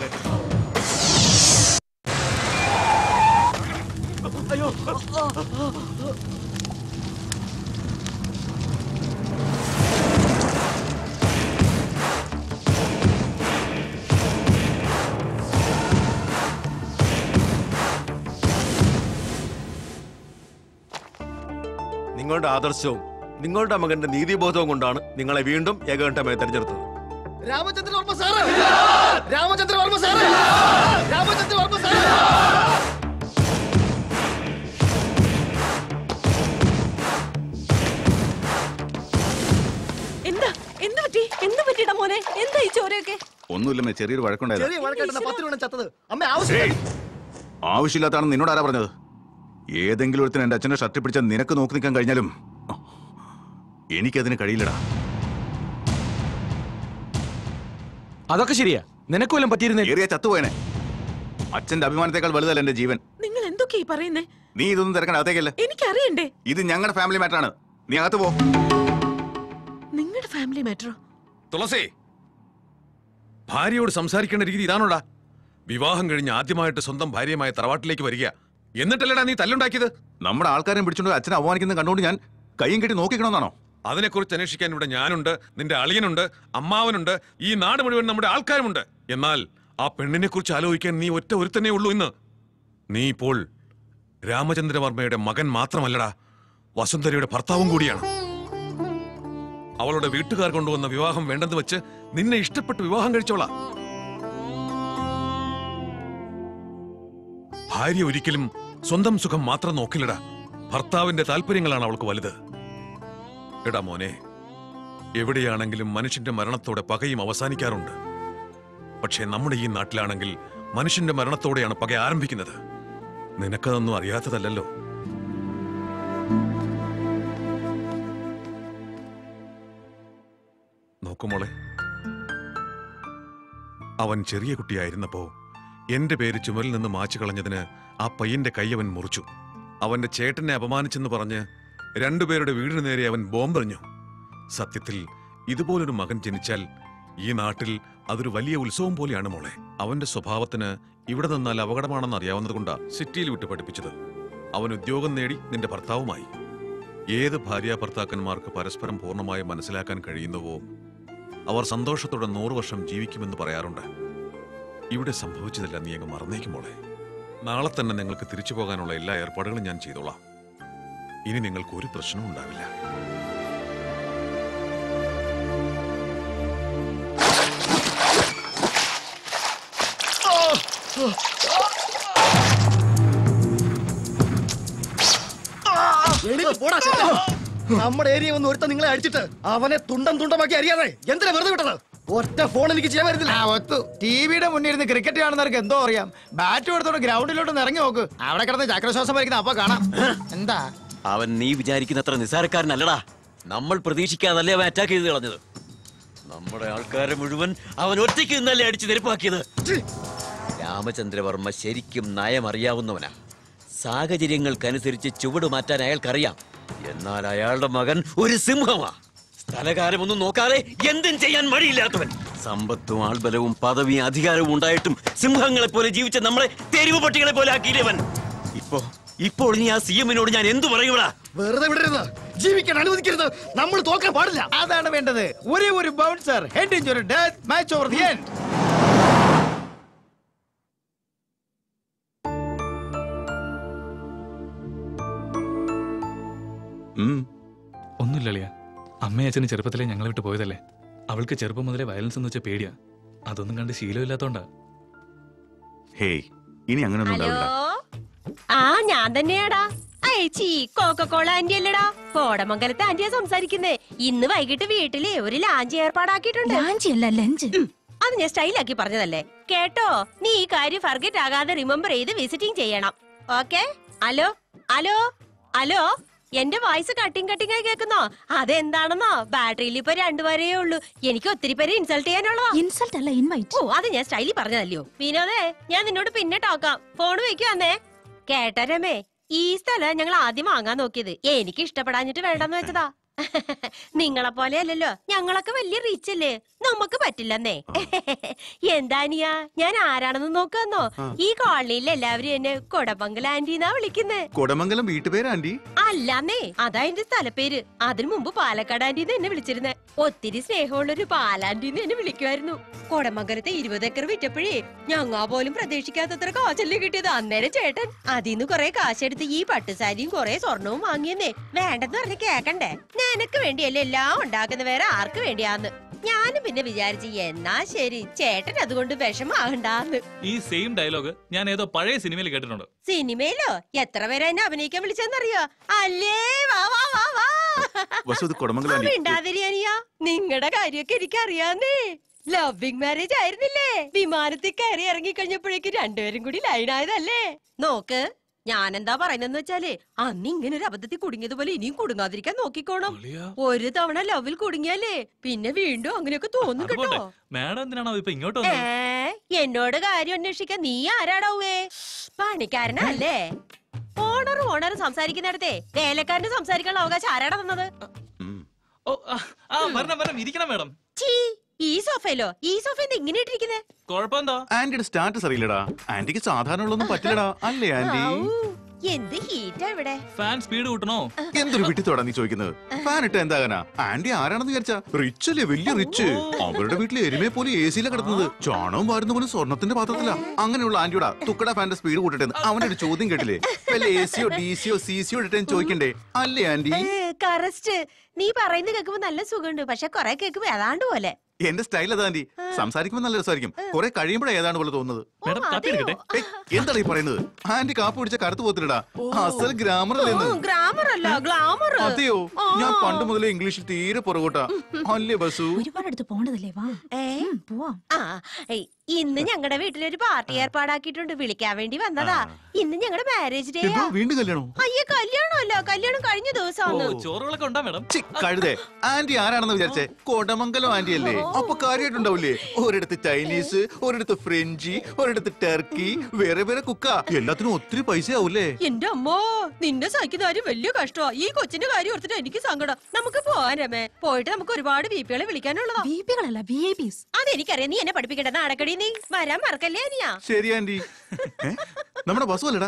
നിങ്ങളുടെ ആദർശവും നിങ്ങളുടെ മകന്റെ നീതിബോധവും കൊണ്ടാണ് നിങ്ങളെ വീണ്ടും ഏകകണ്ഠമായി തെരഞ്ഞെടുത്തത് Ramachandravarma sir Ramachandravarma sir Ramachandravarma sir എന്താ എന്ത് പറ്റി എന്ത് പറ്റിയിട മോനെ എന്താ ഈ ചോരയൊക്കെ ഒന്നുമില്ലമ്മേ ചെറിയൊരു വഴക്കുണ്ടായത് ചെറിയ വഴക്കായിട്ട് പത്ത് രൂപ ചത്തത് അമ്മ ആവശ്യം ആവശ്യമില്ലാത്താണെന്ന് നിന്നോട് ആരാ പറഞ്ഞത് ഏതെങ്കിലും ഒരുത്തിന് എന്റെ അച്ഛനെ ഷർട്ട് പിടിച്ചാൽ നിനക്ക് നോക്കി നിൽക്കാൻ കഴിഞ്ഞാലും എനിക്കതിന് കഴിയില്ലടാ അതൊക്കെ ശരിയാ നിനക്ക് വല്ലതും പറ്റിയിരുന്നേ ഏറിയ ചത്തുപോയനെ അച്ഛന്റെ അഭിമാനത്തെക്കാൾ വലുതല്ല എന്റെ ജീവൻ നിങ്ങൾ എന്തൊക്കെയാ ഈ പറയുന്നേ നീ ഇതൊന്നും തിരക്കണ്ട അകത്തേക്കല്ലേ എനിക്കറിയണ്ടേ ഇത് ഞങ്ങളുടെ ഫാമിലി മാറ്ററാണ് നീ അകത്ത് പോ നിങ്ങളുടെ ഫാമിലി മാറ്ററോ തുളസി ഭാര്യയോട് സംസാരിക്കേണ്ട രീതി ഇതാണോടാ വിവാഹം കഴിഞ്ഞ് ആദ്യമായിട്ട് സ്വന്തം ഭാര്യയുമായ തറവാട്ടിലേക്ക് വരിക എന്നിട്ടല്ലടാ നീ തല്ലുണ്ടാക്കിയത് നമ്മുടെ ആൾക്കാരെ പിടിച്ചോണ്ട് അച്ഛനെ അപമാനിക്കുന്നത് കണ്ടുകൊണ്ട് ഞാൻ കയ്യും കെട്ടി നോക്കിക്കണമെന്നാണോ അതിനെക്കുറിച്ച് അന്വേഷിക്കാൻ ഇവിടെ ഞാനുണ്ട് നിന്റെ അളിയനുണ്ട് അമ്മാവനുണ്ട് ഈ നാട് മുഴുവൻ നമ്മുടെ ആൾക്കാരുമുണ്ട് എന്നാൽ ആ പെണ്ണിനെ കുറിച്ച് ആലോചിക്കാൻ നീ ഒറ്റ ഒരുത്തന്നെ ഉള്ളൂ ഇന്ന് നീ ഇപ്പോൾ രാമചന്ദ്രവർമ്മയുടെ മകൻ മാത്രമല്ലടാ വസുന്ധരയുടെ ഭർത്താവും കൂടിയാണ് അവളുടെ വീട്ടുകാർ കൊണ്ടുവന്ന വിവാഹം വേണ്ടെന്ന് വെച്ച് നിന്നെ ഇഷ്ടപ്പെട്ട് വിവാഹം കഴിച്ചോളാ ഭാര്യ ഒരിക്കലും സ്വന്തം സുഖം മാത്രം നോക്കില്ലടാ ഭർത്താവിന്റെ താല്പര്യങ്ങളാണ് അവൾക്ക് വലുത് എടാ മോനെ എവിടെയാണെങ്കിലും മനുഷ്യന്റെ മരണത്തോടെ പകയും അവസാനിക്കാറുണ്ട് പക്ഷേ നമ്മുടെ ഈ നാട്ടിലാണെങ്കിൽ മനുഷ്യന്റെ മരണത്തോടെയാണ് പക ആരംഭിക്കുന്നത് നിനക്കതൊന്നും അറിയാത്തതല്ലല്ലോ നോക്കുമോളെ അവൻ ചെറിയ കുട്ടിയായിരുന്നപ്പോ എന്റെ പേര് ചുമരിൽ നിന്ന് മാച്ചു കളഞ്ഞതിന് ആ പയ്യന്റെ കൈ അവൻ മുറിച്ചു അവന്റെ ചേട്ടനെ അപമാനിച്ചെന്ന് പറഞ്ഞ് രണ്ടുപേരുടെ വീടിന് നേരെ അവൻ ബോംബെറിഞ്ഞു സത്യത്തിൽ ഇതുപോലൊരു മകൻ ജനിച്ചാൽ ഈ നാട്ടിൽ അതൊരു വലിയ ഉത്സവം പോലെയാണ് മോളെ അവന്റെ സ്വഭാവത്തിന് ഇവിടെ നിന്നാൽ അപകടമാണെന്ന് അറിയാവുന്നതുകൊണ്ടാ സിറ്റിയിൽ വിട്ട് പഠിപ്പിച്ചത് അവൻ ഉദ്യോഗം നേടി നിന്റെ ഭർത്താവുമായി ഏത് ഭാര്യ ഭർത്താക്കന്മാർക്ക് പരസ്പരം പൂർണ്ണമായും മനസ്സിലാക്കാൻ കഴിയുന്നുവോ അവർ സന്തോഷത്തോടെ നൂറു വർഷം ജീവിക്കുമെന്ന് പറയാറുണ്ട് ഇവിടെ സംഭവിച്ചതെല്ലാം നീ അങ്ങ് മറന്നേക്കും മോളെ നാളെ തന്നെ നിങ്ങൾക്ക് തിരിച്ചു പോകാനുള്ള എല്ലാ ഏർപ്പാടുകളും ഞാൻ ചെയ്തോളാം ഇനി നിങ്ങൾക്ക് ഒരു പ്രശ്നവും ഉണ്ടാവില്ല എണീറ്റ് പോടാ ചെറുക്കാ. നമ്മുടെ ഏരിയ വന്ന് ഒരുത്ത നിങ്ങളെ അടിച്ചിട്ട് അവനെ തുണ്ടം തുണ്ടമാക്കി അറിയാതെ എന്തിനാ വെറുതെ വിട്ടത് ഒറ്റ ഫോൺ എനിക്ക് ചെയ്യാൻ വരുന്നില്ല ആ ഒത്തു ടിവിയുടെ മുന്നിൽ ഇരുന്ന് ക്രിക്കറ്റ് കാണുന്നവർക്ക് എന്തോ അറിയാം ബാറ്റ് കൊടുത്തോണ്ട് ഗ്രൗണ്ടിലോട്ട് ഇറങ്ങി നോക്ക് അവിടെ കിടന്ന് ചക്രശ്വാസം വലിക്കുന്ന അപ്പൊ കാണാം എന്താ അവൻ നീ വിചാരിക്കുന്നത്ര നിസാരക്കാരനല്ലടാ നമ്മൾ പ്രതീക്ഷിക്കാതല്ലേ അവൻ അറ്റാക്ക് ചെയ്ത് കളഞ്ഞത് നമ്മുടെ ആൾക്കാരെ മുഴുവൻ അവൻ ഒറ്റയ്ക്ക് നിന്നല്ലേ അടിച്ച് നിരപ്പാക്കിയത് രാമചന്ദ്രവർമ്മ ശരിക്കും നയം അറിയാവുന്നവനാ സാഹചര്യങ്ങൾക്കനുസരിച്ച് ചുവട് മാറ്റാൻ അയാൾക്കറിയാം എന്നാൽ അയാളുടെ മകൻ ഒരു സിംഹമാ സ്ഥലകാലമൊന്നും നോക്കാതെ എന്തും ചെയ്യാൻ മടിയില്ലാത്തവൻ സമ്പത്തും ആൾബലവും പദവിയും അധികാരവും ഉണ്ടായിട്ടും സിംഹങ്ങളെ പോലെ ജീവിച്ച നമ്മളെ തെരുവ് പട്ടികളെ പോലെ ആക്കിയില്ലവൻ ഇപ്പോ ഇപ്പോൾ നീ ആ സി എമ്മിനോട് ഞാൻ എന്തു പറയൂടാ വെറുതെ വിടരുത് ജീവിക്കാൻ അനുവദിക്കരുത് നമ്മൾ തോക്കാൻ പാടില്ല അതാണ് വേണ്ടത് ഒരേ ഒരു bouncer head injury death match over the end ഒന്നുമില്ല അളിയ അമ്മയും അച്ഛനും ചെറുപ്പത്തിലെ ഞങ്ങളെ വിട്ട് പോയതല്ലേ അവൾക്ക് ചെറുപ്പം മുതലേ വയലൻസ് എന്ന് വെച്ചാൽ പേടിയാ അതൊന്നും കണ്ട് ശീലമില്ലാത്തോണ്ടാ ഹേയ് ഇനി അങ്ങനെയൊന്നും ഉണ്ടാവില്ല ആ ഞാൻ തന്നെയാടാ അയച്ചി കോക്കക്കോള ആന്റി അല്ലടാ കോടമംഗലത്തെ ആന്റിയാ സംസാരിക്കുന്നേ ഇന്ന് വൈകിട്ട് വീട്ടില് ഒരു ലാഞ്ച് ഏർപ്പാടാക്കിയിട്ടുണ്ട് ലാഞ്ച് അല്ല ലഞ്ച് അത് ഞാൻ സ്റ്റൈലാക്കി പറഞ്ഞതല്ലേ കേട്ടോ നീ ഈ കാര്യം ഫർഗറ്റ് ആകാതെ റിമെമ്പർ ചെയ്ത് വിസിറ്റിംഗ് ചെയ്യണം ഓക്കെ ഹലോ ഹലോ ഹലോ എന്റെ വോയിസ് കട്ടിങ് കട്ടിങ് ആയി കേൾക്കുന്നോ അതെന്താണെന്നോ ബാറ്ററിയിൽ ഇപ്പൊ രണ്ടുപേരേ ഉള്ളൂ എനിക്ക് ഒത്തിരി പേരെ ഇൻസൾട്ട് ചെയ്യാനുള്ളതാ ഇൻസൾട്ട് അല്ല ഇൻവൈറ്റ് ഓ അത് ഞാൻ സ്റ്റൈലിൽ പറഞ്ഞതല്ലയോ വിനോദേ ഞാൻ നിന്നോട് പിന്നെ ടോക്കാം ഫോൺ വെക്കുവന്നേ കേട്ടാ രമേ ഈ സ്ഥലം ഞങ്ങൾ ആദ്യം വാങ്ങാൻ നോക്കിയത് എനിക്ക് ഇഷ്ടപ്പെടാഞ്ഞിട്ട് വേണ്ടെന്ന് വെച്ചതാ നിങ്ങളെ പോലെ അല്ലല്ലോ ഞങ്ങളൊക്കെ വലിയ റിച്ച് അല്ലേ നമുക്ക് പറ്റില്ലെന്നേ എന്താനിയാ ഞാൻ ആരാണെന്ന് നോക്കാന്നോ ഈ കോളനിയിൽ എല്ലാവരും എന്നെ കൊടപങ്കൽ ആന്റി എന്നാ വിളിക്കുന്നേ കൊടമംഗലം വീട്ടുപേര് ആന്റി അല്ലാന്നേ അതാ എന്റെ സ്ഥലപ്പേര് അതിനു മുമ്പ് പാലക്കാട് ആന്റിന്ന് എന്നെ വിളിച്ചിരുന്നേ ഒത്തിരി സ്നേഹമുള്ള ഒരു പാലാന്റിന്ന് എന്നെ വിളിക്കുമായിരുന്നു കൊടമംഗലത്തെ ഇരുപത് ഏക്കർ വിറ്റപ്പോഴേ ഞങ്ങാ പോലും പ്രതീക്ഷിക്കാത്തത്ര കാശല്ലേ കിട്ടിയത് അന്നേരം ചേട്ടൻ അതിന്ന് കൊറേ കാശെടുത്ത് ഈ പട്ടുസാരിയും കൊറേ സ്വർണവും വാങ്ങിയെന്നേ വേണ്ടെന്ന് പറഞ്ഞ് കേക്കണ്ടേ നിനക്ക് വേണ്ടിയല്ലേ എല്ലാം ഉണ്ടാക്കുന്ന വേറെ ആർക്ക് വേണ്ടിയാന്ന് ഞാനും പിന്നെ വിചാരിച്ചു എന്നാ ശരി ചേട്ടൻ അതുകൊണ്ട് വിഷമാകണ്ടാന്ന് ഈ സെയിം ഡയലോഗ് ഞാൻ ഏതോ പഴയ സിനിമയിൽ കേട്ടിട്ടുണ്ട് സിനിമയിലോ എത്ര പേരെ എന്നെ അഭിനയിക്കാൻ വിളിച്ചെന്നറിയോ അല്ലേ വാ വാ വാ വാ വസു ഇത് കൊടമംഗലം ആന്റി മിണ്ടാതിരിയാനിയാ നിങ്ങളുടെ കാര്യമൊക്കെ എനിക്കറിയാന്നേ ലവിംഗ് മാരേജ് ആയിരുന്നില്ലേ വിമാനത്തിൽ കയറി ഇറങ്ങി കഴിഞ്ഞപ്പോഴേക്ക് രണ്ടുപേരും കൂടി ലൈനായതല്ലേ നോക്ക് ഞാനെന്താ പറയുന്നെന്ന് വെച്ചാലേ അന്ന് ഇങ്ങനെ ഒരു അബദ്ധത്തിൽ കുടുങ്ങിയതുപോലെ ഇനിയും കുടുങ്ങാതിരിക്കാൻ നോക്കിക്കോണം ഒരു തവണ ലവിൽ കുടുങ്ങിയാലേ പിന്നെ വീണ്ടും അങ്ങനെയൊക്കെ തോന്നും അത് പോട്ടെ കേട്ടോ മാഡം എന്തിനാണോ ഇപ്പൊ ഇങ്ങോട്ട് ഏ വന്നത് എന്നോട് കാര്യം അന്വേഷിക്കാൻ നീ ആരാടാവേ പണിക്കാരനല്ലേ ഓണർ ഓണർ സംസാരിക്കുന്നിടത്തെ വേലക്കാരന് സംസാരിക്കാനുള്ള അവകാശം ആരാടാ തന്നത് ഓ ആ, ആ വരണം വരണം ഇരിക്കണം മാഡം ചീ ഈ സോഫയിലോ ഈ സോഫ എന്താ ഇങ്ങനെ ഇട്ടിരിക്കുന്നേ കുഴപ്പമെന്താ ആന്റിയുടെ സ്റ്റാറ്റസ് അറിയില്ലടാ ആന്റിക്ക് സാധാരണ ഉള്ളൊന്നും പറ്റില്ലടാ അല്ലേ ആന്റി എന്ത് ഹീറ്റാ ഇവിടെ ഫാൻ സ്പീഡ് കൂട്ടണോ എന്തൊരു വിട്ടിത്തോടാ നീ ചോദിക്കുന്നത് ഫാൻ ഇട്ട എന്താകാനാ ആന്റി ആരാണെന്ന് വിചാരിച്ച റിച്ച് അല്ലേ വലിയ റിച്ച് അവരുടെ വീട്ടിൽ എരുമയെ പോലെ എ സിയിലാണ് കിടക്കുന്നത് ചാണകം വാരുന്ന പോലെ സ്വർണത്തിന്റെ പാത്രത്തിലാ അങ്ങനെയുള്ള ആന്റിയോടാ തുക്കട ഫാന്റെ സ്പീഡ് കൂട്ടട്ടെ അവന്റെ ഒരു ചോദ്യം കേട്ടില്ലേ വല്ല എ സിയോ ഡി സിയോ സി സിയോ ഇട്ടെ ചോദിക്കണ്ടേ അല്ലേ ആന്റി കറസ്റ്റ് നീ പറയുന്നത് കേൾക്കുമ്പോ നല്ല സുഖമുണ്ട് പക്ഷെ കൊറേ കേൾക്കുമ്പോ ഏതാണ്ട് പോലെ എന്റെ സ്റ്റൈൽ അതാ ആന്റി സംസാരിക്കുമ്പോൾ നല്ല രസമായിരിക്കും കുറെ കഴിയുമ്പോഴേ ഏതാണ് പോലെ തോന്നുന്നത് മാഡം കാപ്പി എടുക്കട്ടെ ഏയ്, എന്താണ് ഈ പറയുന്നത് ആന്റി കാപ്പ് പിടിച്ച കറുത്ത് പോത്തില്ലടാ അസൽ ഗ്രാമർ അല്ലേന്ന് ഗ്രാമർ അല്ല ഗ്ലാമർ അതെയോ ഞാൻ പണ്ട് മുതലേ ഇംഗ്ലീഷിൽ തീരെ പുറകോട്ടാ അല്ലേ ബസു ഒരുപാട് അടുത്ത് പോണ്ടതല്ലേ വാ പോവാം ആ ഏയ്, ഇന്ന് ഞങ്ങളുടെ വീട്ടിലൊരു പാർട്ടി ഏർപ്പാടാക്കിയിട്ടുണ്ട് വിളിക്കാൻ വേണ്ടി വന്നതാ ഇന്ന് ഞങ്ങളുടെ മാരേജ് ഡേ എന്തോ വീണ്ടും കല്യാണോ അയ്യേ കല്യാണമല്ല കല്യാണം കഴിഞ്ഞ ഓ ദിവസമാണ് ചോറുകളൊക്കെ ഉണ്ടാ മാഡം കഴുതേ ആന്റി ആരാണെന്ന് വിചാരിച്ചേ കോടമംഗലം ആന്റി അല്ലേ അപ്പൊ കാര്യമായിട്ടുണ്ടാവില്ലേ ഒരിടത്ത് ചൈനീസ് ഒരിടത്ത് ഫ്രഞ്ച് ഒരിടത്ത് ടർക്കി വേറെ വേറെ കുക്ക എല്ലാത്തിനും ഒത്തിരി പൈസ ആവൂലേ എന്റെ അമ്മോ നിന്നെ സഹിക്കുന്ന കാര്യം വലിയ കഷ്ടമാ ഈ കൊച്ചിന്റെ കാര്യം ഓർത്തിട്ട് എനിക്ക് സങ്കടം നമുക്ക് പോവാൻ രമേ പോയിട്ട് നമുക്ക് ഒരുപാട് വി പികളെ വിളിക്കാനുള്ളതാ വി പികളല്ല വി ഐ പിസ് അതെനിക്കറിയാം നീ എന്നെ പഠിപ്പിക്കട്ടെ നാടക്കടി നീ വരാൻ മറക്കല്ലേ അനിയാ ശരി ആന്റി ഏ? നമ്മുടെ ബസ് അല്ലടാ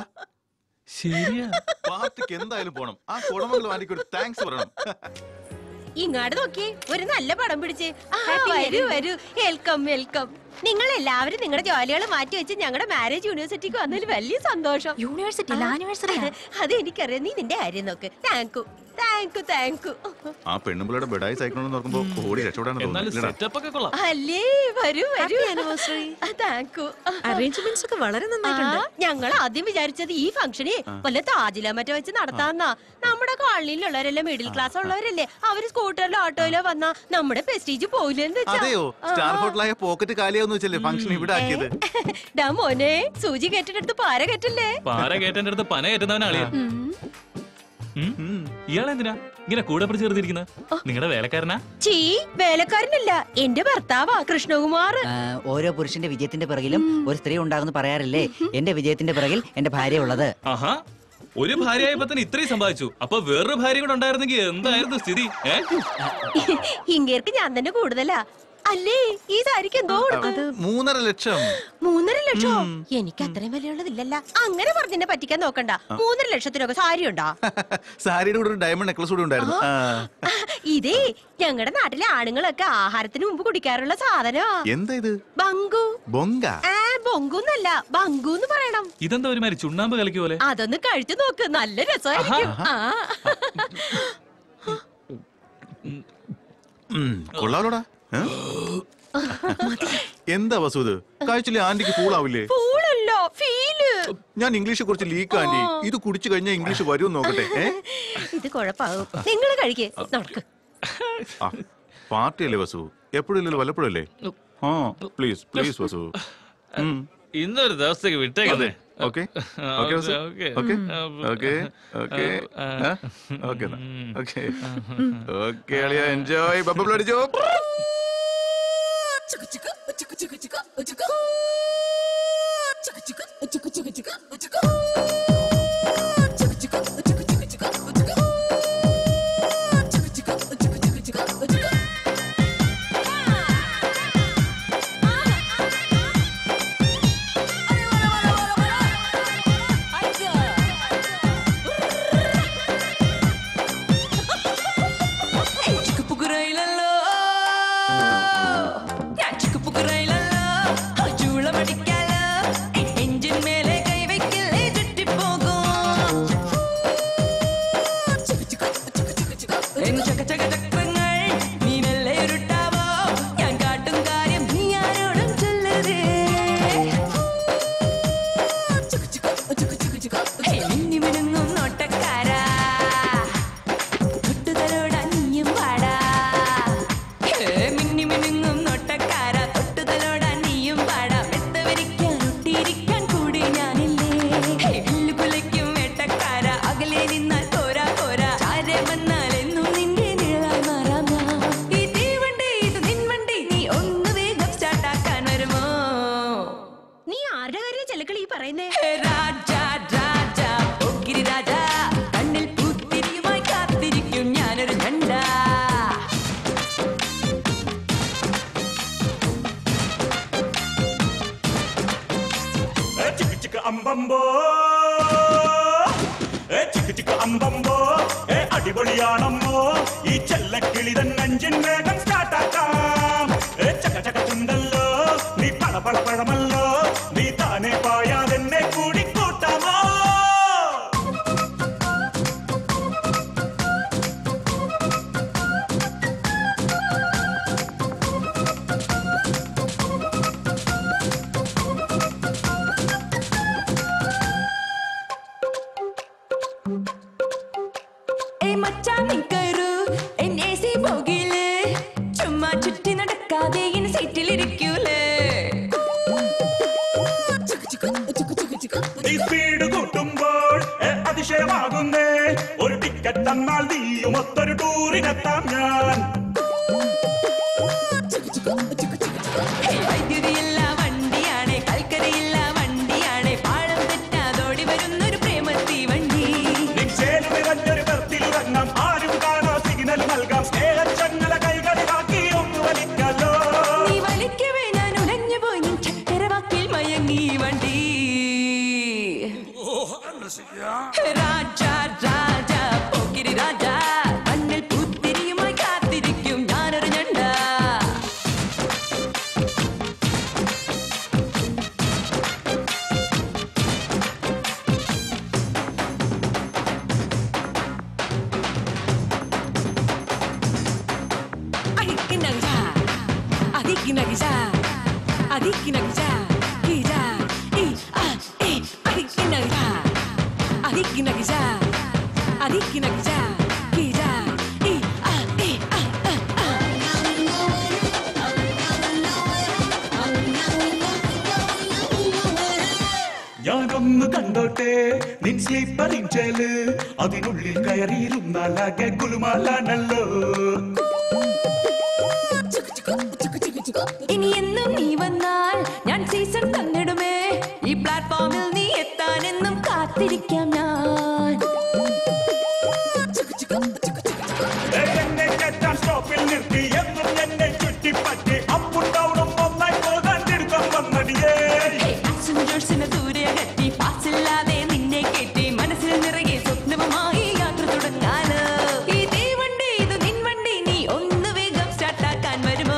ശരിയാ പാർട്ടിക്ക് എന്തായാലും പോണം ആ കോടമംഗലം ആന്റിക്ക് ഒരു താങ്ക്സ് പറയണം ഇങ്ങാട് നോക്കി ഒരു നല്ല പടം പിടിച്ച് ആ, വരൂ വരൂ വെൽക്കം വെൽക്കം നിങ്ങൾ എല്ലാവരും നിങ്ങളുടെ ജോലികൾ മാറ്റി വെച്ച് ഞങ്ങളുടെ മാരേജ് യൂണിവേഴ്സിറ്റിക്ക് വന്നതിൽ വലിയ സന്തോഷം യൂണിവേഴ്സിറ്റി ആനിവേഴ്സറി അത് എനിക്കറിയാം നീ നിന്റെ കാര്യം നോക്ക് thank you thank you thank you ആ പെണ്ണുമ്പിള്ളയുടെ ബെഡായി സൈക്കിളെന്ന് നോക്കുമ്പോ ഓടി രക്ഷപ്പെടാൻ എന്നാലും തോന്നുന്നു സെറ്റപ്പ് ഒക്കെ കൊള്ളാം അല്ലേ വരൂ വരൂ ആനിവേഴ്സറി താങ്ക് യു അറേഞ്ച്മെന്റ്സ് ഒക്കെ വളരെ നന്നായിട്ടുണ്ട് ഞങ്ങൾ ആദ്യം വിചാരിച്ചത് ഈ ഫംഗ്ഷനെ ആ. വല്ല താജില മറ്റോ വെച്ച് നടത്താന്നാ നമ്മുടെ കോളനിയിലുള്ളവരെല്ലാം മിഡിൽ ക്ലാസ് ഉള്ളവരല്ലേ അവര് സ്കൂട്ടറിലോ ഓട്ടോയിലോ വന്നാ നമ്മുടെ പെസ്റ്റീജ് പോയില്ലെന്ന് വെച്ചാ. അതെയോ സ്റ്റാർ ആ. ഹോട്ടലായ പോക്കറ്റ് കാലിയാന്ന് വെച്ചല്ലേ ഫംഗ്ഷൻ ഇവിടെ ആക്കിയത് ഡാ മോനെ സൂചി കെട്ടിടത്ത് പാര കെട്ടല്ലേ പാര കേട്ടന്റെ അടുത്ത് പന കയറ്റുന്നവനാ അളിയ ഇയാളെന്തിനാ ഇങ്ങനെ കൂടെ പിടിച്ച് ചേർത്തിരിക്കുന്നത് നിങ്ങളുടെ വേലക്കാരനാ ചീ വേലക്കാരനല്ല എന്റെ ഭർത്താവാ കൃഷ്ണകുമാർ ആ, ഓരോ പുരുഷന്റെ വിജയത്തിന്റെ പിറകിലും ഒരു സ്ത്രീ ഉണ്ടാകുന്ന പറയാറില്ലേ എന്റെ വിജയത്തിന്റെ പിറകിൽ എന്റെ ഭാര്യ ഉള്ളത് ആഹാ ഒരു ഭാര്യയായപ്പോ തന്നെ ഇത്രയും സമ്പാദിച്ചു അപ്പൊ വേറൊരു ഭാര്യ കൂടെ ഉണ്ടായിരുന്നെങ്കിൽ എന്തായിരുന്നു സ്ഥിതി ഏ ഇങ്ങേർക്ക് ഞാൻ തന്നെ കൂടുതലാ അല്ലേ ഈ സാരിക്ക് എന്തോ കൊടുത്തത് മൂന്നര ലക്ഷം മൂന്നര ലക്ഷം എനിക്ക് അത്രയും വിലയുള്ളതില്ലല്ല അങ്ങനെ പറഞ്ഞെന്നെ പറ്റിക്കാൻ നോക്കണ്ട മൂന്നര ലക്ഷത്തിനൊക്കെ സാരി ഉണ്ടോ സാരിയുടെ കൂടെ ഒരു ഡയമണ്ട് നെക്ലസ് കൂടെ ഉണ്ടായിരുന്നു ആ. ഇതേ ഞങ്ങളുടെ നാട്ടിലെ ആണുങ്ങളൊക്കെ ആഹാരത്തിന് മുമ്പ് കുടിക്കാറുള്ള സാധനമാ എന്താ ഇത് ബംഗു ബൊങ്ക ആ ബൊങ്കുന്നല്ല ബംഗു എന്ന് പറയണം ഇതെന്താ ഒരുമാതിരി ചുണ്ണാമ്പ് കലക്കിയ പോലെ അതൊന്ന് കഴിച്ചു നോക്ക് നല്ല രസമായിരിക്കും ആ ഉം, കൊള്ളാലോടാ ഏ? എന്താ വസൂത് കഴിച്ചില്ലേ ആന്റിക്ക് കൂളാവില്ലേ പൂളല്ലോ ഫീല് ഞാൻ ഇംഗ്ലീഷ് കുറച്ച് ലീക്ക് ആന്റി ഇത് കുടിച്ചു കഴിഞ്ഞാൽ ഇംഗ്ലീഷ് വരും നോക്കട്ടെ ഏ ഇത് കുഴപ്പാവും നിങ്ങൾ കഴിക്കേ നടക്ക് ആ പാർട്ടി അല്ലേ വസു എപ്പോഴും ഇല്ലല്ലോ വല്ലപ്പോഴും അല്ലേ ആ പ്ലീസ് പ്ലീസ് വസു ഉം. ഇന്നൊരു ദിവസത്തേക്ക് വിട്ടേക്കതേ okay okay Vasu okay okay okay okay okay okay അളിയ എൻജോയ് ബബിൾ അടിച്ചോ ചിക്കുപുകുറയിലല്ലോ ഞാൻ ചിക്കുപുകുറയിലല്ലോ ചൂളമടിക്കാലോ എഞ്ചിൻ മേലെ കൈവയ്ക്കല്ലേ ചുറ്റിപ്പോകും എൻ ചക ചക ചക്രങ്ങൾ നീനല്ലേ ഉരുട്ടാവോ ഞാൻ കാട്ടും കാര്യം നീ ആരോടും ചൊല്ലരുതേ ഹേയ്, മിന്നി മിനുങ്ങും നോട്ടക്കാരാ തൊട്ടുതലോടഞ്ഞും പാടാ ഹേ, മിന്നി മിനുങ്ങും നോട്ടക്കാരാ തൊട്ടുതലോടഞ്ഞും പാടാ മെത്തവരിക്കാൻ ഒട്ടിയിരിക്കാൻ കൂടി ഞാനില്ലേ ഹേ, വില്ലു കുലയ്ക്കും വേട്ടക്കാരാ അകലെ നിന്നാൽ പോരാ പോരാ ചാരെ വന്നാൽ എന്നും നിന്റെ നിഴലായി മാറാം ഞാൻ. ഈ തീവണ്ടി ഇത് നിൻവണ്ടി നീ ഒന്ന് വേഗം സ്റ്റാർട്ടാക്കാൻ വരുമോ നീ ആരുടെ കാര്യം ചെലക്കളി ഈ പറയുന്നേ ഹേ, രാജാ രാജാ പോക്കിരി രാജാ കണ്ണിൽ പൂത്തിരിയുമായി കാത്തിരിക്കും ഞാനൊരു झंडा ചിക്ക് ചിക്ക് അമ്പമ്പോ ഏ ചിക്ക് ചിക്ക് അമ്പമ്പോ ഏ അടിപൊളിയാണമ്മോ ഈ ചെല്ലക്കിളി തൻ അഞ്ചിൻ വേഗം സ്റ്റാർട്ടാക്കാം ഏ ചക ചക ചുണ്ടല്ലോ നീ പള പള പഴമല്ലോ നീ താനെ പായാതെന്നെ കൂടി കൂട്ടാമോ ഏയ് മച്ചാൻ നീ കയറൂ എൻ AC ബോഗിയില്. ചുമ്മാ ചുറ്റി നടക്കാതെ ഇനി സീറ്റിലിരിക്കൂലേ നീ സ്പീഡ് കൂട്ടുമ്പോൾ ഏ, അതിശയമാകുന്നേ ഒരു ടിക്കറ്റ് തന്നാൽ നീയും ഒത്തൊരു ടൂറിനെത്താം ഞാൻ ഏയ് വൈദ്യുതിയില്ല വണ്ടിയാണേ കൽക്കരിയില്ല വണ്ടിയാണേ പാഴം തെറ്റാതോടി വരുന്നൊരു പ്രേമത്തി വണ്ടി നിക്ഷേപം നിറഞ്ഞൊരു ബർത്തിലുറങ്ങാം ആരും കാണാ സിഗ്നൽ നൽകാം സ്നേഹച്ചങ്ങല കൈകളിലാക്കി ഒന്ന് വലിക്കല്ലോ നീ വലിക്കവേ ഞാൻ ഉലഞ്ഞു പോയി നിൻ ചക്കരവാക്കിൽ മയങ്ങി വണ്ടി രാജാ രാജാ പോക്കിരി രാജാ കണ്ണിൽ പൂത്തിരിയുമായി കാത്തിരിക്കും ഞാനൊരു ഞണ്ട Adikinakja, kija, i, a, e, adikinakja. Adikinakja, adikinakja, kija, i, a, e, a, a, a. ഞാനൊന്ന് കണ്ടോട്ടെ നിൻ സ്ലീപ്പർ ഇഞ്ചല് അതിനുള്ളിൽ കയറിയിരുന്നാലാകെ കുലുമാലാണല്ലോ ഇനി എന്നും നീ വന്നാൽ ഞാൻ സീസൺ തന്നിടുമേ ഈ പ്ലാറ്റ്ഫോമിൽ നീ എത്താൻ എന്നും കാത്തിരിക്കാം ഞാൻ ഏ, എന്നെ കെട്ടാൻ സ്റ്റോപ്പിൽ നിർത്തി എന്നും എന്നെ ചുറ്റിപ്പറ്റി അപ്പും ഡൗണും ഒന്നായി പോകാൻ തിടുക്കം വന്നടിയേ പാസഞ്ചേഴ്സിനെ ദൂരെ അകറ്റി പാസില്ലാതെ നിന്നെ കയറ്റി മനസ്സിൽ നിറയെ സ്വപ്നവുമായി യാത്ര തുടങ്ങാന് ഈ തീവണ്ടി ഇത് നിൻ വണ്ടി നീ ഒന്ന് വേഗം സ്റ്റാർട്ടാക്കാൻ വരുമോ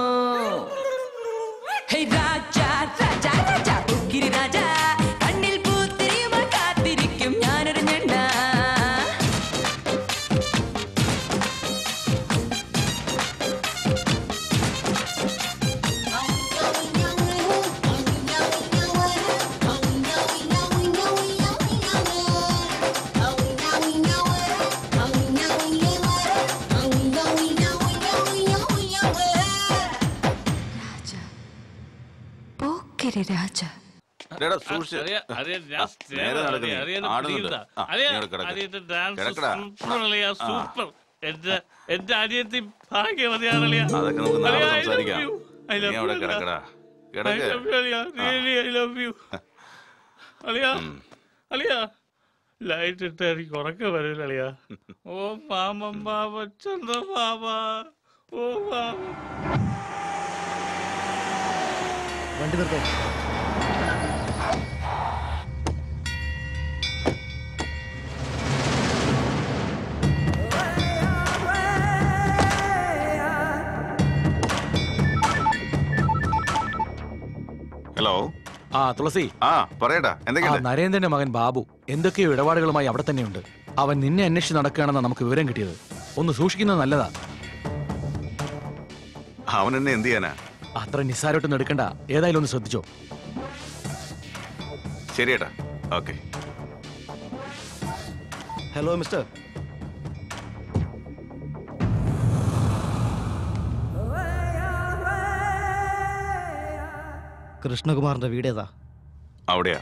ഹേയ് രാജ രാജ രാജ ഉക്കിരി രാജ കണ്ണിൽ പൂത്തിരിയുമായി കാത്തിരിക്കും ഞാനൊരു ഞണ്ട പോക്കിരി രാജ എടാ, സൂക്ഷിച്ച്. നേരെ നടക്ക് നീ. ആടുന്നുണ്ട്. ആ, നീ അവിടെ കിടക്ക്. കിടക്കടാ. സൂപ്പർ എന്റെ എന്റെ അനിയത്തി ഭാഗ്യവതിയാണല്ലേ അതൊക്കെ നമുക്ക് നാളെ സംസാരിക്കാം നീ അവിടെ കിടക്കടാ കിടക്ക് അളിയാ അളിയാ ലൈറ്റ് ഇട്ട് എനിക്ക് ഉറക്കം വരില്ല അളിയാ ഓ മാമൻ ബാബ ചന്ദ്ര ബാബ ഓ മാമ വണ്ടി നിർത്തേ ഹലോ ആ തുളസി ആ പറയടാ ആ എന്തൊക്കെയുണ്ട് നരേന്ദ്രന്റെ മകൻ ബാബു എന്തൊക്കെയോ ഇടപാടുകളുമായി അവിടെ തന്നെയുണ്ട് അവൻ നിന്നെ അന്വേഷിച്ച് നടക്കുകയാണെന്ന് നമുക്ക് വിവരം കിട്ടിയത് ഒന്ന് സൂക്ഷിക്കുന്നത് നല്ലതാ അവൻ എന്നെ എന്ത് ചെയ്യാനാ അത്ര നിസ്സാരമായിട്ടൊന്നും എടുക്കണ്ട ഏതായാലും ഒന്ന് ശ്രദ്ധിച്ചോ ശരിയേട്ടാ ഓക്കെ ഹലോ മിസ്റ്റർ കൃഷ്ണകുമാറിന്റെ വീട് ഏതാ അവിടെയാ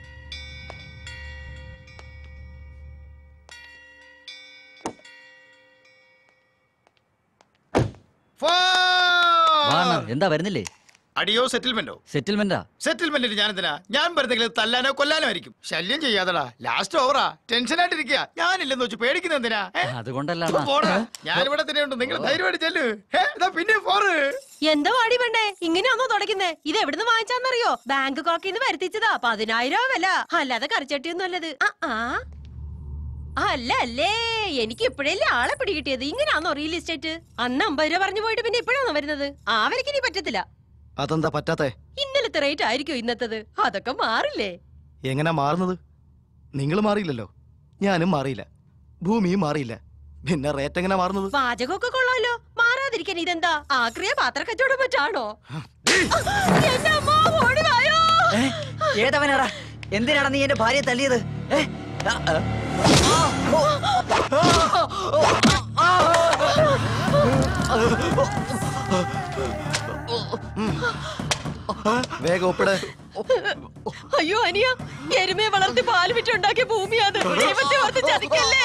വാണ, എന്താ വരുന്നില്ലേ അടിയോ സെറ്റിൽമെന്റോ സെറ്റിൽമെന്റാ സെറ്റിൽമെന്റിന് ഞാൻ എന്തിനാ ഞാൻ വരുന്നെങ്കിൽ തല്ലാനോ കൊല്ലാനോ ആയിരിക്കും ശല്യം ചെയ്യാതടാ ലാസ്റ്റ് ഓവറാ ടെൻഷൻ ആയിട്ടിരിക്കുക ഞാനില്ലെന്ന് വെച്ച് പേടിക്കുന്ന എന്തിനാ ഏ? അതുകൊണ്ടല്ല ഇപ്പൊ പോടാ. ഞാൻ ഇവിടെ തന്നെ ഉണ്ട് നിങ്ങൾ ധൈര്യമായിട്ട് ചെല്ലു പിന്നെ ഫോറ് എന്താ വാടി വേണ്ടേ ഇങ്ങനെയാണോ തുടയ്ക്കുന്നേ ഇത് എവിടുന്ന് വാങ്ങിച്ചാന്നറിയോ ബാങ്ക് കോക്കിന്ന് വരുത്തിച്ചതാ പതിനായിരം രൂപ വില അല്ലാതെ കറിച്ചട്ടിയൊന്നും അല്ലത് ആ ആ അല്ല അല്ലേ എനിക്ക് ഇപ്പോഴല്ലേ ആളെ പിടികിട്ടിയത് ഇങ്ങനെയാണോ റിയൽ എസ്റ്റേറ്റ് അന്ന് അമ്പത് രൂപ പറഞ്ഞു പോയിട്ട് പിന്നെ ഇപ്പോഴാണോ വരുന്നത് ആ വിലക്ക് ഇനി പറ്റത്തില്ല അതെന്താ പറ്റാത്തെ ഇന്നലത്തെ റേറ്റ് ആയിരിക്കും ഇന്നത്തത് അതൊക്കെ മാറില്ലേ എങ്ങനെ മാറുന്നത് നിങ്ങൾ മാറിയില്ലല്ലോ ഞാനും മാറിയില്ല ഭൂമിയും മാറിയില്ല പിന്നെ റേറ്റ് എങ്ങനെ മാറുന്നത് പാചകമൊക്കെ കൊള്ളാലോ മാറാതിരിക്കാൻ ഇതെന്താ ആക്രിയ പാത്ര കച്ചവടം പറ്റാണോ എന്റെ അമ്മ ഓടി വായോ ഏതവനാടാ എന്തിനാണ് നീ എന്റെ ഭാര്യയെ തല്ലിയത് ഏ? ആ, ആ. വേഗം ഒപ്പിട് അയ്യോ അനിയ എരുമയെ വളർത്തി പാല് വിറ്റുണ്ടാക്കിയ ഭൂമിയാണ് ദൈവത്തെ ഓർത്ത് ചതിക്കല്ലേ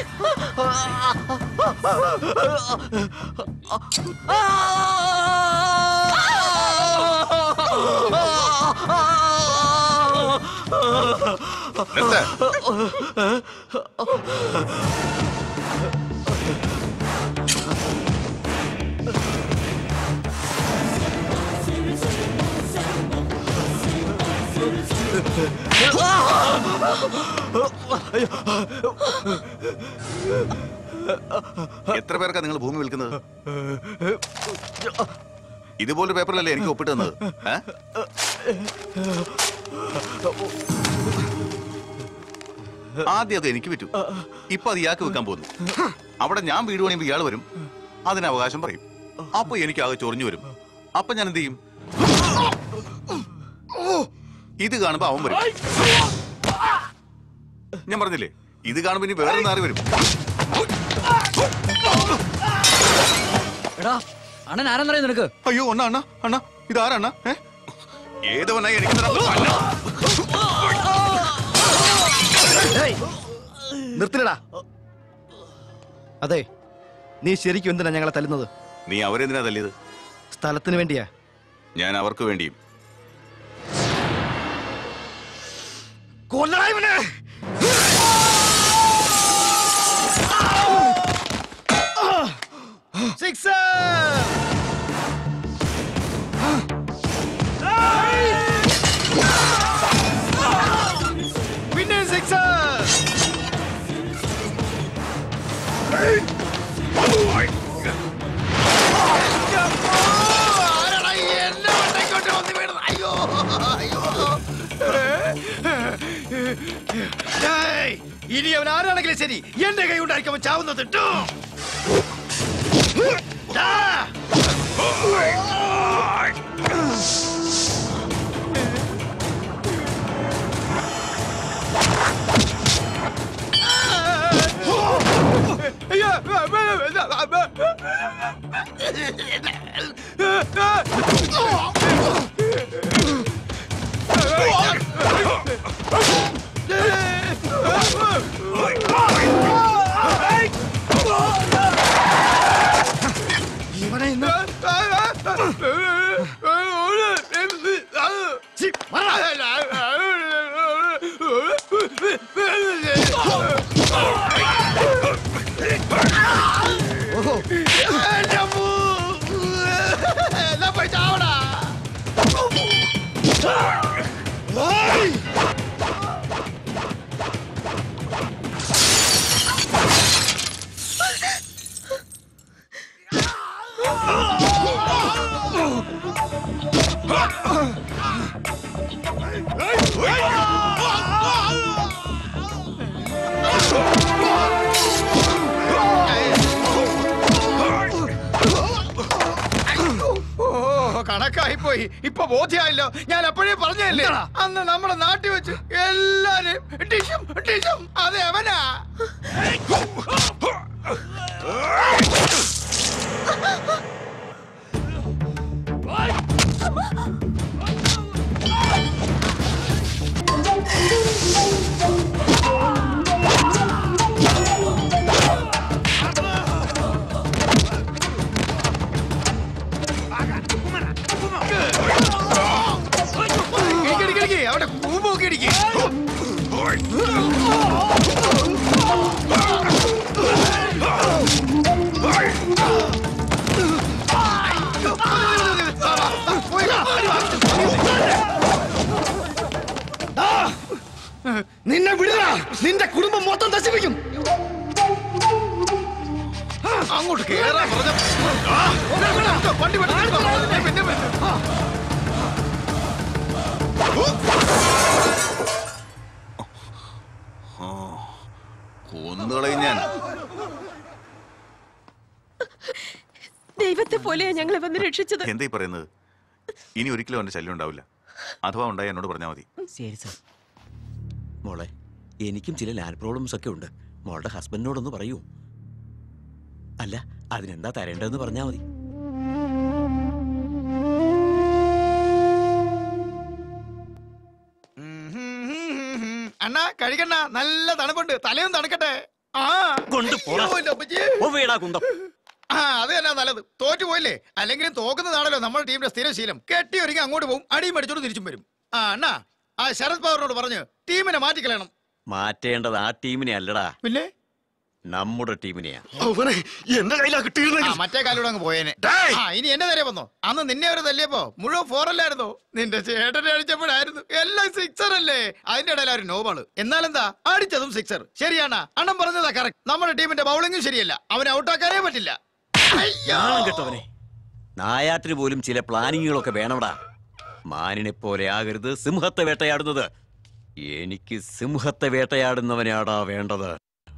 എത്ര പേർക്കാ നിങ്ങൾ ഭൂമി വിൽക്കുന്നത് ഇതുപോലെ പേപ്പറിലല്ലേ എനിക്ക് ഒപ്പിട്ട് തന്നത് ഏ? ആദ്യം അത് എനിക്ക് പറ്റൂ ഇപ്പൊ അത് ഇയാൾക്ക് വെക്കാൻ പോകുന്നു അവിടെ ഞാൻ വീട് പണിയുമ്പോ ഇയാൾ വരും അതിന് അവകാശം പറയും അപ്പൊ എനിക്ക് ആകെ ചൊറിഞ്ഞു വരും അപ്പൊ ഞാൻ എന്ത് ചെയ്യും ഇത് കാണുമ്പോ അവൻ വരും ഞാൻ പറഞ്ഞില്ലേ ഇത് കാണുമ്പോ ഇനി വേറെ നാറി വരും എടാ അണ്ണൻ ആരെന്നറിയോ നിനക്ക് അയ്യോ അണ്ണ അണ്ണ അണ്ണ ഇതാരാ അണ്ണ ഏ? ഏതവനായി എനിക്ക് തരാൻ അണ്ണ. നിർത്തില്ലടാ അതെ നീ ശരിക്കും എന്തിനാ ഞങ്ങളെ തല്ലുന്നത് നീ അവരെന്തിനാ തല്ലിയത് സ്ഥലത്തിന് വേണ്ടിയാ ഞാൻ അവർക്ക് വേണ്ടിയും കൊല്ലടാ ഇവനെ സിക്സ് പിന്നെ സിക്സ് ഏയ്, ഇനി അവൻ ആരാണെങ്കിലും ശരി എന്റെ കൈ കൊണ്ടായിരിക്കും അവൻ ചാവുന്നത് ട്ടോ. ദാ. അയ്യോ. ഇവനെ ഇന്ന് ഓ കണക്കായി പോയി ഇപ്പൊ ബോധ്യമായല്ലോ ഞാൻ അപ്പോഴേ പറഞ്ഞല്ലേ അന്ന് നമ്മുടെ നാട്ടിൽ വെച്ച് എല്ലാരും ഡിഷും ഡിഷും അതെ അവനാ ഇടിക്ക്, അവിടെ കൂമ്പൊക്കെ ഇടിക്ക്. നിന്നെ വിടുക നിന്റെ കുടുംബം മൊത്തം നശിപ്പിക്കും അങ്ങോട്ട് കേറാൻ പറഞ്ഞ ആ, വണ്ടി വണ്ടി പിന്നെ പിന്നെ കൊന്നുകളയും ഞാൻ ദൈവത്തെ പോലെയാ ഞങ്ങളെ വന്ന് രക്ഷിച്ചത് എന്താ ഈ പറയുന്നത് ഇനി ഒരിക്കലും അവന്റെ ശല്യം ഉണ്ടാവില്ല അഥവാ ഉണ്ടായി എന്നോട് പറഞ്ഞാൽ മതി ശരി സാർ മോളെ എനിക്കും ചില ലാൻഡ് പ്രോബ്ലംസ് ഒക്കെ ഉണ്ട് മോളുടെ ഹസ്ബൻഡിനോടൊന്ന് പറയൂ അല്ല അതിനെന്താ തരേണ്ടതെന്ന് പറഞ്ഞാൽ മതി അണ്ണാ കഴിക്കണ്ണ നല്ല തണുപ്പുണ്ട് തലയും തണുക്കട്ടെ ആ കൊണ്ട് പോടാ. അയ്യോ, എൻ്റെ അപ്പച്ചി. ഒവ്വേടാ കുന്തം ആ അത് തന്നെ നല്ലത് തോറ്റു പോയില്ലേ അല്ലെങ്കിലും തോക്കുന്നതാണല്ലോ നമ്മുടെ ടീമിന്റെ സ്ഥിര ശീലം കെട്ടി ഒരുങ്ങി അങ്ങോട്ട് പോകും അടിയും അടിച്ചോണ്ട് തിരിച്ചും വരും ആ അണ്ണാ ആ ശരത് പവാറിനോട് പറഞ്ഞു ടീമിനെ മാറ്റിക്കളയണം മാറ്റേണ്ടത് ആ ടീമിനെ അല്ലടാ പിന്നെ നമ്മുടെ ടീമിനെയാ അവനെ എന്റെ കയ്യിലാ ആ, കിട്ടിയിരുന്നെങ്കിൽ മറ്റേ കാലോട് അങ്ങ് പോയേനെ ആ ഇനി എന്റെ നേരെ വന്നോ അന്ന് നിന്നെ ഒരു തല്ലിയപ്പോ മുഴുവൻ ഫോറല്ലായിരുന്നോ നിന്റെ ചേട്ടനെ അടിച്ചപ്പോഴായിരുന്നു എല്ലാം സിക്സർ അല്ലേ അതിന്റെ ഇടയിൽ ഒരു നോബാള് എന്നാലെന്താ അടിച്ചതും സിക്സർ ശരിയാണ് അണ്ണൻ പറഞ്ഞതാ കറക്റ്റ് നമ്മുടെ ടീമിന്റെ ബൗളിംഗും ശരിയല്ല അവനെ ഔട്ടാക്കാനേ പറ്റില്ല നാണം കെട്ടവനെ നായാട്ടിന് പോലും ചില പ്ലാനിങ്ങുകളൊക്കെ വേണമടാ മാനിനെ പോലെ ആകരുത് സിംഹത്തെ വേട്ടയാടുന്നത് എനിക്ക് സിംഹത്തെ വേട്ടയാടുന്നവനെയാടാ വേണ്ടത്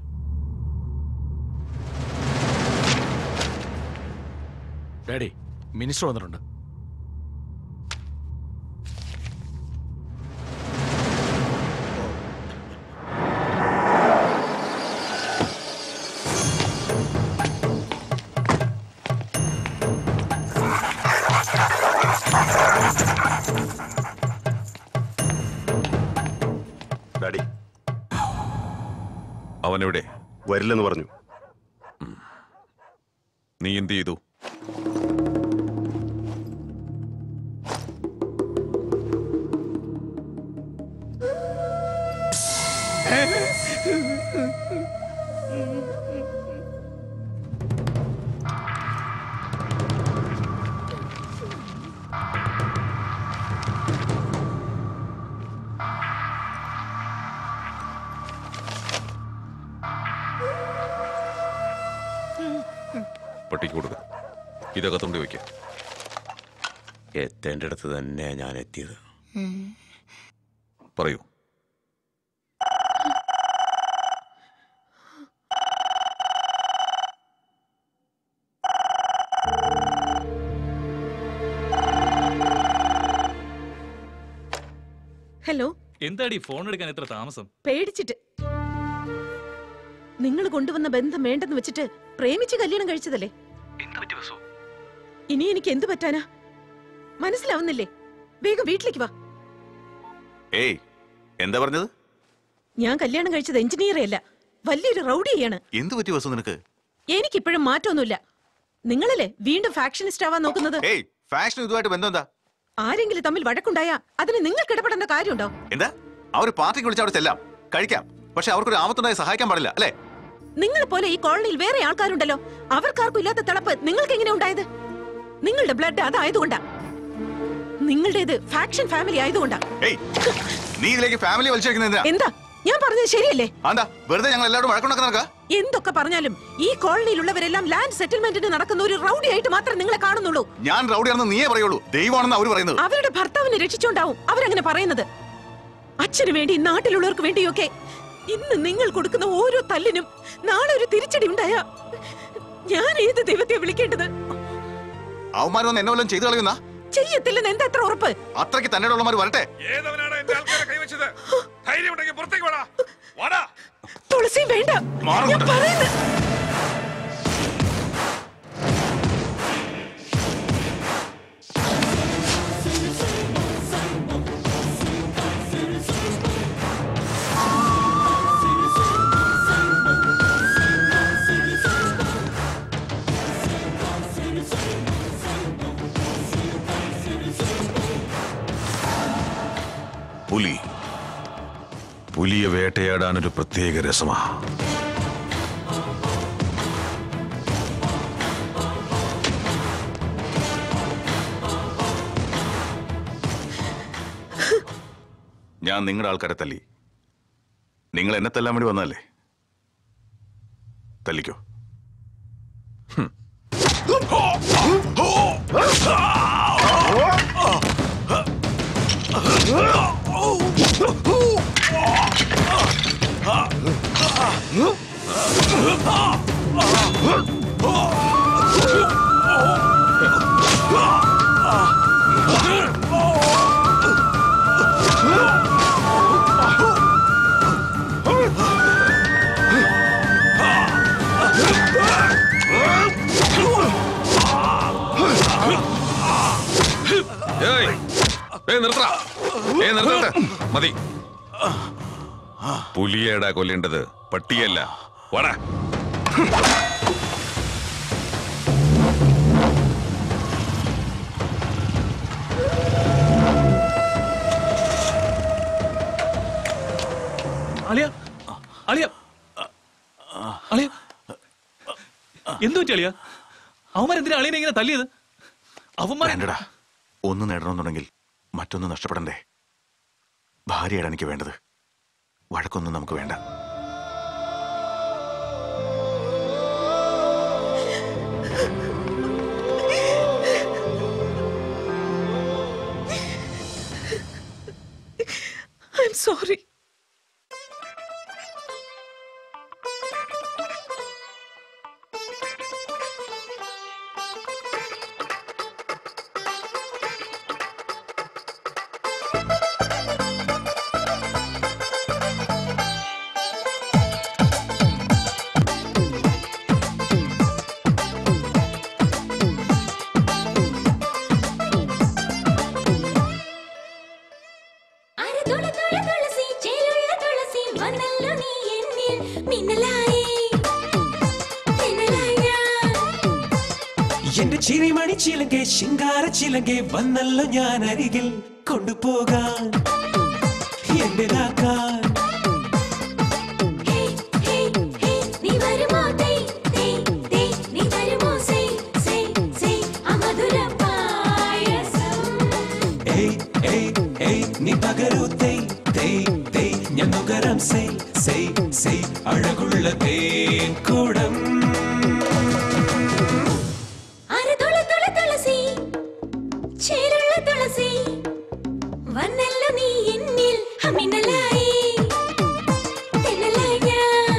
ഡാഡി മിനിസ്റ്റർ വന്നിട്ടുണ്ട് അവനെവിടെ വരില്ലെന്ന് പറഞ്ഞു നീ എന്ത് ചെയ്തു പട്ടിക്ക് കൊടുക്ക ഇതൊക്കെ തുണ്ടി വയ്ക്ക എത്തേണ്ട അടുത്ത് തന്നെയാ ഞാൻ എത്തിയത് പറയൂ ഹലോ എന്താടി ഫോൺ എടുക്കാൻ എത്ര താമസം പേടിച്ചിട്ട് നിങ്ങൾ കൊണ്ടുവന്ന ബന്ധം വേണ്ടെന്ന് വെച്ചിട്ട് പ്രേമിച്ച് കല്യാണം കഴിച്ചതല്ലേ ഇനി എനിക്ക് എന്ത് പറ്റാനാ മനസ്സിലാവുന്നില്ലേ വേഗം വീട്ടിലേക്ക് വാ ഏയ് എന്താ പറഞ്ഞത് ഞാൻ കല്യാണം കഴിച്ചത് എഞ്ചിനീയറെ അല്ല വലിയൊരു റൗഡിയാണ് എന്ത് പറ്റി വസു നിനക്ക് എനിക്കിപ്പോഴും മാറ്റമൊന്നുമില്ല നിങ്ങളല്ലേ വീണ്ടും ഫാക്ഷനിസ്റ്റ് ആവാൻ നോക്കുന്നത് ഏയ് ഫാഷൻ ഇതുമായിട്ട് ബന്ധം എന്താ ആരെങ്കിലും തമ്മിൽ വഴക്കുണ്ടായാ അതിന് നിങ്ങൾക്ക് ഇടപെടേണ്ട കാര്യമുണ്ടോ എന്താ ആ ഒരു പാർട്ടിക്ക് വിളിച്ച് അവിടെ ചെല്ലാം കഴിക്കാം പക്ഷെ അവർക്കൊരു ആപത്തുണ്ടായി സഹായിക്കാൻ പാടില്ല അല്ലേ നിങ്ങളെ പോലെ ഈ കോളനിയിൽ വേറെ ആൾക്കാരുണ്ടല്ലോ അവർക്കാർക്കും ഇല്ലാത്ത തിളപ്പ് നിങ്ങൾക്ക് എങ്ങനെ ഉണ്ടായത് നിങ്ങളുടെ ബ്ലഡ് അതായതുകൊണ്ടാ നിങ്ങളുടേത് ഫാക്ഷൻ ഫാമിലി ആയതുകൊണ്ടാ ഏയ് നീ ഇതിലേക്ക് ഫാമിലി വലിച്ചെടുക്കുന്നത് എന്തിനാ എന്താ ഞാൻ പറഞ്ഞത് ശരിയല്ലേ എന്താ വെറുതെ ഞങ്ങൾ എല്ലാവരും വഴക്കുണ്ടാക്കാൻ നടക്കുക എന്തൊക്കെ പറഞ്ഞാലും ഈ കോളനിയിലുള്ളവരെല്ലാം ലാൻഡ് സെറ്റിൽമെന്റിന് നടക്കുന്ന ഒരു റൗഡി ആയിട്ട് മാത്രം നിങ്ങളെ കാണുന്നുള്ളൂ ഞാൻ റൗഡിയാണെന്ന് നീയേ പറയുള്ളൂ ദൈവമാണെന്ന് അവർ പറയുന്നത് അവരുടെ ഭർത്താവിനെ രക്ഷിച്ചോണ്ടാവും അവരങ്ങനെ പറയുന്നത് അച്ഛന് വേണ്ടി നാട്ടിലുള്ളവർക്ക് വേണ്ടിയൊക്കെ ഇന്ന് നിങ്ങൾ കൊടുക്കുന്ന ഓരോ തല്ലിനും നാളെ ഒരു തിരിച്ചടി ഉണ്ടായ ഞാൻ ഏത് ദൈവത്തെ വിളിക്കേണ്ടത് അവന്മാർ വന്ന് എന്നെ വല്ലതും ചെയ്തു കളയുന്ന ചെയ്യത്തില്ലെന്ന് എന്താ എത്ര ഉറപ്പ് അത്രയ്ക്ക് തന്നെ ഉള്ളമാർ വരട്ടെ ഏതവനാണ് എന്റെ ആൾക്കാരെ കൈവച്ചത് ധൈര്യമുണ്ടെങ്കിൽ പുറത്തേക്ക് വേടാ വാടാ തുളസി വേണ്ട മാറ് ഞാൻ അങ്ങോട്ട്. പറയുന്നത് പുലി പുലിയെ വേട്ടയാടാൻ ഒരു പ്രത്യേക രസമാ ഞാൻ നിങ്ങളുടെ ആൾക്കാരെ തല്ലി നിങ്ങൾ എന്നെ തല്ലാൻ വേണ്ടി വന്നല്ലേ തല്ലിക്കോ ഏയ് ഏയ് നിർത്തടാ ഏയ് നിർത്തട്ടെ മതി പുലിയേടാ കൊല്ലേണ്ടത് പട്ടിയല്ല വാടാ അളിയ അളിയ അളിയ എന്തു പറ്റി അളിയ അവന്മാരെന്തിനാ അളിയനെ ഇങ്ങനെ തല്ലിയത് അവന്മാർ വേണ്ടടാ ഒന്ന് നേടണമെന്നുണ്ടെങ്കിൽ മറ്റൊന്ന് നഷ്ടപ്പെടണ്ടേ ഭാര്യയാണ് എനിക്ക് വേണ്ടത് വഴക്കൊന്നും നമുക്ക് വേണ്ട ഐ എം സോറി എന്റെ ചിരിമണി ചിലങ്കെ ശിങ്കാര ചിലങ്കെ വന്നല്ലോ ഞാൻ അരികിൽ കൊണ്ടുപോകാൻ എന്റേതാക്കാൻ നീ വരുമോ തേ തേ തേ നീ തരുമോ സേ സേ സേ അമധുര പായസം ഏയ് ഏയ് ഏയ് നീ പകരൂ തേ തേ തേ ഞാൻ നുകരാം സേ സേ സേ അഴകുള്ള തേൻ കൂടം ആര് തുള തുള തുളസി ചേരുള്ള തുളസി വന്നല്ലോ നീ എന്നിൽ അമിനലായി തെന്നലായി ഞാൻ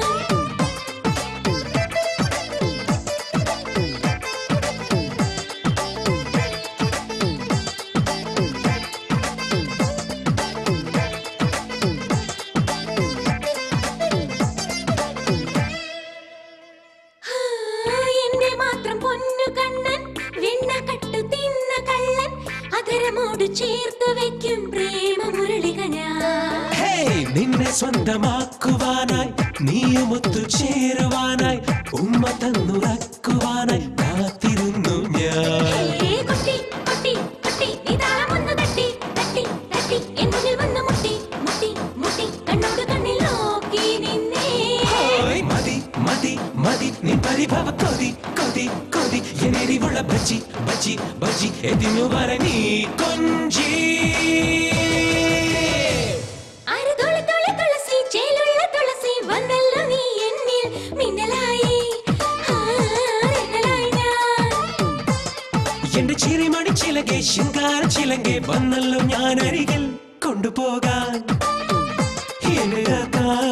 ആ, എന്റെ മാത്രം പൊന്നു കണ്ണൻ വെണ്ണ കട്ടു തിന്ന കള്ളൻ അതരമോട് ചേർത്ത് വെക്കും പ്രേമ മുരളിക ഞാൻ ഹേയ് നിന്നെ സ്വന്തമാക്കുവാനായി നീയുമൊത്തു ചേരുവാനായി ഉമ്മ തന്നുറക്കുവാനായി കാത്തിരുന്നു ഞാൻ ഏ കുട്ടി കുട്ടി കുട്ടി നീ താളമൊന്ന് തട്ടി തട്ടി തട്ടി എന്നുള്ളിൽ വന്ന് മുട്ടി മുട്ടി മുട്ടി കണ്ണോട് കണ്ണിൽ നോക്കി നിന്നേ ഹോയ് മതി മതി മതി നീ പരിഭവ കൊതി കൊതി കൊതി എന്നെരിവുള്ള ബജി ബജി ബജി എതിനു വര നീ കൊഞ്ചി ആര് തുളി തുളി തുളസി ചേലുള്ള തുളസി വന്നല്ലോ നീ എന്നിൽ മിന്നലായി ആ, തെന്നലായി ഞാൻ എന്റെ ചിരിമണി ചിലകെ ശിങ്കാര ചിലങ്കെ വന്നല്ലോ ഞാൻ അരികിൽ കൊണ്ടുപോകാൻ എന്റേതാക്കാൻ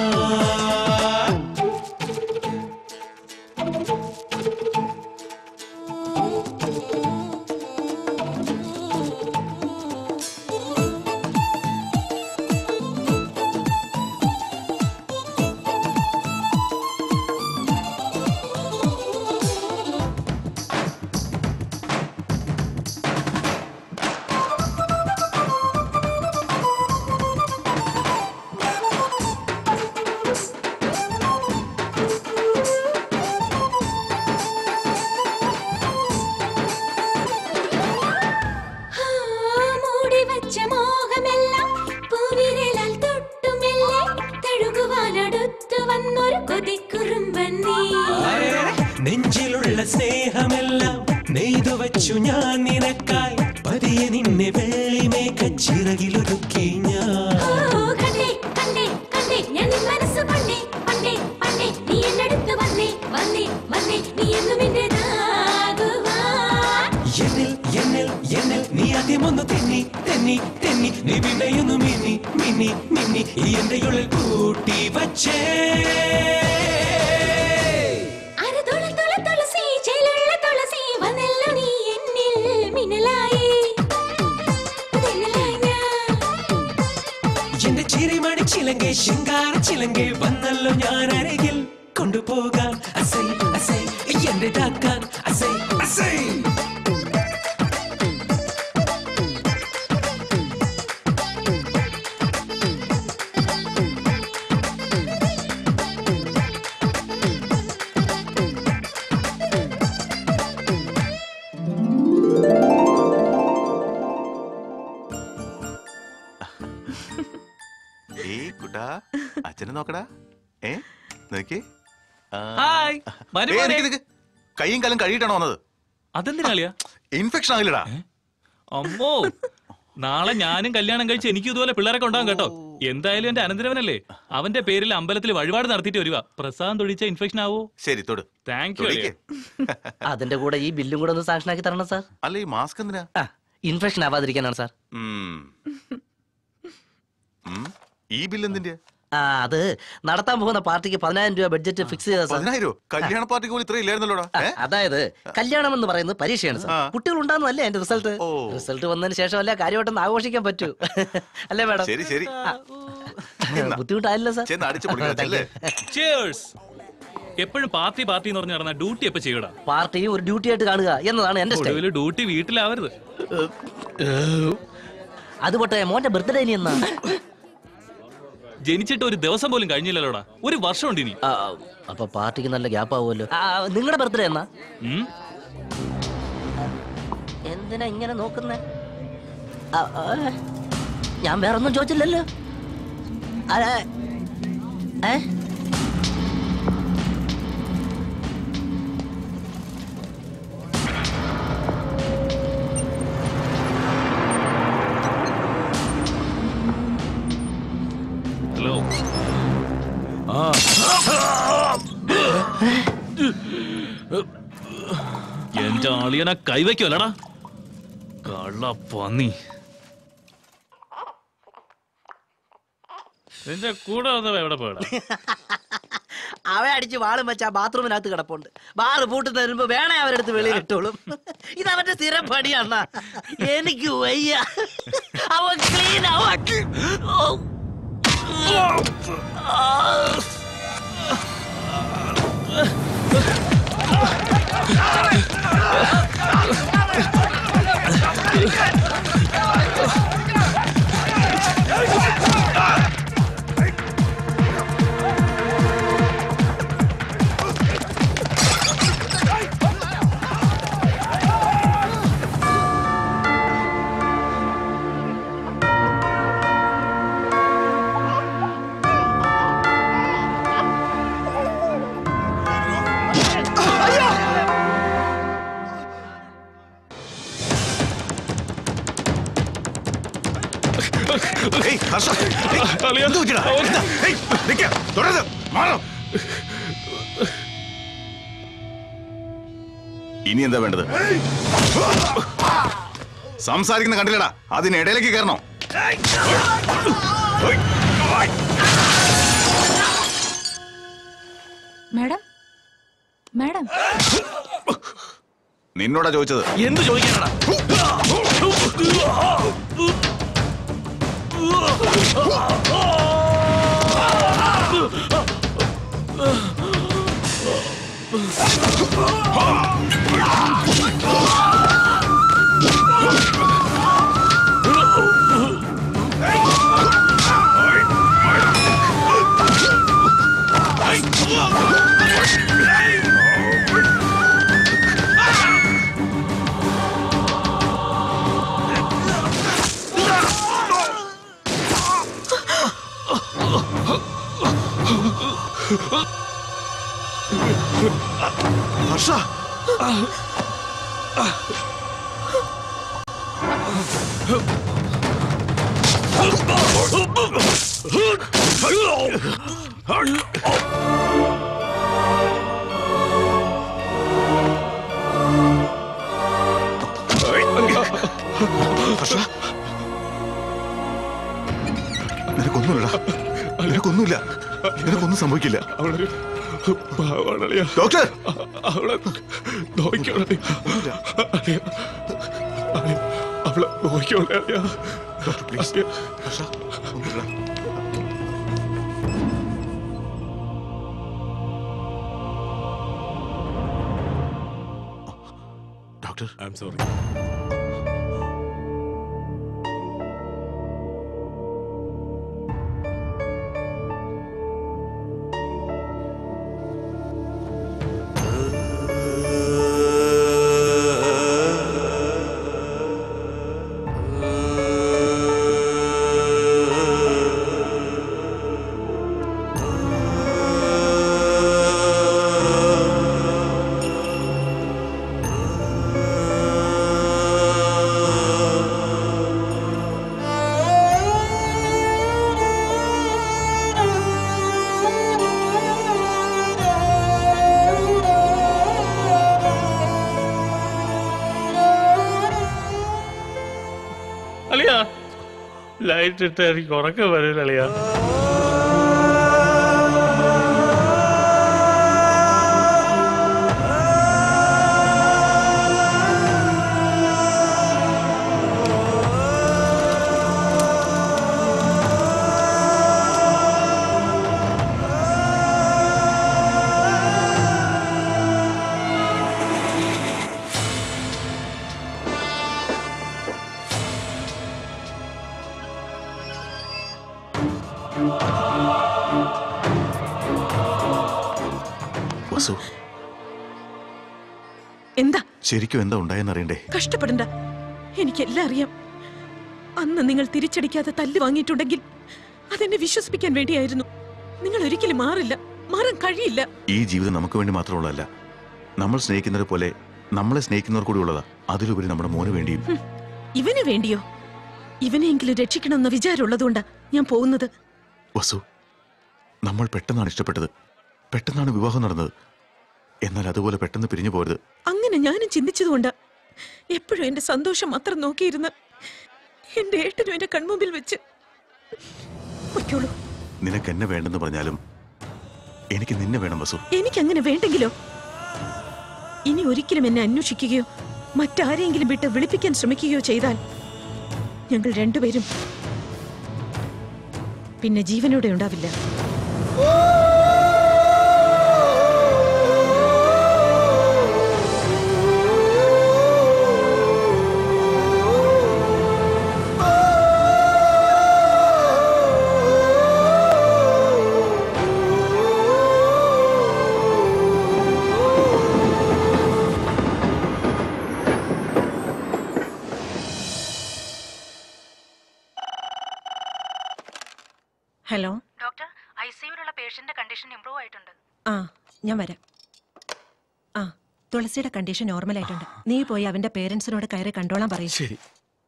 ആ, മൂടി വച്ച മോഹമെല്ലാം പൂവിരലാൽ തൊട്ടുമെല്ലെ തഴുകുവാനടുത്തു വന്നൊരു കൊതിക്കുറുമ്പൻ നീ നെഞ്ചിലുള്ള സ്നേഹമെല്ലാം നെയ്തു വച്ചു ഞാൻ നിനക്കായി പതിയെ നിന്നെ വെള്ളിമേഘ ചിറകിലൊതുക്കി ഞാൻ ഓ, കണ്ടേ കണ്ടേ കണ്ടേ ഞാൻ നിൻ മനസ്സ് പണ്ടേ പണ്ടേ പണ്ടേ നീ എന്നടുത്ത് വന്നേ വന്നേ വന്നേ നീ എന്നും എന്റേതാകുവാൻ എന്നിൽ എന്നിൽ എന്നിൽ നീ ആദ്യമൊന്ന് തെന്നി തെന്നി തെന്നി നീ പിന്നെയൊന്നു മിന്നി മിന്നി മിന്നി ഈ എന്റെ ഉള്ളിൽ കൂട്ടി വച്ചേ ആര് തുള തുള തുളസി ചേലുള്ള തുളസി വന്നല്ലോ നീ എന്നിൽ മിന്നലായി തെന്നലായി ഞാൻ എന്റെ ചിരിമണി ചിലങ്കെ ശിങ്കാര ചിലങ്കെ വന്നല്ലോ ഞാൻ അരികിൽ കൊണ്ടുപോകാൻ അസൈ അസൈ എന്റെ താക്കാൻ അസൈ അസൈ ഏയ് കുട്ടാ അച്ഛനെ നോക്കടാ ഏ നോക്കി ഹായ്, മരുമോനെ. കൈയും കാലം കഴുകിട്ടാണോ വന്നത് അതെന്തിനാളിയാ ഇൻഫെക്ഷൻ ആകില്ലടാ അമ്മോ നാളെ ഞാനും കല്യാണം കഴിച്ച് എനിക്കും ഇതുപോലെ പിള്ളേരൊക്കെ ഉണ്ടാകും കേട്ടോ എന്തായാലും എന്റെ അനന്തരവനല്ലേ അവന്റെ പേരിൽ അമ്പലത്തിൽ വഴിപാട് നടത്തിയിട്ട് വരിക പ്രസാദം തൊഴിച്ച ഇൻഫെക്ഷൻ ആവോ ശരി തൊട് താങ്ക് യു തൊടിക്ക്. അതിന്റെ കൂടെ ഈ ബില്ലും കൂടെ ഒന്ന് സാങ്ഷൻ ആക്കി തരണം സാർ അല്ല ഈ മാസ്ക് എന്തിനാ ഇൻഫെക്ഷൻ ആവാതിരിക്കാനാണ് സാർ ഉം. ഉം. ഈ ബില്ല് എന്തിന്റെ ആ അത് നടത്താൻ പോകുന്ന പാർട്ടിക്ക് പതിനായിരം രൂപ ബഡ്ജറ്റ് ഫിക്സ് ചെയ്ത സാർ പതിനായിരോ കല്യാണ പാർട്ടിക്ക് പോലും ഇത്ര ഇല്ലായിരുന്നല്ലോടാ ആ, അതായത് കല്യാണം എന്ന് പറയുന്നത് പരീക്ഷയാണ് സാർ കുട്ടികൾ ഉണ്ടാകുന്നതല്ലേ എന്റെ റിസൾട്ട് റിസൾട്ട് വന്നതിന് ശേഷമല്ല കാര്യമായിട്ടൊന്ന് ആഘോഷിക്കാൻ പറ്റൂ അല്ലേ മാഡം ശരി ശരി ബുദ്ധിമുട്ടായില്ല സാർ ചെന്ന് അടിച്ചു പൊളിക്കണം ചെല്ലേ Cheers. എപ്പോഴും പാർട്ടി പാർട്ടി എന്ന് പറഞ്ഞു നടന്ന ഡ്യൂട്ടി എപ്പോ ചെയ്യടാ പാർട്ടിയും ഒരു ഡ്യൂട്ടി ആയിട്ട് കാണുക എന്നതാണ് എന്റെ സ്റ്റൈൽ ഒടുവിൽ ഡ്യൂട്ടി വീട്ടിലാവരുത് അത് പോട്ടെ മോന്റെ ബർത്ത്ഡേ ഇനി എന്നാ ജനിച്ചിട്ട് ഒരു ദിവസം പോലും കഴിഞ്ഞില്ലല്ലോടാ ഒരു വർഷം ഉണ്ട് ഇനി അപ്പൊ പാർട്ടിക്ക് നല്ല ഗ്യാപ്പ് ആവുമല്ലോ നിങ്ങളുടെ ബർത്ത്ഡേ എന്നാ ഉം? എന്തിനാ ഇങ്ങനെ നോക്കുന്നേ ആ, ആ, ഞാൻ വേറൊന്നും ചോദിച്ചില്ലല്ലോ അതെ ഏ ഹലോ ആ എന്റെ അളിയനെ കൈവയ്ക്കുമല്ലടാ കള്ള പന്നി നിന്റെ കൂടെ വന്നവ എവിടെ പോയടാ അവ അടിച്ച് വാളും വെച്ച് ആ ബാത്റൂമിനകത്ത് കിടപ്പുണ്ട് ബാറ് പൂട്ടുന്ന വരുമ്പോ വേണേ അവരെടുത്ത് വെളിയിൽ ഇട്ടോളും ഇത് അവന്റെ സ്ഥിരം പണിയാണ് എനിക്ക് വയ്യ അവൻ ക്ലീൻ അവൻ ഓ. ഏയ്, ഹർഷ, ഏയ്, എന്ത് പറ്റിയെടാ? എന്താ? ഏയ്, നിക്ക്, തുടരുത്, മാറ്. ഇനി എന്താ വേണ്ടത് സംസാരിക്കുന്ന കണ്ടില്ലടാ അതിനിടയിലേക്ക് കയറണോ മാഡം മാഡം നിന്നോടാ ചോദിച്ചത് എന്ത് ചോദിക്കാനടാ ഹർഷ ഹർഷ നിനക്കൊന്നുമില്ലടാ നിനക്കൊന്നുമില്ല നിനക്കൊന്നും സംഭവിക്കില്ല അവളൊരു പാവാണളിയ ഡോക്ടർ അവളെ നോക്കിയോളെ അവളെ നോക്കിയോളെ അളിയ പ്ലീസ് ഹർഷ ഒന്നുമില്ല ഡോക്ടർ ഐ എം സോറി അളിയ ലൈറ്റ് ഇട്ട് എനിക്ക് ഉറക്കം വരില്ല അളിയ വസു എന്താ ശരിക്കും എന്താ ഉണ്ടായെന്ന് അറിയണ്ടേ കഷ്ടപ്പെടണ്ട എനിക്കെല്ലാം അറിയാം അന്ന് നിങ്ങൾ തിരിച്ചടിക്കാതെ തല്ല് വാങ്ങിയിട്ടുണ്ടെങ്കിൽ അതെന്നെ വിശ്വസിപ്പിക്കാൻ വേണ്ടിയായിരുന്നു നിങ്ങൾ ഒരിക്കലും മാറില്ല മാറാൻ കഴിയില്ല ഈ ജീവിതം നമുക്ക് വേണ്ടി മാത്രമുള്ളതല്ല നമ്മൾ സ്നേഹിക്കുന്നത് പോലെ നമ്മളെ സ്നേഹിക്കുന്നവർ കൂടി ഉള്ളതാ അതിലുപരി നമ്മുടെ മോന് വേണ്ടിയും ഹും, ഇവന് വേണ്ടിയോ ഇവനെയെങ്കിലും രക്ഷിക്കണമെന്ന വിചാരമുള്ളതുകൊണ്ടാ ഞാൻ പോകുന്നത് വസു നമ്മൾ പെട്ടെന്നാണ് ഇഷ്ടപ്പെട്ടത് പെട്ടെന്നാണ് വിവാഹം നടന്നത് എന്നാൽ അതുപോലെ പെട്ടെന്ന് പിരിഞ്ഞു പോരുത് അങ്ങനെ ഞാനും ചിന്തിച്ചതുകൊണ്ടാ എപ്പോഴും എന്റെ സന്തോഷം മാത്രം നോക്കിയിരുന്ന് എന്റെ ഏട്ടനും എന്റെ കൺമുമ്പിൽ വെച്ച് പൊയ്ക്കോളൂ നിനക്ക് എന്നെ വേണ്ടെന്ന് പറഞ്ഞാലും എനിക്ക് നിന്നെ വേണം വസു എനിക്കങ്ങനെ വേണ്ടെങ്കിലോ ഇനി ഒരിക്കലും എന്നെ അന്വേഷിക്കുകയോ മറ്റാരെങ്കിലും വിട്ട് വിളിപ്പിക്കാൻ ശ്രമിക്കുകയോ ചെയ്താൽ ഞങ്ങൾ രണ്ടുപേരും പിന്നെ ജീവനോടെ ഉണ്ടാവില്ല ഹലോ ഡോക്ടർ ഐ സിയുലുള്ള പേഷ്യന്റെ കണ്ടീഷൻ ഇംപ്രൂവ് ആയിട്ടുണ്ട് ആ ഞാൻ വരാം ആ തുളസിയുടെ കണ്ടീഷൻ നോർമൽ ആയിട്ടുണ്ട് നീ പോയി അവന്റെ പേരൻസിനോട് കയറി കണ്ടോളാൻ പറയും ശരി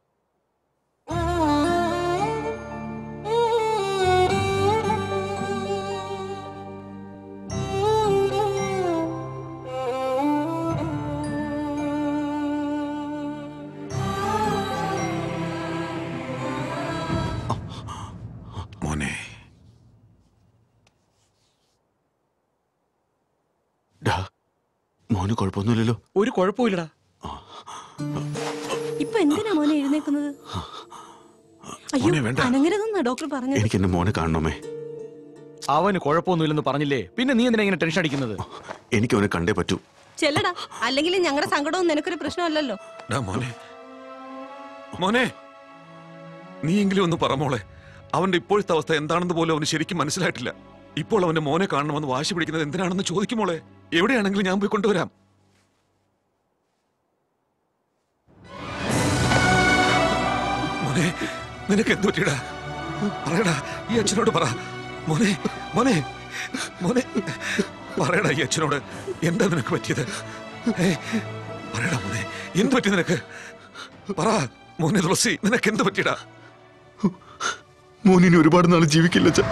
മോനെ ഡാ മോന് കുഴപ്പമൊന്നുമില്ലല്ലോ ഒരു കുഴപ്പമില്ലടാ ഇപ്പൊ എന്തിനാ മോനെ എഴുന്നേക്കുന്നത് മോനെ വേണ്ട. അനങ്ങരുതെന്നാ ഡോക്ടർ പറഞ്ഞത് എനിക്ക് എന്റെ മോനെ കാണണമേ അവന് കുഴപ്പമൊന്നുമില്ലെന്ന് പറഞ്ഞില്ലേ പിന്നെ നീ എന്തിനാ ഇങ്ങനെ ടെൻഷൻ അടിക്കുന്നത് എനിക്ക് അവനെ കണ്ടേ പറ്റൂ ചെല്ലടാ അല്ലെങ്കിൽ ഞങ്ങളുടെ സങ്കടവും നിനക്കൊരു പ്രശ്നമല്ലല്ലോ ഡാ മോനെ മോനെ നീയെങ്കിലും ഒന്ന് പറ മോളെ അവന്റെ ഇപ്പോഴത്തെ അവസ്ഥ എന്താണെന്ന് പോലും അവന് ശരിക്കും മനസ്സിലായിട്ടില്ല ഇപ്പോൾ അവന്റെ മോനെ കാണണമെന്ന് വാശി പിടിക്കുന്നത് എന്തിനാണെന്ന് ചോദിക്കും മോളെ എവിടെയാണെങ്കിലും ഞാൻ പോയി കൊണ്ടുവരാം മോനെ നിനക്ക് എന്ത് പറ്റിയടാ പറയടാ ഈ അച്ഛനോട് പറ മോനെ മോനെ മോനെ പറയടാ ഈ അച്ഛനോട് എന്താ നിനക്ക് പറ്റിയത് ഏ പറയടാ മോനെ എന്ത് പറ്റി നിനക്ക് പറ മോനെ തുളസി നിനക്ക് എന്ത് പറ്റിയടാ മോൻ ഇനി ഒരുപാട് നാൾ ജീവിക്കില്ല അച്ഛാ.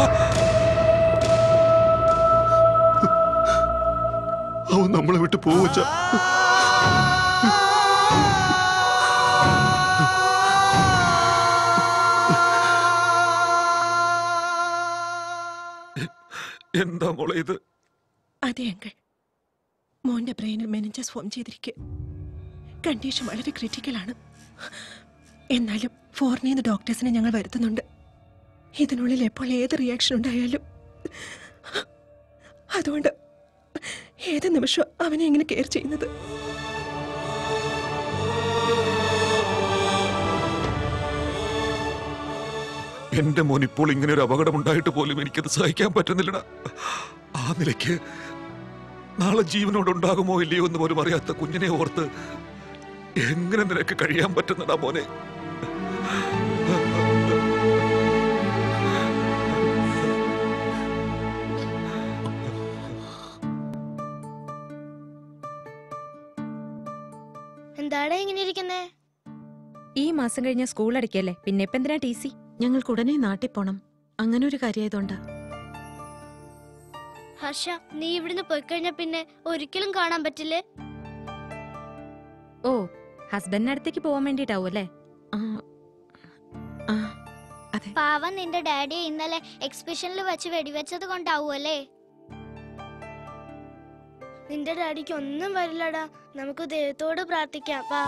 അവൻ നമ്മളെ വിട്ട് പോവച്ച എന്താ മോളെ ഇത് അതെ അങ്കിൾ മോന്റെ ബ്രെയിനിൽ മെനഞ്ചസ് ഫോം ചെയ്തിരിക്കുക കണ്ടീഷൻ വളരെ ക്രിട്ടിക്കലാണ് എന്നാലും ഫോറിനിൽ നിന്ന് ഡോക്ടേഴ്സിനെ ഞങ്ങൾ വരുത്തുന്നുണ്ട് ഇതിനുള്ളിൽ എപ്പോൾ ഏത് റിയാക്ഷൻ ഉണ്ടായാലും അതുകൊണ്ട് ഏത് നിമിഷം അവനെ എങ്ങനെ കെയർ ചെയ്യുന്നത് എന്റെ മോൻ ഇപ്പോൾ ഇങ്ങനെ ഒരു അപകടം ഉണ്ടായിട്ട് പോലും എനിക്കത് സഹിക്കാൻ പറ്റുന്നില്ലടാ ആ നിലയ്ക്ക് നാളെ ജീവനോട് ഉണ്ടാകുമോ ഇല്ലയോ എന്ന് പോലും അറിയാത്ത കുഞ്ഞിനെ ഓർത്ത് എങ്ങനെ നിനക്ക് കഴിയാൻ പറ്റുന്നടാ മോനെ എന്താണ് ഇങ്ങനെ ഇരിക്കുന്നേ ഈ മാസം കഴിഞ്ഞ സ്കൂൾ അടയ്ക്കല്ലേ പിന്നെ ഇപ്പൊ എന്തിനാ ടി സി ഞങ്ങൾക്ക് ഉടനെ നാട്ടിൽ പോണം അങ്ങനെ ഒരു കാര്യമായതുകൊണ്ടാ ഹർഷ നീ ഇവിടുന്ന് പോയി കഴിഞ്ഞാ പിന്നെ ഒരിക്കലും കാണാൻ പറ്റില്ലേ ഓ ഹസ്ബൻഡിന് അടുത്തേക്ക് പോവാൻ വേണ്ടിട്ടാവും അല്ലേ പാവം നിന്റെ ഡാഡിയെ ഇന്നലെ എക്സിബിഷനിൽ വെച്ച് വെടിവെച്ചത് കൊണ്ടാവൂല്ലേ നിന്റെ ഡാഡിക്ക് ഒന്നും വരില്ലടാ നമുക്ക് ദൈവത്തോട് പ്രാർത്ഥിക്കാം വാ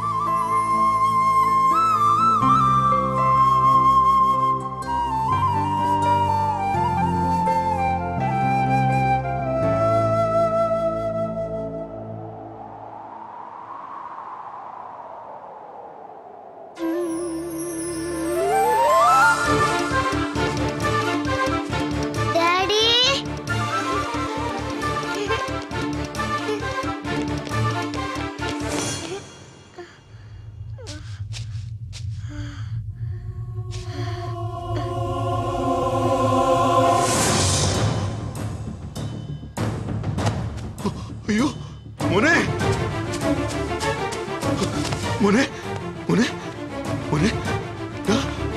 ഡാഡി അയ്യോ മോനെ മോനെ മോനെ മോനെ ദാ.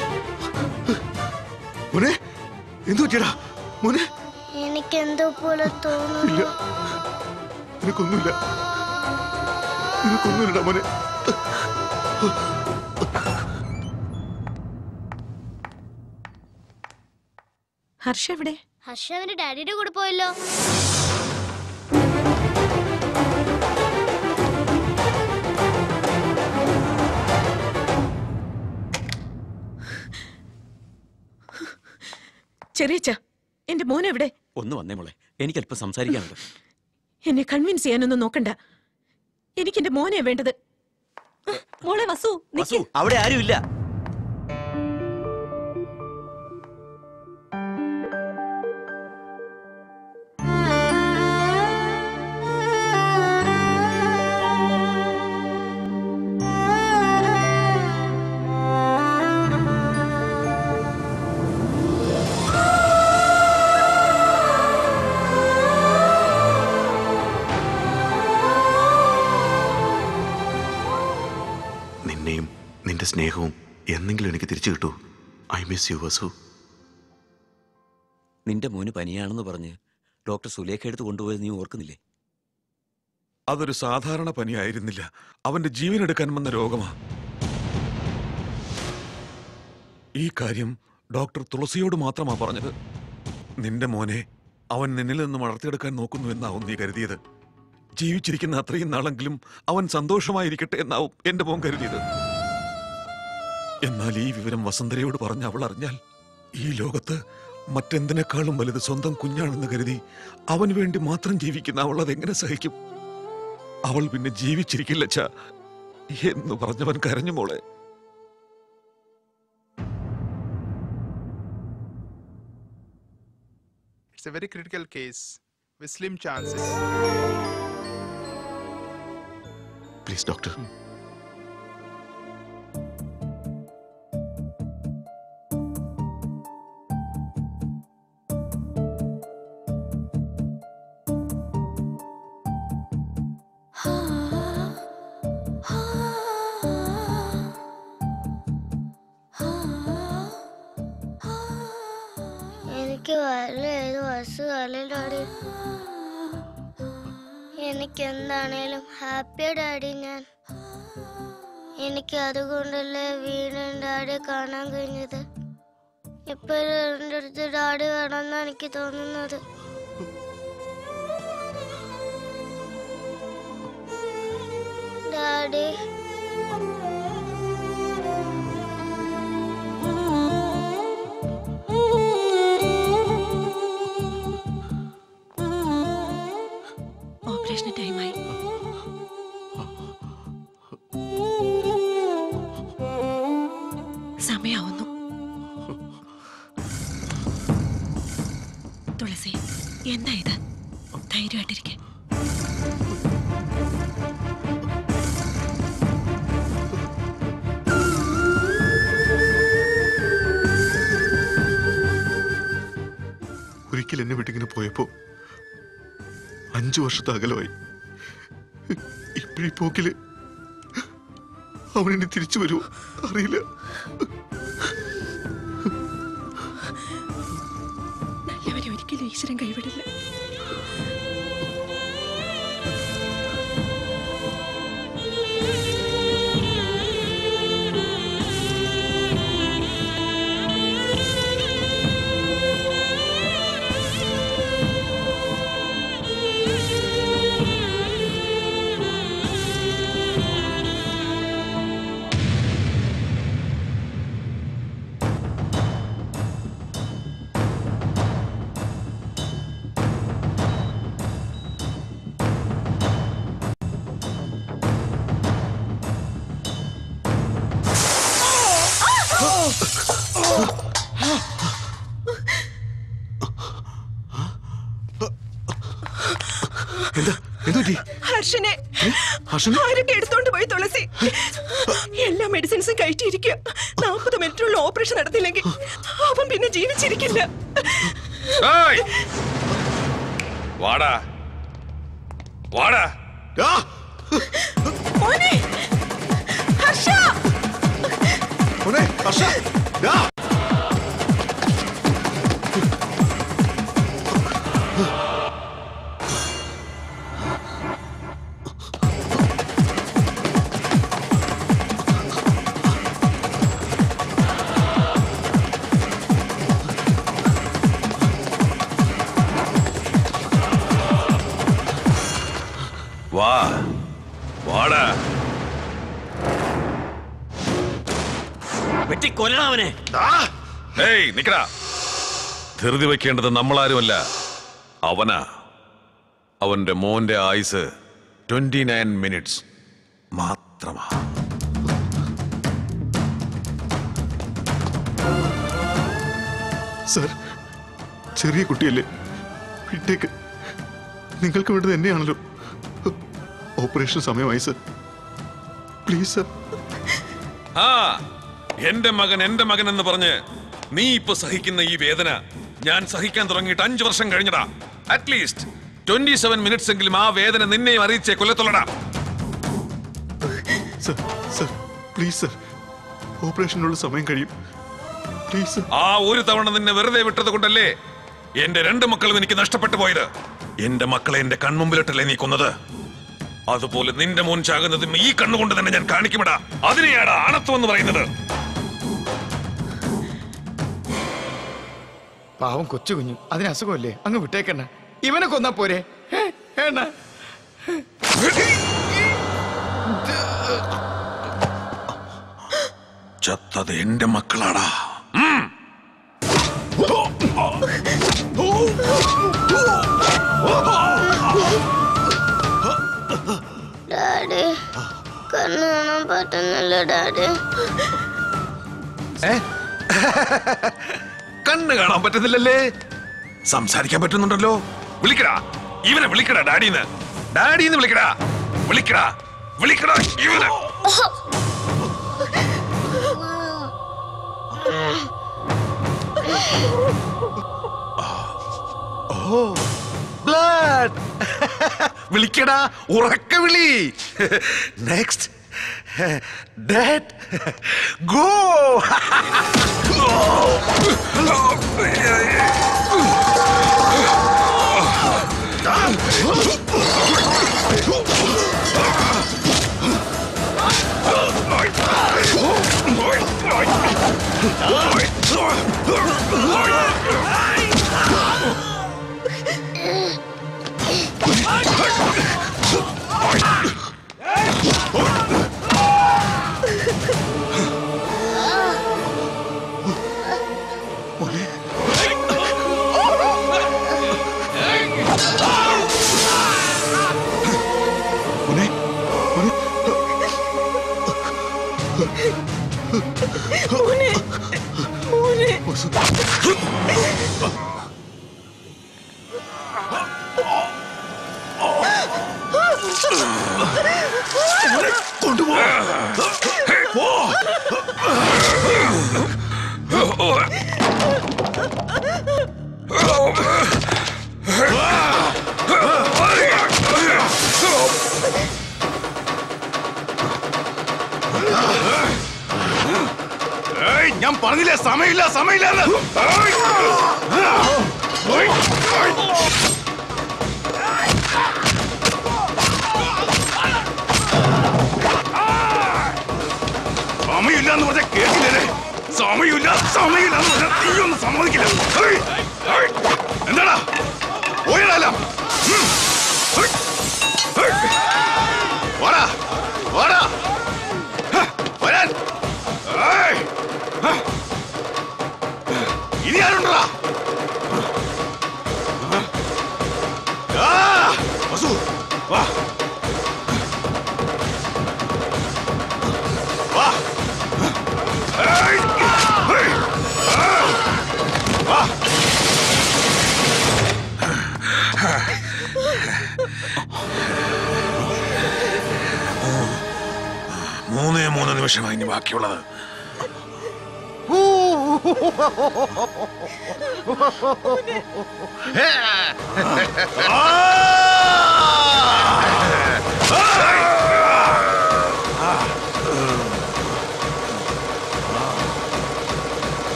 മോനെ എന്തു പറ്റിയടാ മോനെ എനിക്കെന്തോ പോലെ ഇല്ല തോന്നുന്നു നിനക്കൊന്നുമില്ല നിനക്കൊന്നുമില്ലടാ മോനെ ഹർഷ എവിടെ ഹർഷ അവന്റെ ഡാഡിയുടെ കൂടെ പോയല്ലോ ചെറിയച്ച എന്റെ മോൻ എവിടെ ഒന്ന് വന്നേ മോളെ എനിക്കല്പം സംസാരിക്കാനുണ്ട് എന്നെ കൺവിൻസ് ചെയ്യാനൊന്നും നോക്കണ്ട എനിക്ക് എന്റെ മോനെ വേണ്ടത് മോളെ വസു വസു അവിടെ ആരുമില്ല നിന്നെയും നിന്റെ സ്നേഹവും എന്നെങ്കിലും എനിക്ക് തിരിച്ചു കിട്ടൂ ഐ മിസ് യു വസു നിന്റെ മോന് പനിയാണെന്ന് പറഞ്ഞ് ഡോക്ടർ സുലേഖ എടുത്ത് കൊണ്ടുപോയത് നീ ഓർക്കുന്നില്ലേ അതൊരു സാധാരണ പനിയായിരുന്നില്ല അവന്റെ ജീവൻ എടുക്കാൻ വന്ന രോഗമാ ഈ കാര്യം ഡോക്ടർ തുളസിയോട് മാത്രമാ പറഞ്ഞത് നിന്റെ മോനെ അവൻ നിന്നിൽ നിന്ന് വളർത്തിയെടുക്കാൻ നോക്കുന്നു എന്നാവും നീ കരുതിയത് ജീവിച്ചിരിക്കുന്ന അത്രയും നാളെങ്കിലും അവൻ സന്തോഷമായിരിക്കട്ടെ എന്നാവും എന്റെ മോൻ കരുതിയത് എന്നാൽ ഈ വിവരം വസന്തരയോട് പറഞ്ഞ അവൾ അറിഞ്ഞാൽ ഈ ലോകത്ത് മറ്റെന്തിനേക്കാളും വലുത് സ്വന്തം കുഞ്ഞാണെന്ന് കരുതി അവന് വേണ്ടി മാത്രം ജീവിക്കുന്ന അവൾ അതെങ്ങനെ സഹിക്കും അവൾ പിന്നെ ജീവിച്ചിരിക്കില്ല ച എന്ന് പറഞ്ഞവൻ കരഞ്ഞു മോളെ It's a very critical case with slim chances. Please doctor എനിക്ക് വല്ല ഏത് അസുഖമല്ലേ ഡാഡി എനിക്ക് എന്താണേലും ഹാപ്പിയാ ഡാഡി ഞാൻ എനിക്ക് അതുകൊണ്ടല്ലേ വീണ്ടും ഡാഡിയെ കാണാൻ കഴിഞ്ഞത് ഇപ്പോഴും എൻ്റെ അടുത്ത് ഡാഡി വേണമെന്നാണ് എനിക്ക് തോന്നുന്നത് ഡാഡി ഓപ്പറേഷന് ടൈമായി സമയാവുന്നു തുളസി എന്താ ഇത് ധൈര്യമായിട്ടിരിക്കെ ഒരിക്കൽ എന്നെ വിട്ടിങ്ങനെ പോയപ്പോ അഞ്ചു വർഷത്തെ അകലമായി ഇപ്പോഴീ പോക്കില് അവൻ എന്നെ തിരിച്ചു വരുമോ അറിയില്ല നല്ലവരെ ഒരിക്കലും ഈശ്വരൻ കൈവിടില്ല എന്താ എന്തു പറ്റി ഹർഷനെ ഹർഷനെ? ആരൊക്കെ എടുത്തോണ്ട് പോയി തുളസി എല്ലാ മെഡിസിൻസും കഴിച്ചിരിക്കുക നാൽപ്പത് മിനിറ്റുള്ള ഓപ്പറേഷൻ നടത്തിയില്ലെങ്കിൽ അവൻ പിന്നെ ജീവിച്ചിരിക്കില്ല ഏയ്! വാടാ വാടാ മോനെ ഹർഷ വാ വാടാ വെട്ടി കൊല്ലണവനെ ഏയ് നിക്കടാ ധൃതി വെക്കേണ്ടത് നമ്മളാരുമല്ല അവനാ അവന്റെ മോന്റെ ആയുസ് ട്വന്റി നയൻ മിനിറ്റ്സ് മാത്രമാ സർ ചെറിയ കുട്ടിയല്ലേ വിട്ടേക്ക് നിങ്ങൾക്ക് വേണ്ടത് എന്നെയാണല്ലോ ഓപ്പറേഷൻ സമയമായി സർ പ്ലീസ് സർ ആ എന്റെ മകൻ എന്റെ മകൻ എന്ന് പറഞ്ഞ് നീ ഇപ്പൊ സഹിക്കുന്ന ഈ വേദന ഞാൻ സഹിക്കാൻ തുടങ്ങിയിട്ട് അഞ്ചു വർഷം കഴിഞ്ഞടാ അറ്റ്ലീസ്റ്റ് ട്വന്റി സെവൻ മിനിറ്റ്സ് എങ്കിലും ആ വേദന നിന്നെയും അറിയിച്ചേ കൊല്ലത്തുള്ളടാ സർ സർ പ്ലീസ് സർ ഓപ്പറേഷനുള്ള സമയം കഴിയും പ്ലീസ് സർ ആ ഒരു തവണ നിന്നെ വെറുതെ വിട്ടത് കൊണ്ടല്ലേ എന്റെ രണ്ട് മക്കളും എനിക്ക് നഷ്ടപ്പെട്ടു പോയത് എന്റെ മക്കളെ എന്റെ കൺമുമ്പിലിട്ടല്ലേ നീ കൊന്നത് അതുപോലെ നിന്റെ മോൻ ചാകുന്നതും ഈ കണ്ണുകൊണ്ട് തന്നെ ഞാൻ കാണിക്കുമടാ അതിനെയാടാ ആണത്വം എന്ന് പറയുന്നത് പാവം കൊച്ചു കുഞ്ഞു അതിന് അസുഖമല്ലേ അങ്ങ് വിട്ടേക്കണ്ണ ഇവനെ കൊന്നാ പോരെ ഏ, ഏണ്ണ ചത്തത് എന്റെ മക്കളാടാ ഡാഡി കണ്ണു കാണാൻ പറ്റുന്നില്ല ഡാഡി കണ്ണ് കാണാൻ പറ്റുന്നില്ലല്ലേ സംസാരിക്കാൻ പറ്റുന്നുണ്ടല്ലോ വിളിക്കടാ ഇവനെ വിളിക്കടാ ഡാഡിന്ന് ഡാഡിന്ന് വിളിക്കടാ വിളിക്കടാ വിളിക്കടാ ഇവനെ ഓ ബ്ലഡ് വിളിക്കടാ ഉറക്ക വിളി നെക്സ്റ്റ് ഡാഡ് ഗോ മോനെ മോനെ ഏയ്, ഞാൻ പറഞ്ഞില്ലേ സമയമില്ല സമയമില്ല സമയമില്ല എന്ന് പറഞ്ഞ കേട്ടില്ലേ സമയമില്ല സമയമില്ല എന്ന് പറഞ്ഞാൽ നീ ഒന്നും സമ്മതിക്കില്ല ഏയ്, ഏയ്, എന്താടാ പോയടാ വാടാ വാടാ ഹ, വരാൻ ഏയ്, ഹ. ഇനി ആരുണ്ടടാ ആ, വസു വാ വാ ഏയ്, ഏയ്, ആ, വാ മൂന്നേ മൂന്ന് നിമിഷമായി ഇനി ബാക്കിയുള്ളത് ആ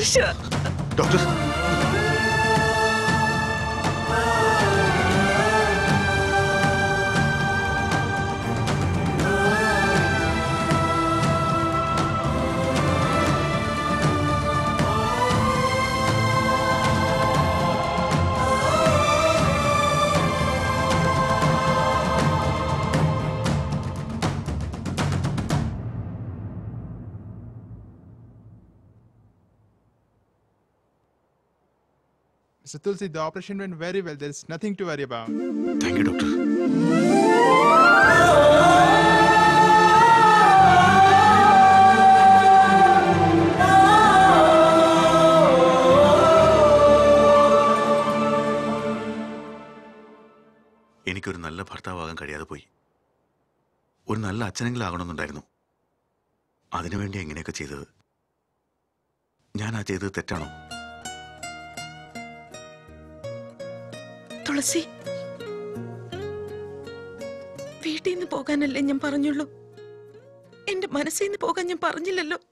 Harsha doctor Mr. Tulsi, the operation went very well. There is nothing to worry about. Thank you doctor എനിക്കൊരു നല്ല ഭർത്താവാകാൻ കഴിയാതെ പോയി ഒരു നല്ല അച്ഛനെങ്കിലും ആകണമെന്നുണ്ടായിരുന്നു അതിനുവേണ്ടി എങ്ങനെയൊക്കെ ചെയ്തത് ഞാൻ ആ ചെയ്തത് തെറ്റാണോ തുളസി വീട്ടിൽ നിന്ന് പോകാനല്ലേ ഞാൻ പറഞ്ഞുള്ളൂ എന്റെ മനസ്സിൽ നിന്ന് പോകാൻ ഞാൻ പറഞ്ഞില്ലല്ലോ